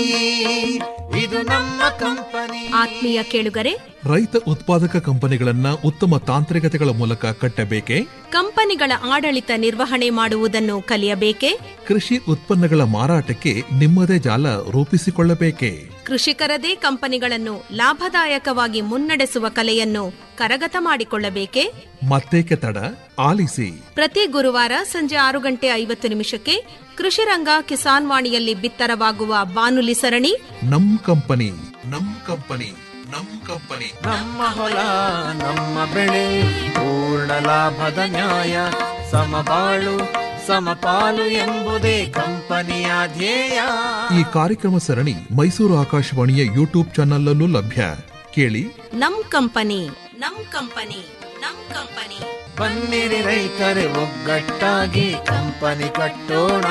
ಇದು ನಮ್ಮ ಕಂಪನಿ ಆತ್ಮೀಯ ಕೇಳುಗರೆ ರೈತ ಉತ್ಪಾದಕ ಕಂಪನಿಗಳನ್ನ ಉತ್ತಮ ತಾಂತ್ರಿಕತೆಗಳ ಮೂಲಕ ಕಟ್ಟಬೇಕೆ ಕಂಪನಿಗಳ ಆಡಳಿತ ನಿರ್ವಹಣೆ ಮಾಡುವುದನ್ನು ಕಲಿಯಬೇಕೆ ಕೃಷಿ ಉತ್ಪನ್ನಗಳ ಮಾರಾಟಕ್ಕೆ ನಿಮ್ಮದೇ ಜಾಲ ರೂಪಿಸಿಕೊಳ್ಳಬೇಕೆ ಕೃಷಿಕರದೇ ಕಂಪನಿಗಳನ್ನು ಲಾಭದಾಯಕವಾಗಿ ಮುನ್ನಡೆಸುವ ಕಲೆಯನ್ನು ಕರಗತ ಮಾಡಿಕೊಳ್ಳಬೇಕೆ ಮತ್ತೇಕೆ ತಡ ಆಲಿಸಿ ಪ್ರತಿ ಗುರುವಾರ ಸಂಜೆ ಆರು ಗಂಟೆ ಐವತ್ತು ನಿಮಿಷಕ್ಕೆ ಕೃಷಿ ರಂಗ ಕಿಸಾನ್ ವಾಣಿಯಲ್ಲಿ ಬಿತ್ತರವಾಗುವ ಬಾನುಲಿ ಸರಣಿ ನಮ್ ಕಂಪನಿ ನಮ್ ಕಂಪನಿ ನಮ್ ಕಂಪನಿ ನಮ್ಮ ಹೊಲ ನಮ್ಮ ಬೆಳೆ ಪೂರ್ಣ ಲಾಭದ ನ್ಯಾಯ ಸಮಬಾಳು ಸಮಪಾಲು ಎಂಬುದೇ ಕಂಪನಿಯ ಧ್ಯೇಯ ಈ ಕಾರ್ಯಕ್ರಮ ಸರಣಿ ಮೈಸೂರು ಆಕಾಶವಾಣಿಯ ಯೂಟ್ಯೂಬ್ ಚಾನಲ್ಲೂ ಲಭ್ಯ ಕೇಳಿ ನಮ್ ಕಂಪನಿ ನಮ್ ಕಂಪನಿ ನಮ್ ಕಂಪನಿ ಬನ್ನಿರಿ ರೈತರೆ ಒಗ್ಗಟ್ಟಾಗಿ ಕಂಪನಿ ಕಟ್ಟೋಣ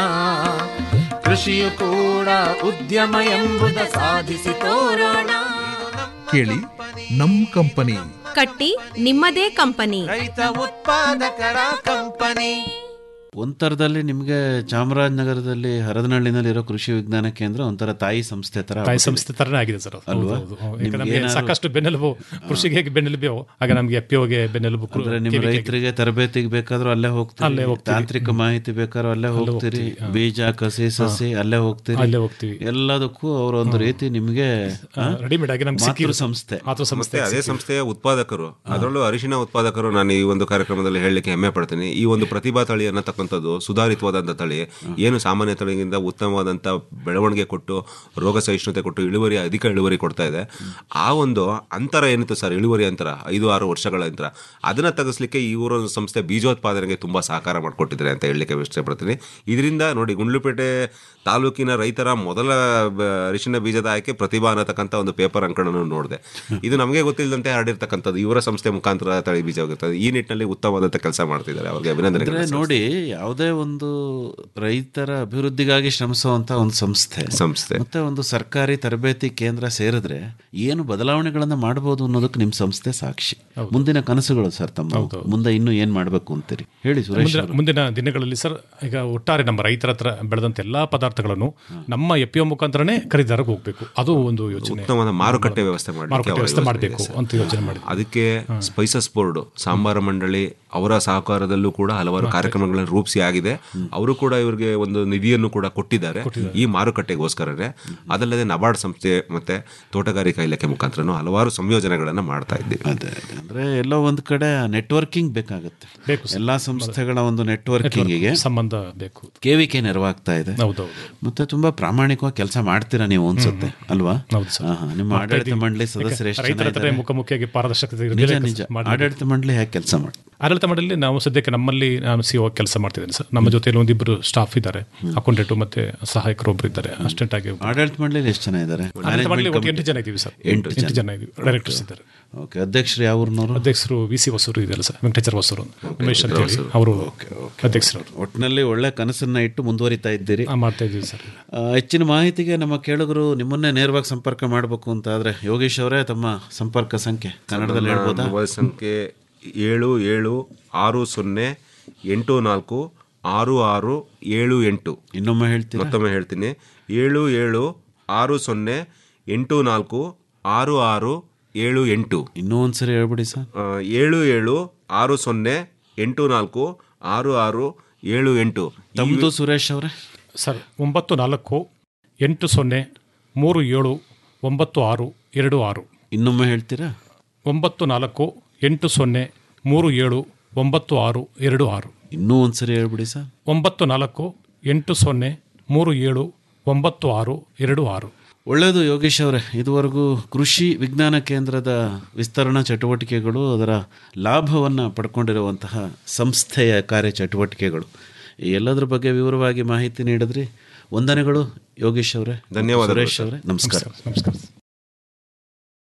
ಕೃಷಿಯು ಕೂಡ ಉದ್ಯಮ ಎಂಬುದ ಸಾಧಿಸಿ ತೋರೋಣ ಕೇಳಿ ನಮ್ ಕಂಪನಿ ಕಟ್ಟಿ ನಿಮ್ಮದೇ ಕಂಪನಿ ರೈತ ಉತ್ಪಾದಕರ ಕಂಪನಿ ಒಂಥರದಲ್ಲಿ ನಿಮಗೆ ಚಾಮರಾಜನಗರದಲ್ಲಿ ಹರದನಹಳ್ಳಿನಲ್ಲಿ ಇರೋ ಕೃಷಿ ವಿಜ್ಞಾನ ಕೇಂದ್ರ ಒಂಥರ ತಾಯಿ ಸಂಸ್ಥೆ ತರ ತಾಯಿ ಸಂಸ್ಥೆ ತರನೇ ಆಗಿದೆ ಸರ್ ಅದು. ಅಲ್ವಾ? ಹೌದು, ಹೌದು. ನಿಮ್ಗೆ ಯಾಕಂದ್ರೆ ನಮ್ಗೆ ಏನಾದ್ರು- ಸಾಕಷ್ಟು ಬೆನ್ನೆಲುಬು ಕೃಷಿಗೆ ಹೇಗೆ ಬೆನ್ನೆಲುಬು ಆಗ ನಮಗೆ ಎಫ್ ಗೆ ಬೆನ್ನೆಲುಬು ಕೃ- ಅಂದ್ರೆ ನಿಮ್ಮ KVK ಗೆ. ರೈತರಿಗೆ ತರಬೇತಿಗೆ ಬೇಕಾದ್ರೂ ಅಲ್ಲೇ ಅಲ್ಲೇ ಹೋಗ್ತೀರಿ ಹೋಗ್ತೀವಿ. ತಾಂತ್ರಿಕ ಮಾಹಿತಿ ಬೇಕಾದ್ರೂ ಅಲ್ಲೇ ಹೋಗ್ತೀರಿ ಬೀಜ ಕಸಿ ಸಸಿ ಅಲ್ಲೇ ಹೋಗ್ತೀರಿ ಅಲ್ಲೇ ಹೋಗ್ತೀವಿ. ಎಲ್ಲದಕ್ಕೂ ಅವರು ಒಂದು ರೀತಿ ನಿಮ್ಗೆ ಆ, ರೆಡಿಮೇಡ್ ಆಗಿ ನಮ್ಗೆ ಮಾತೃ ಸಿಕ್ಕಿರೋ ಸಂಸ್ಥೆ ಮಾತೃ ಸಂಸ್ಥೆ ಮತ್ತೆ ಅದೇ ಸಂಸ್ಥೆಯ ಉತ್ಪಾದಕರು ಅದರಲ್ಲೂ ಅರಿಶಿನ ಉತ್ಪಾದಕರು ನಾನು ಈ ಒಂದು ಕಾರ್ಯಕ್ರಮದಲ್ಲಿ ಹೇಳಲಿಕ್ಕೆ ಹೆಮ್ಮೆ ಪಡ್ತೀನಿ ಈ ಒಂದು ಪ್ರತಿಭಾ ತಳಿಯನ್ನು ತಕ್ಕ ಇರ್ತಕ್ಕಂಥದ್ದು ಸುಧಾರಿತವಾದಂಥ ತಳಿ ಏನು ಸಾಮಾನ್ಯ ತಳಿಗಿಂತ ಉತ್ತಮವಾದಂಥ ಬೆಳವಣಿಗೆ ಕೊಟ್ಟು ರೋಗ ಸಹಿಷ್ಣುತೆ ಕೊಟ್ಟು ಇಳುವರಿ ಅಧಿಕ ಇಳುವರಿ ಕೊಡ್ತಾ ಇದೆ ಆ ಒಂದು ಅಂತರ ಏನಿತ್ತು ಸರ್ ಇಳುವರಿ ಅಂತರ ಐದು ಆರು ವರ್ಷಗಳ ಅಂತರ ಅದನ್ನ ತೆಗೆಸ್ಲಿಕ್ಕೆ ಈ ಊರ ಸಂಸ್ಥೆ ಬೀಜೋತ್ಪಾದನೆಗೆ ತುಂಬಾ ಸಹಕಾರ ಮಾಡಿಕೊಟ್ಟಿದ್ದಾರೆ ಅಂತ ಹೇಳಲಿಕ್ಕೆ ಇಷ್ಟಪಡ್ತೀನಿ ಇದರಿಂದ ನೋಡಿ ಗುಂಡ್ಲುಪೇಟೆ ತಾಲೂಕಿನ ರೈತರ ಮೊದಲ ಬ- ಅರಿಶಿನ ಬೀಜದ ಆಯ್ಕೆ ಪ್ರತಿಭಾ ಅನ್ನತಕ್ಕಂಥ ಒಂದು ಪೇಪರ್ ಅಂಕಣವನ್ನು ನೋಡಿದೆ ಇದು ನಮಗೆ ಗೊತ್ತಿಲ್ಲದಂತೆ ಹರಡಿರ್ತಕ್ಕಂಥದ್ದು ಇವರ ಸಂಸ್ಥೆ ಮುಖಾಂತರ ತಳಿ ಬೀಜ ಹೋಗುತ್ತದೆ ಈ ನಿಟ್ಟಿನಲ್ಲಿ ಉತ್ತಮವಾದಂಥ ಕೆಲಸ ಮಾಡ್ತಿದ್ದಾರೆ ಅವ್ರಿಗೆ ಅಂದ್ರೆ ಅಭಿನಂದನೆ ನೋಡಿ ಯಾವುದೇ ಒಂದು ರೈತರ ಅಭಿವೃದ್ಧಿಗಾಗಿ ಶ್ರಮಿಸುವಂತ ಒಂದು ಸಂಸ್ಥೆ ಸಂಸ್ಥೆ ಮತ್ತೆ ಒಂದು ಸರ್ಕಾರಿ ತರಬೇತಿ ಕೇಂದ್ರ ಸೇರಿದ್ರೆ ಏನು ಬದಲಾವಣೆಗಳನ್ನ ಮಾಡಬಹುದು ಅನ್ನೋದಕ್ಕೆ ನಿಮ್ ಸಂಸ್ಥೆ ಸಾಕ್ಷಿ ಮುಂದಿನ ಕನಸುಗಳು ಸರ್ ತಮ್ಮ ಮುಂದೆ ಇನ್ನು ಏನ್ ಮಾಡ್ಬೇಕು ಅಂತೀರಿ ಹೇಳಿ ಸುರೇಶ್ ಮುಂದಿನ ಅವ್ರೆ. ಮುಂದಿನ ದಿನಗಳಲ್ಲಿ ಸರ್ ಈಗ ಒಟ್ಟಾರೆ ನಮ್ಮ ರೈತರ ಹತ್ರ ಬೆಳೆದಂತ ಎಲ್ಲಾ ಪದಾರ್ಥಗಳನ್ನು ನಮ್ಮ ಎಫ್ ಪಿ ಮುಖಾಂತರನೇ ಖರೀದಾರಕ್ಕೆ ಹೋಗ್ಬೇಕು ಅದು ಒಂದು ಯೋಚನೆ ಉತ್ತಮವಾದ ಮಾರುಕಟ್ಟೆ ವ್ಯವಸ್ಥೆ ಮಾಡ್ಲಿಕ್ಕೆ ಮಾರುಕಟ್ಟೆ ಅವರ ವ್ಯವಸ್ಥೆ ಯೋಚನೆ ಮಾಡಬೇಕು ಇದೆ ಸರ್. ಅಂತ ಯೋಚನೆ ಮಾಡಿ ಅದಕ್ಕೆ ಸ್ಪೈಸಸ್ ಬೋರ್ಡ್ ಸಾಂಬಾರ ಮಂಡಳಿ ಅವರ ಸಹಕಾರದಲ್ಲೂ ಕೂಡ ಹಲವಾರು ಕಾರ್ಯಕ್ರಮಗಳನ್ನು ರೂಪಿಸಿ ಆಗಿದೆ ಅವರು ಕೂಡ ಇವರಿಗೆ ಒಂದು ನಿಧಿಯನ್ನು ಕೂಡ ಕೊಟ್ಟಿದ್ದಾರೆ ಈ ಮಾರುಕಟ್ಟೆಗೋಸ್ಕರನೇ ಅದಲ್ಲದೆ ನಬಾರ್ಡ್ ಸಂಸ್ಥೆ ಮತ್ತೆ ತೋಟಗಾರಿಕಾ ಇಲಾಖೆ ಮುಖಾಂತರನು ಹಲವಾರು ಸಂಯೋಜನೆಗಳನ್ನ ಮಾಡ್ತಾ ಇದ್ದೀವಿ ಅದೇ ಅದೇ. ಅಂದ್ರೆ ಎಲ್ಲೋ ಒಂದ್ ಕಡೆ ನೆಟ್ವರ್ಕಿಂಗ್ ಬೇಕಾಗುತ್ತೆ ಬೇಕು ಸರ್. ಎಲ್ಲಾ ಸಂಸ್ಥೆಗಳ ಒಂದು ನೆಟ್ವರ್ಕಿಂಗ್ಗೆ ಸಂಬಂಧ ಬೇಕು ಕೆವಿಕೆ ನೆರವಾಗ್ತಾ ಇದೆ ಹೌದೌದು ಮತ್ತೆ ತುಂಬಾ ಪ್ರಾಮಾಣಿಕವಾಗಿ ಕೆಲಸ ಮಾಡ್ತೀರಾ ನೀವು ಅನ್ಸುತ್ತೆ ಅಲ್ವಾ ಹೌದು ಸರ್. ಆಹಾ, ನಿಮ್ಮ ಮಾಡ್ತಾ ಆಡಳಿತ ಇದ್ದೀವಿ. ಮಂಡಳಿ ಯಾಕೆ ಸದಸ್ಯರು ಎಷ್ಟು ರೈತರ ಜನ ಹತ್ರ ಇದ್ದಾರೆ? ಮುಖಾಮುಖಿಯಾಗಿ ಪಾರದರ್ಶಕತೆ ನಿಜ ಇರಬೇಕು ನಿಜ ಸರ್. ಮಾಡಿ- ಆಡಳಿತ ಮಂಡಳಿ ಹೇಗೆ ಕೆಲಸ ಮಾಡಿ ಆಡಳಿತ ಮಂಡಳಿ ನಾವು ಸದ್ಯಕ್ಕೆ ನಮ್ಮಲ್ಲಿ ನಾನು ಸಿ ಕೆಲಸ ಮಾಡ್ತಿದ್ದೇನೆ ಸರ್ ನಮ್ಮ ಜೊತೆಯಲ್ಲಿ ಒಂದಿಬ್ಬರು ಸ್ಟಾಫ್ ಇದ್ದಾರೆ ಅಕೌಂಟೆಂಟು ಮತ್ತೆ ಸಹಾಯಕರು ಒಬ್ರು ಇದ್ದಾರೆ ಅಸಿಸ್ಟೆಂಟ್ ಆಗಿ ಒಬ್ರು. ಆಡಳಿತ ಮಂಡಳಿ ಎಷ್ಟು ಜನ ಇದ್ದಾರೆ ಆಡಳಿತ ಮಂಡಳಿ ಒಟ್ಟು ಎಂಟು ಜನ ಇದ್ದೀವಿ ಸರ್ ಎಂಟು ಎಂಟು ಜನ ಇದ್ದೀವಿ ಡೈರೆಕ್ಟರ್ಸ್ ಇದ್ದಾರೆ ಓಕೆ ಅಧ್ಯಕ್ಷರು ಯಾವ ಊರಿನವರು ಅಧ್ಯಕ್ಷರು ವಿ ಸಿ ಹೊಸೂರು ಇದೆಯಲ್ಲ ಸರ್ ವೆಂಕಟೇಶ್ವರ ಹೊಸೂರು ಉಮೇಶ್ ಅಂತ ಹೇಳಿ ಅವರು ಅಧ್ಯಕ್ಷರವರು ಒಟ್ಟಿನಲ್ಲಿ ಒಳ್ಳೆ ಕನಸನ್ನ ಇಟ್ಟು ಮುಂದುವರಿತಾ ಇದ್ದೀರಿ ಆ, ಮಾಡ್ತಾ ಇದ್ದೀವಿ ಸರ್ ಆ, ಹೆಚ್ಚಿನ ಮಾಹಿತಿಗೆ ನಮ್ಮ ಕೇಳುಗರು ನಿಮ್ಮನ್ನೇ ನೇರವಾಗಿ ಸಂಪರ್ಕ ಮಾಡಬೇಕು ಅಂತ ಆದ್ರೆ ಯೋಗೇಶ್ ಅವರೇ ತಮ್ಮ ಸಂಪರ್ಕ ಸಂಖ್ಯೆ ಕನ್ನಡದಲ್ಲಿ ಹೇಳ್ಬೋದಾ ಮೊಬೈಲ್ ಸಂಖ್ಯೆ ಏಳು ಏಳು ಆರು ಸೊನ್ನೆ ಎಂಟು ನಾಲ್ಕು ಆರು ಆರು ಏಳು ಎಂಟು ಇನ್ನೊಮ್ಮೆ ಹೇಳ್ತೀರಾ ಮತ್ತೊಮ್ಮೆ ಹೇಳ್ತೀನಿ ಏಳು ಏಳು ಆರು ಸೊನ್ನೆ ಎಂಟು ನಾಲ್ಕು ಆರು ಆರು ಏಳು ಎಂಟು ಇನ್ನೂ ಒಂದ್ಸರಿ ಹೇಳ್ಬಿಡಿ ಸರ್ ಆ, ಏಳು ಏಳು ಆರು ಸೊನ್ನೆ ಎಂಟು ನಾಲ್ಕು ಆರು ಆರು ಏಳು ಎಂಟು ತಮ್ಮದು ಸುರೇಶ್ ಅವರೇ ಸರ್ ಒಂಬತ್ತು ನಾಲ್ಕು ಎಂಟು ಸೊನ್ನೆ ಮೂರು ಏಳು ಒಂಬತ್ತು ಆರು ಎರಡು ಆರು ಇನ್ನೊಮ್ಮೆ ಹೇಳ್ತೀರಾ ಒಂಬತ್ತು ನಾಲ್ಕು ಎಂಟು ಸೊನ್ನೆ ಮೂರು ಏಳು ಒಂಬತ್ತು ಆರು ಎರಡು ಆರು ಇನ್ನೂ ಒಂದ್ಸರಿ ಹೇಳ್ಬಿಡಿ ಸರ್ ಒಂಬತ್ತು ನಾಲ್ಕು ಎಂಟು ಸೊನ್ನೆ ಮೂರು ಏಳು ಒಂಬತ್ತು ಆರು ಎರಡು ಆರು ಒಳ್ಳೆಯದು ಯೋಗೇಶ್ ಅವರೇ ಇದುವರೆಗೂ ಕೃಷಿ ವಿಜ್ಞಾನ ಕೇಂದ್ರದ ವಿಸ್ತರಣಾ ಚಟುವಟಿಕೆಗಳು ಅದರ ಲಾಭವನ್ನು ಪಡ್ಕೊಂಡಿರುವಂತಹ ಸಂಸ್ಥೆಯ ಕಾರ್ಯ ಚಟುವಟಿಕೆಗಳು ಈ ಎಲ್ಲದರ ಬಗ್ಗೆ ವಿವರವಾಗಿ ಮಾಹಿತಿ ನೀಡಿದ್ರಿ ವಂದನೆಗಳು ಯೋಗೇಶ್ ಅವರೇ ಧನ್ಯವಾದಗಳು ಸುರೇಶ್ ಅವರೇ ನಮಸ್ಕಾರ ನಮಸ್ಕಾರ